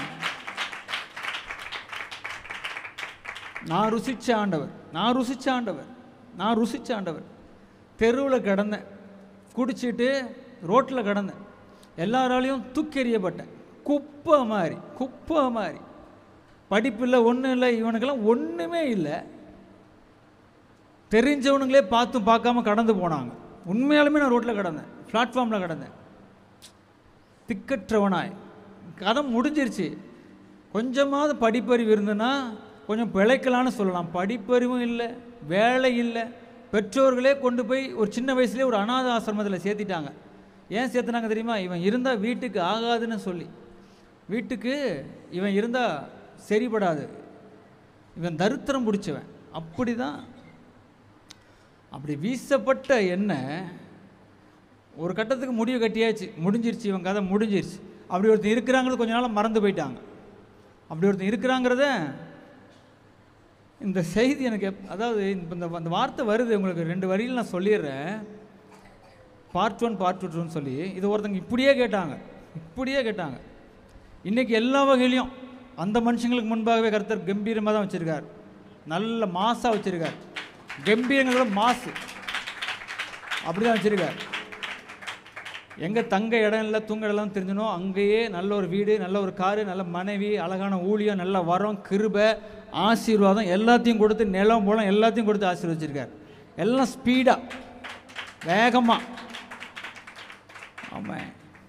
நான் ருசிச்ச ஆண்டவர் நான் ருசிச்ச ஆண்டவர் நான் ருசிச்ச ஆண்டவர் தெருவில் கிடந்தேன் குடிச்சிட்டு ரோட்டில் கிடந்தேன் எல்லாராலையும் தூக்கி எறியப்பட்டேன் குப்பை மாதிரி குப்பை மாதிரி படிப்பு இல்லை ஒன்றும் இல்லை இவனுக்கெல்லாம் ஒன்றுமே இல்லை தெரிஞ்சவனுங்களே பார்த்தும் பார்க்காம கடந்து போனாங்க உண்மையாலுமே நான் ரோட்டில் கிடந்தேன் பிளாட்ஃபார்மில் கிடந்தேன் திக்கற்றவனாய் கதை முடிஞ்சிருச்சு கொஞ்சமாவது படிப்பறிவு இருந்ததுன்னா கொஞ்சம் பிழைக்கலான்னு சொல்லலாம் படிப்பறிவும் இல்லை வேலை இல்லை பெற்றோர்களே கொண்டு போய் ஒரு சின்ன வயசுலேயே ஒரு அனாத ஆசிரமத்தில் சேர்த்திட்டாங்க ஏன் சேர்த்துனாங்க தெரியுமா இவன் இருந்தால் வீட்டுக்கு ஆகாதுன்னு சொல்லி வீட்டுக்கு இவன் இருந்தால் சரிபடாது இவன் தரித்திரம் பிடிச்சவன் அப்படி தான் அப்படி வீசப்பட்ட எண்ணெய் ஒரு கட்டத்துக்கு முடிவு கட்டியாச்சு முடிஞ்சிருச்சு இவன் கதை முடிஞ்சிருச்சு அப்படி ஒருத்தன் இருக்கிறாங்கிறது கொஞ்ச நாள் மறந்து போயிட்டாங்க அப்படி ஒருத்தன் இருக்கிறாங்கிறத இந்த செய்தி எனக்கு எப்- அதாவது இப்ப இந்த அந்த வார்த்தை வருது உங்களுக்கு ரெண்டு வரியில் நான் சொல்லிடுறேன் பார்ட் ஒன் பார்ட் டூன்னு சொல்லி இது ஒருத்தங்க இப்படியே கேட்டாங்க இப்படியே கேட்டாங்க இன்றைக்கி எல்லா வகையிலையும் அந்த மனுஷங்களுக்கு முன்பாகவே கருத்தர் கம்பீரமாக தான் வச்சுருக்கார் நல்ல மாசாக வச்சுருக்கார் கம்பீரங்களோட மாசு அப்படி தான் வச்சுருக்கார் எங்கே தங்க இடம் இல்லை தூங்க இடம்லாம் தெரிஞ்சனோ அங்கேயே நல்ல ஒரு வீடு நல்ல ஒரு காரு நல்ல மனைவி அழகான ஊழியம் நல்ல வரம் கிருபை ஆசீர்வாதம் எல்லாத்தையும் கொடுத்து நிலம் போலம் எல்லாத்தையும் கொடுத்து ஆசீர்வச்சிருக்கார் எல்லாம் ஸ்பீடாக வேகமாக ஆமாம்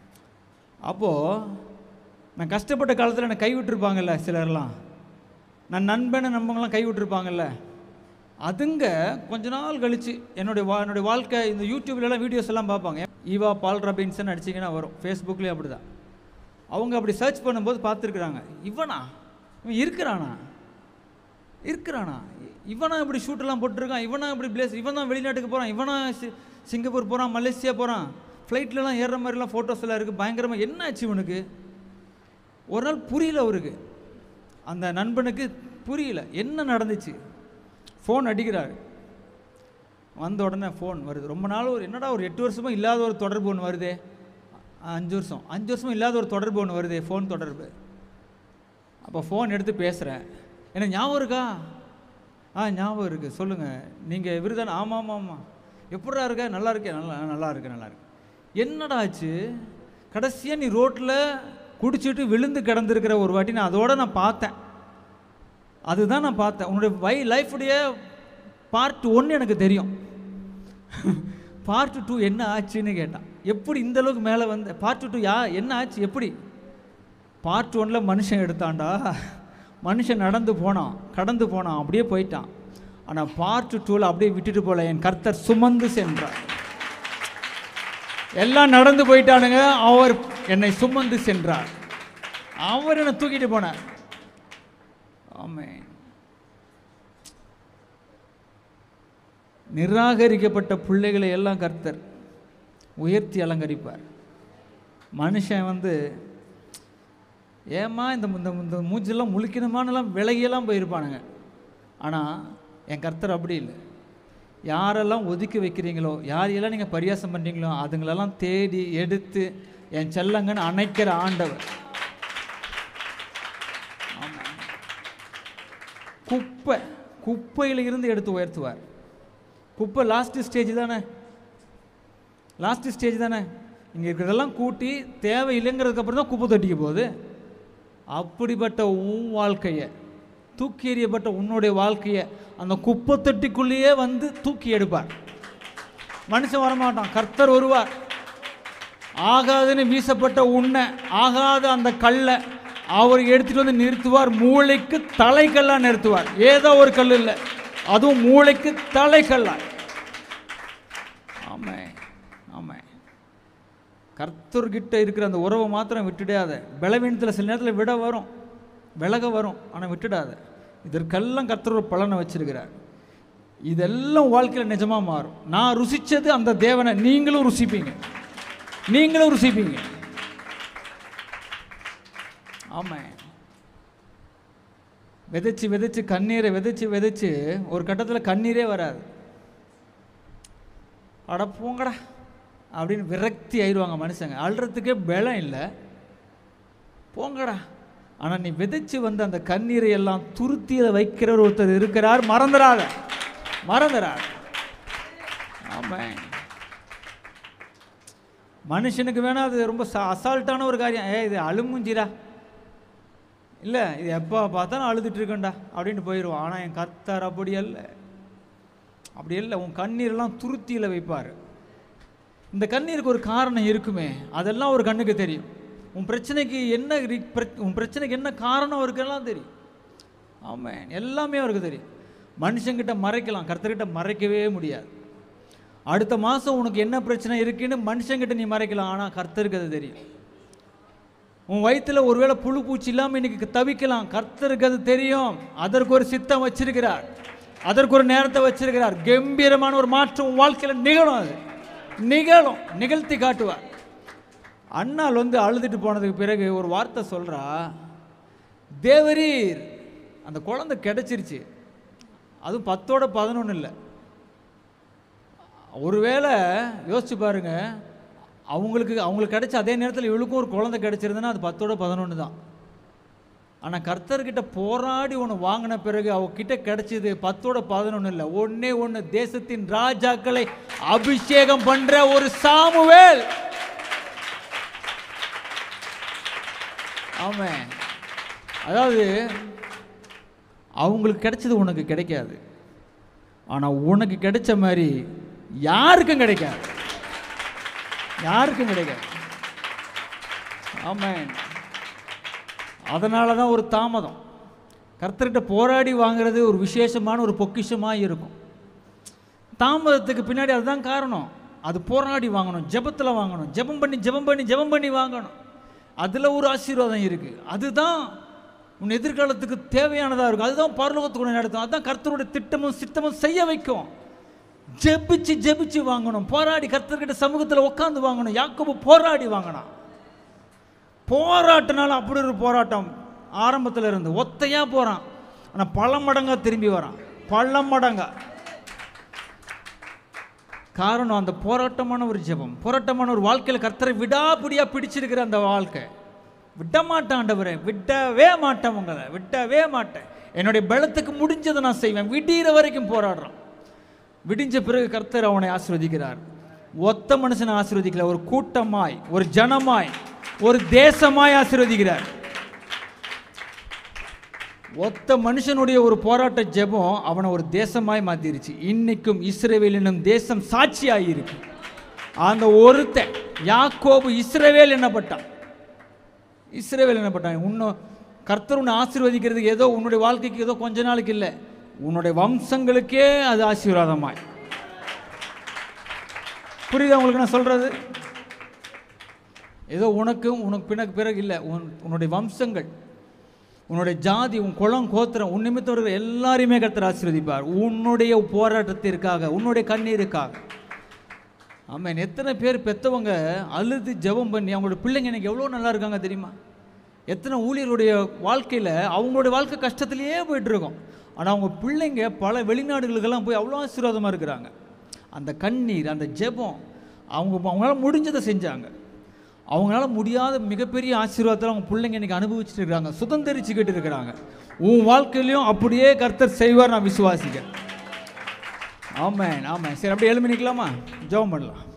அப்போது நான் கஷ்டப்பட்ட காலத்தில் என்னை கைவிட்டிருப்பாங்கல்ல சிலர்லாம் நான் நண்பனை நம்பங்களாம் கைவிட்டிருப்பாங்கல்ல அதுங்க கொஞ்ச நாள் கழிச்சு என்னுடைய வா என்னுடைய வாழ்க்கை இந்த யூடியூப்லலாம் வீடியோஸ் எல்லாம் பார்ப்பாங்க ஈவா பால் ரபின்சன் அடிச்சிங்கன்னா வரும் ஃபேஸ்புக்லேயும் அப்படி தான் அவங்க அப்படி சர்ச் பண்ணும்போது பார்த்துருக்குறாங்க இவனா இவன் இருக்கிறானா இருக்கிறானா இவனா இப்படி ஷூட்டெல்லாம் போட்டிருக்கான் இவனா இப்படி பிளேஸ் இவன் தான் வெளிநாட்டுக்கு போகிறான் இவனா சி- சிங்கப்பூர் போகிறான் மலேசியா போகிறான் ஃப்ளைட்லலாம் ஏறுற மாதிரிலாம் ஃபோட்டோஸ் எல்லாம் இருக்குது பயங்கரமாக என்ன ஆச்சு இவனுக்கு ஒரு நாள் புரியல அவருக்கு அந்த நண்பனுக்கு புரியல என்ன நடந்துச்சு ஃபோன் அடிக்கிறாரு வந்த உடனே ஃபோன் வருது ரொம்ப நாள் ஒரு என்னடா ஒரு எட்டு வருஷமா இல்லாத ஒரு தொடர்பு ஒன்று வருதே அ- அஞ்சு வருஷம் அஞ்சு வருஷமா இல்லாத ஒரு தொடர்பு ஒன்று வருதே ஃபோன் தொடர்பு அப்போ ஃபோன் எடுத்து பேசுகிறேன் எனக்கு ஞாபகம் இருக்கா ஆ ஞாபகம் இருக்குது சொல்லுங்கள் நீங்கள் விருதான ஆமாம் ஆமாம் ஆமாம் எப்படிடா இருக்க நல்லா இருக்கேன் நல்லா நல்லா இருக்கு நல்லா இருக்கு என்னடா ஆச்சு கடைசியாக நீ ரோட்டில் குடிச்சிட்டு விழுந்து கிடந்திருக்கிற ஒரு வாட்டி நான் அதோட நான் பார்த்தேன் அதுதான் நான் பார்த்தேன் உன்னுடைய வை லைஃபுடைய பார்ட் ஒன்று எனக்கு தெரியும் பார்ட் டூ என்ன ஆச்சுன்னு கேட்டான் எப்படி இந்த அளவுக்கு மேலே வந்த பார்ட் டூ யா என்ன ஆச்சு எப்படி பார்ட் ஒன்னில் மனுஷன் எடுத்தான்டா மனுஷன் நடந்து போனான் கடந்து போனான் அப்படியே போயிட்டான் ஆனால் பார்ட் டூவில் அப்படியே விட்டுட்டு போல என் கர்த்தர் சுமந்து சென்றார் எல்லாம் நடந்து போயிட்டானுங்க அவர் என்னை சுமந்து சென்றார் அவர் என்னை தூக்கிட்டு போனார் ஆமென் நிராகரிக்கப்பட்ட பிள்ளைகளை எல்லாம் கர்த்தர் உயர்த்தி அலங்கரிப்பார் மனுஷன் வந்து ஏம்மா இந்த இந்த இந்த மூஞ்செல்லாம் முழிக்கணுமானெல்லாம் விலகியெல்லாம் போயிருப்பானுங்க ஆனால் என் கர்த்தர் அப்படி இல்லை யாரெல்லாம் ஒதுக்கி வைக்கிறீங்களோ யாரையெல்லாம் நீங்கள் பரியாசம் பண்ணுறீங்களோ அதுங்களெல்லாம் தேடி எடுத்து என் செல்லங்கன்னு அணைக்கிற ஆண்டவர் ஆமாம் குப்பை குப்பையில் இருந்து எடுத்து உயர்த்துவார் குப்பை லாஸ்ட் ஸ்டேஜ் தானே லாஸ்ட் ஸ்டேஜ் தானே இங்கே இருக்கிறதெல்லாம் கூட்டி தேவையில்லைங்கிறதுக்கு அப்புறம் தான் குப்பை தொட்டிக்க போகுது அப்படிப்பட்ட உன் வாழ்க்கையை தூக்கி எறியப்பட்ட உன்னுடைய வாழ்க்கையை அந்த குப்பை தொட்டிக்குள்ளேயே வந்து தூக்கி எடுப்பார் மனுஷன் வரமாட்டான் கர்த்தர் வருவார் ஆகாதுன்னு வீசப்பட்ட உன்னை ஆகாத அந்த கல்லை அவர் எடுத்துட்டு வந்து நிறுத்துவார் மூளைக்கு தலைக்கல்லா நிறுத்துவார் ஏதோ ஒரு கல் இல்லை அதுவும் மூளைக்கு தலைக்கல்லா ஆமே ஆமே கர்த்தர்கிட்ட இருக்கிற அந்த உறவை மாத்திரம் விட்டுடாத பலவீனத்தில் சில நேரத்தில் விட வரும் விலக வரும் ஆனால் விட்டுடாத இதற்கெல்லாம் கர்த்தர் ஒரு பலனை வச்சிருக்கிறார் இதெல்லாம் வாழ்க்கையில் நிஜமாக மாறும் நான் ருசிச்சது அந்த தேவனை நீங்களும் ருசிப்பீங்க நீங்களும் ருசிப்பீங்க ஆமாம் விதைச்சு விதைச்சு கண்ணீரை விதைச்சு விதைச்சு ஒரு கட்டத்தில் கண்ணீரே வராது அட போங்கடா அப்படின்னு விரக்தி ஆயிடுவாங்க மனுஷங்க அழுறதுக்கே பலம் இல்லை போங்கடா ஆனால் நீ விதைச்சு வந்த அந்த கண்ணீரை எல்லாம் துருத்தியை வைக்கிறவர் ஒருத்தர் இருக்கிறார் மறந்துடாத மறந்துடாத ஆமாம் மனுஷனுக்கு வேணா அது ரொம்ப ச அசால்ட்டான ஒரு காரியம் ஏ இது அழுமுஞ்சிரா இல்லை இது எப்போ பார்த்தாலும் அழுதுட்டு இருக்கேன்டா அப்படின்ட்டு போயிடுவான் ஆனால் என் கர்த்தர் அப்படி அல்ல அப்படி இல்லை உன் கண்ணீரெல்லாம் துருத்தியில் வைப்பார் இந்த கண்ணீருக்கு ஒரு காரணம் இருக்குமே அதெல்லாம் ஒரு கண்ணுக்கு தெரியும் உன் பிரச்சனைக்கு என்ன ரி- பிர- உன் பிரச்சனைக்கு என்ன காரணம் அவருக்கெல்லாம் தெரியும் ஆமாம் எல்லாமே அவருக்கு தெரியும் மனுஷங்கிட்ட மறைக்கலாம் கர்த்தர்கிட்ட மறைக்கவே முடியாது அடுத்த மாதம் உனக்கு என்ன பிரச்சனை இருக்குன்னு மனுஷங்கிட்ட நீ மறைக்கலாம் ஆனால் கர்த்தருக்கு அது தெரியும் உன் வயித்துல ஒருவேளை புழு பூச்சி இல்லாமல் இன்னைக்கு தவிக்கலாம் கர்த்தருக்கு அது தெரியும் அதற்கு ஒரு சித்தம் வச்சிருக்கிறார் அதற்கு ஒரு நேரத்தை வச்சிருக்கிறார் கம்பீரமான ஒரு மாற்றம் உன் வாழ்க்கையில் நிகழும் அது நிகழும் நிகழ்த்தி காட்டுவார் அண்ணாள் வந்து அழுதுட்டு போனதுக்கு பிறகு ஒரு வார்த்தை சொல்றா தேவரீர் அந்த குழந்தை கிடைச்சிருச்சு அதுவும் பத்தோட பதினொன்று இல்லை ஒருவேளை யோசிச்சு பாருங்க அவங்களுக்கு அவங்களுக்கு கிடைச்ச அதே நேரத்தில் இவளுக்கும் ஒரு குழந்தை கிடைச்சிருந்ததுன்னா அது பத்தோட பதினொன்று தான் ஆனால் கர்த்தர்கிட்ட போராடி ஒன்று வாங்கின பிறகு அவகிட்ட கிடைச்சது பத்தோட பதினொன்று இல்லை ஒண்ணே ஒன்று தேசத்தின் ராஜாக்களை அபிஷேகம் பண்ற ஒரு சாமுவேல் ஆமாம் அதாவது அவங்களுக்கு கிடைச்சது உனக்கு கிடைக்காது ஆனால் உனக்கு கிடைச்ச மாதிரி யாருக்கும் கிடைக்காது யாருக்கும் கிடைக்காது ஆமாம் அதனால தான் ஒரு தாமதம் கர்த்தர்கிட்ட போராடி வாங்குறது ஒரு விசேஷமான ஒரு பொக்கிஷமாக இருக்கும் தாமதத்துக்கு பின்னாடி அதுதான் காரணம் அது போராடி வாங்கணும் ஜெபத்தில் வாங்கணும் ஜெபம் பண்ணி ஜெபம் பண்ணி ஜெபம் பண்ணி வாங்கணும் அதில் ஒரு ஆசீர்வாதம் இருக்குது அதுதான் உன் எதிர்காலத்துக்கு தேவையானதாக இருக்கும் அதுதான் பரலோகத்துக்கு உன்னை நடத்தும் அதுதான் கர்த்தருடைய திட்டமும் சித்தமும் செய்ய வைக்கும் ஜெபிச்சு ஜெபிச்சு வாங்கணும் போராடி கர்த்தர்கிட்ட சமூகத்தில் உட்காந்து வாங்கணும் யாக்கோபு போராடி வாங்கினான் போராட்டினாலும் அப்படி ஒரு போராட்டம் ஆரம்பத்தில் இருந்து ஒத்தையா போகிறான் ஆனால் பல மடங்கா திரும்பி வரான் பல மடங்கா காரணம் அந்த போராட்டமான ஒரு ஜெபம் போராட்டமான ஒரு வாழ்க்கையில் கர்த்தரை விடாப்பிடியா பிடிச்சிருக்கிற அந்த வாழ்க்கை விட மாட்டேன் ஆண்டவரே விடவே மாட்டேன் உங்களை விடவே மாட்டேன் என்னுடைய பலத்துக்கு முடிஞ்சதை நான் செய்வேன் விடிகிற வரைக்கும் போராடுறான் விடிஞ்ச பிறகு கர்த்தர் அவனை ஆசீர்வதிக்கிறார் ஒத்த மனுஷனை ஆசீர்வதிக்கல ஒரு கூட்டமாய் ஒரு ஜனமாய் ஒரு தேசமாய் ஆசீர்வதிக்கிறார் ஒத்த மனுஷனுடைய ஒரு போராட்ட ஜெபம் அவனை ஒரு தேசமாய் மாத்திருச்சு இன்னைக்கும் இஸ்ரேவேல் என்னும் தேசம் சாட்சியாகி இருக்கு அந்த ஒருத்தன் யாக்கோபு இஸ்ரவேல் என்னப்பட்டான் இஸ்ரேவேல் என்னப்பட்டான் இன்னும் கர்த்தர் உன்னை ஆசீர்வதிக்கிறதுக்கு ஏதோ உன்னுடைய வாழ்க்கைக்கு ஏதோ கொஞ்ச நாளுக்கு இல்லை உன்னுடைய வம்சங்களுக்கே அது ஆசீர்வாதமாய் புரியுதா உங்களுக்கு நான் சொல்றது ஏதோ உனக்கும் உனக்கு பிறகு பிறகு இல்லை உன் உன்னுடைய வம்சங்கள் உன்னுடைய ஜாதி உன் குளம் கோத்திரம் உன் நிமித்தம் இருக்கிற எல்லாரையுமே கர்த்தர் ஆசீர்வதிப்பார் உன்னுடைய போராட்டத்திற்காக உன்னுடைய கண்ணீருக்காக ஆமாம் எத்தனை பேர் பெற்றவங்க அழுது ஜெபம் பண்ணி அவங்களோட பிள்ளைங்க எனக்கு எவ்வளோ நல்லா இருக்காங்க தெரியுமா எத்தனை ஊழியருடைய வாழ்க்கையில் அவங்களுடைய வாழ்க்கை கஷ்டத்திலேயே போயிட்டு இருக்கும் ஆனால் அவங்க பிள்ளைங்க பல வெளிநாடுகளுக்கெல்லாம் போய் அவ்வளோ ஆசீர்வாதமாக இருக்கிறாங்க அந்த கண்ணீர் அந்த ஜெபம் அவங்க அவங்களால முடிஞ்சதை செஞ்சாங்க அவங்களால முடியாத மிகப்பெரிய ஆசீர்வாதத்தில் அவங்க பிள்ளைங்க இன்னைக்கு அனுபவிச்சுட்டு இருக்கிறாங்க சுதந்திரிச்சுக்கிட்டு இருக்கிறாங்க உன் வாழ்க்கையிலையும் அப்படியே கர்த்தர் செய்வார் நான் விசுவாசிக்கிறேன் ஆமாம் ஆமாம் சரி அப்படியே எழுமி நிற்கலாமா ஜெபம் பண்ணலாம்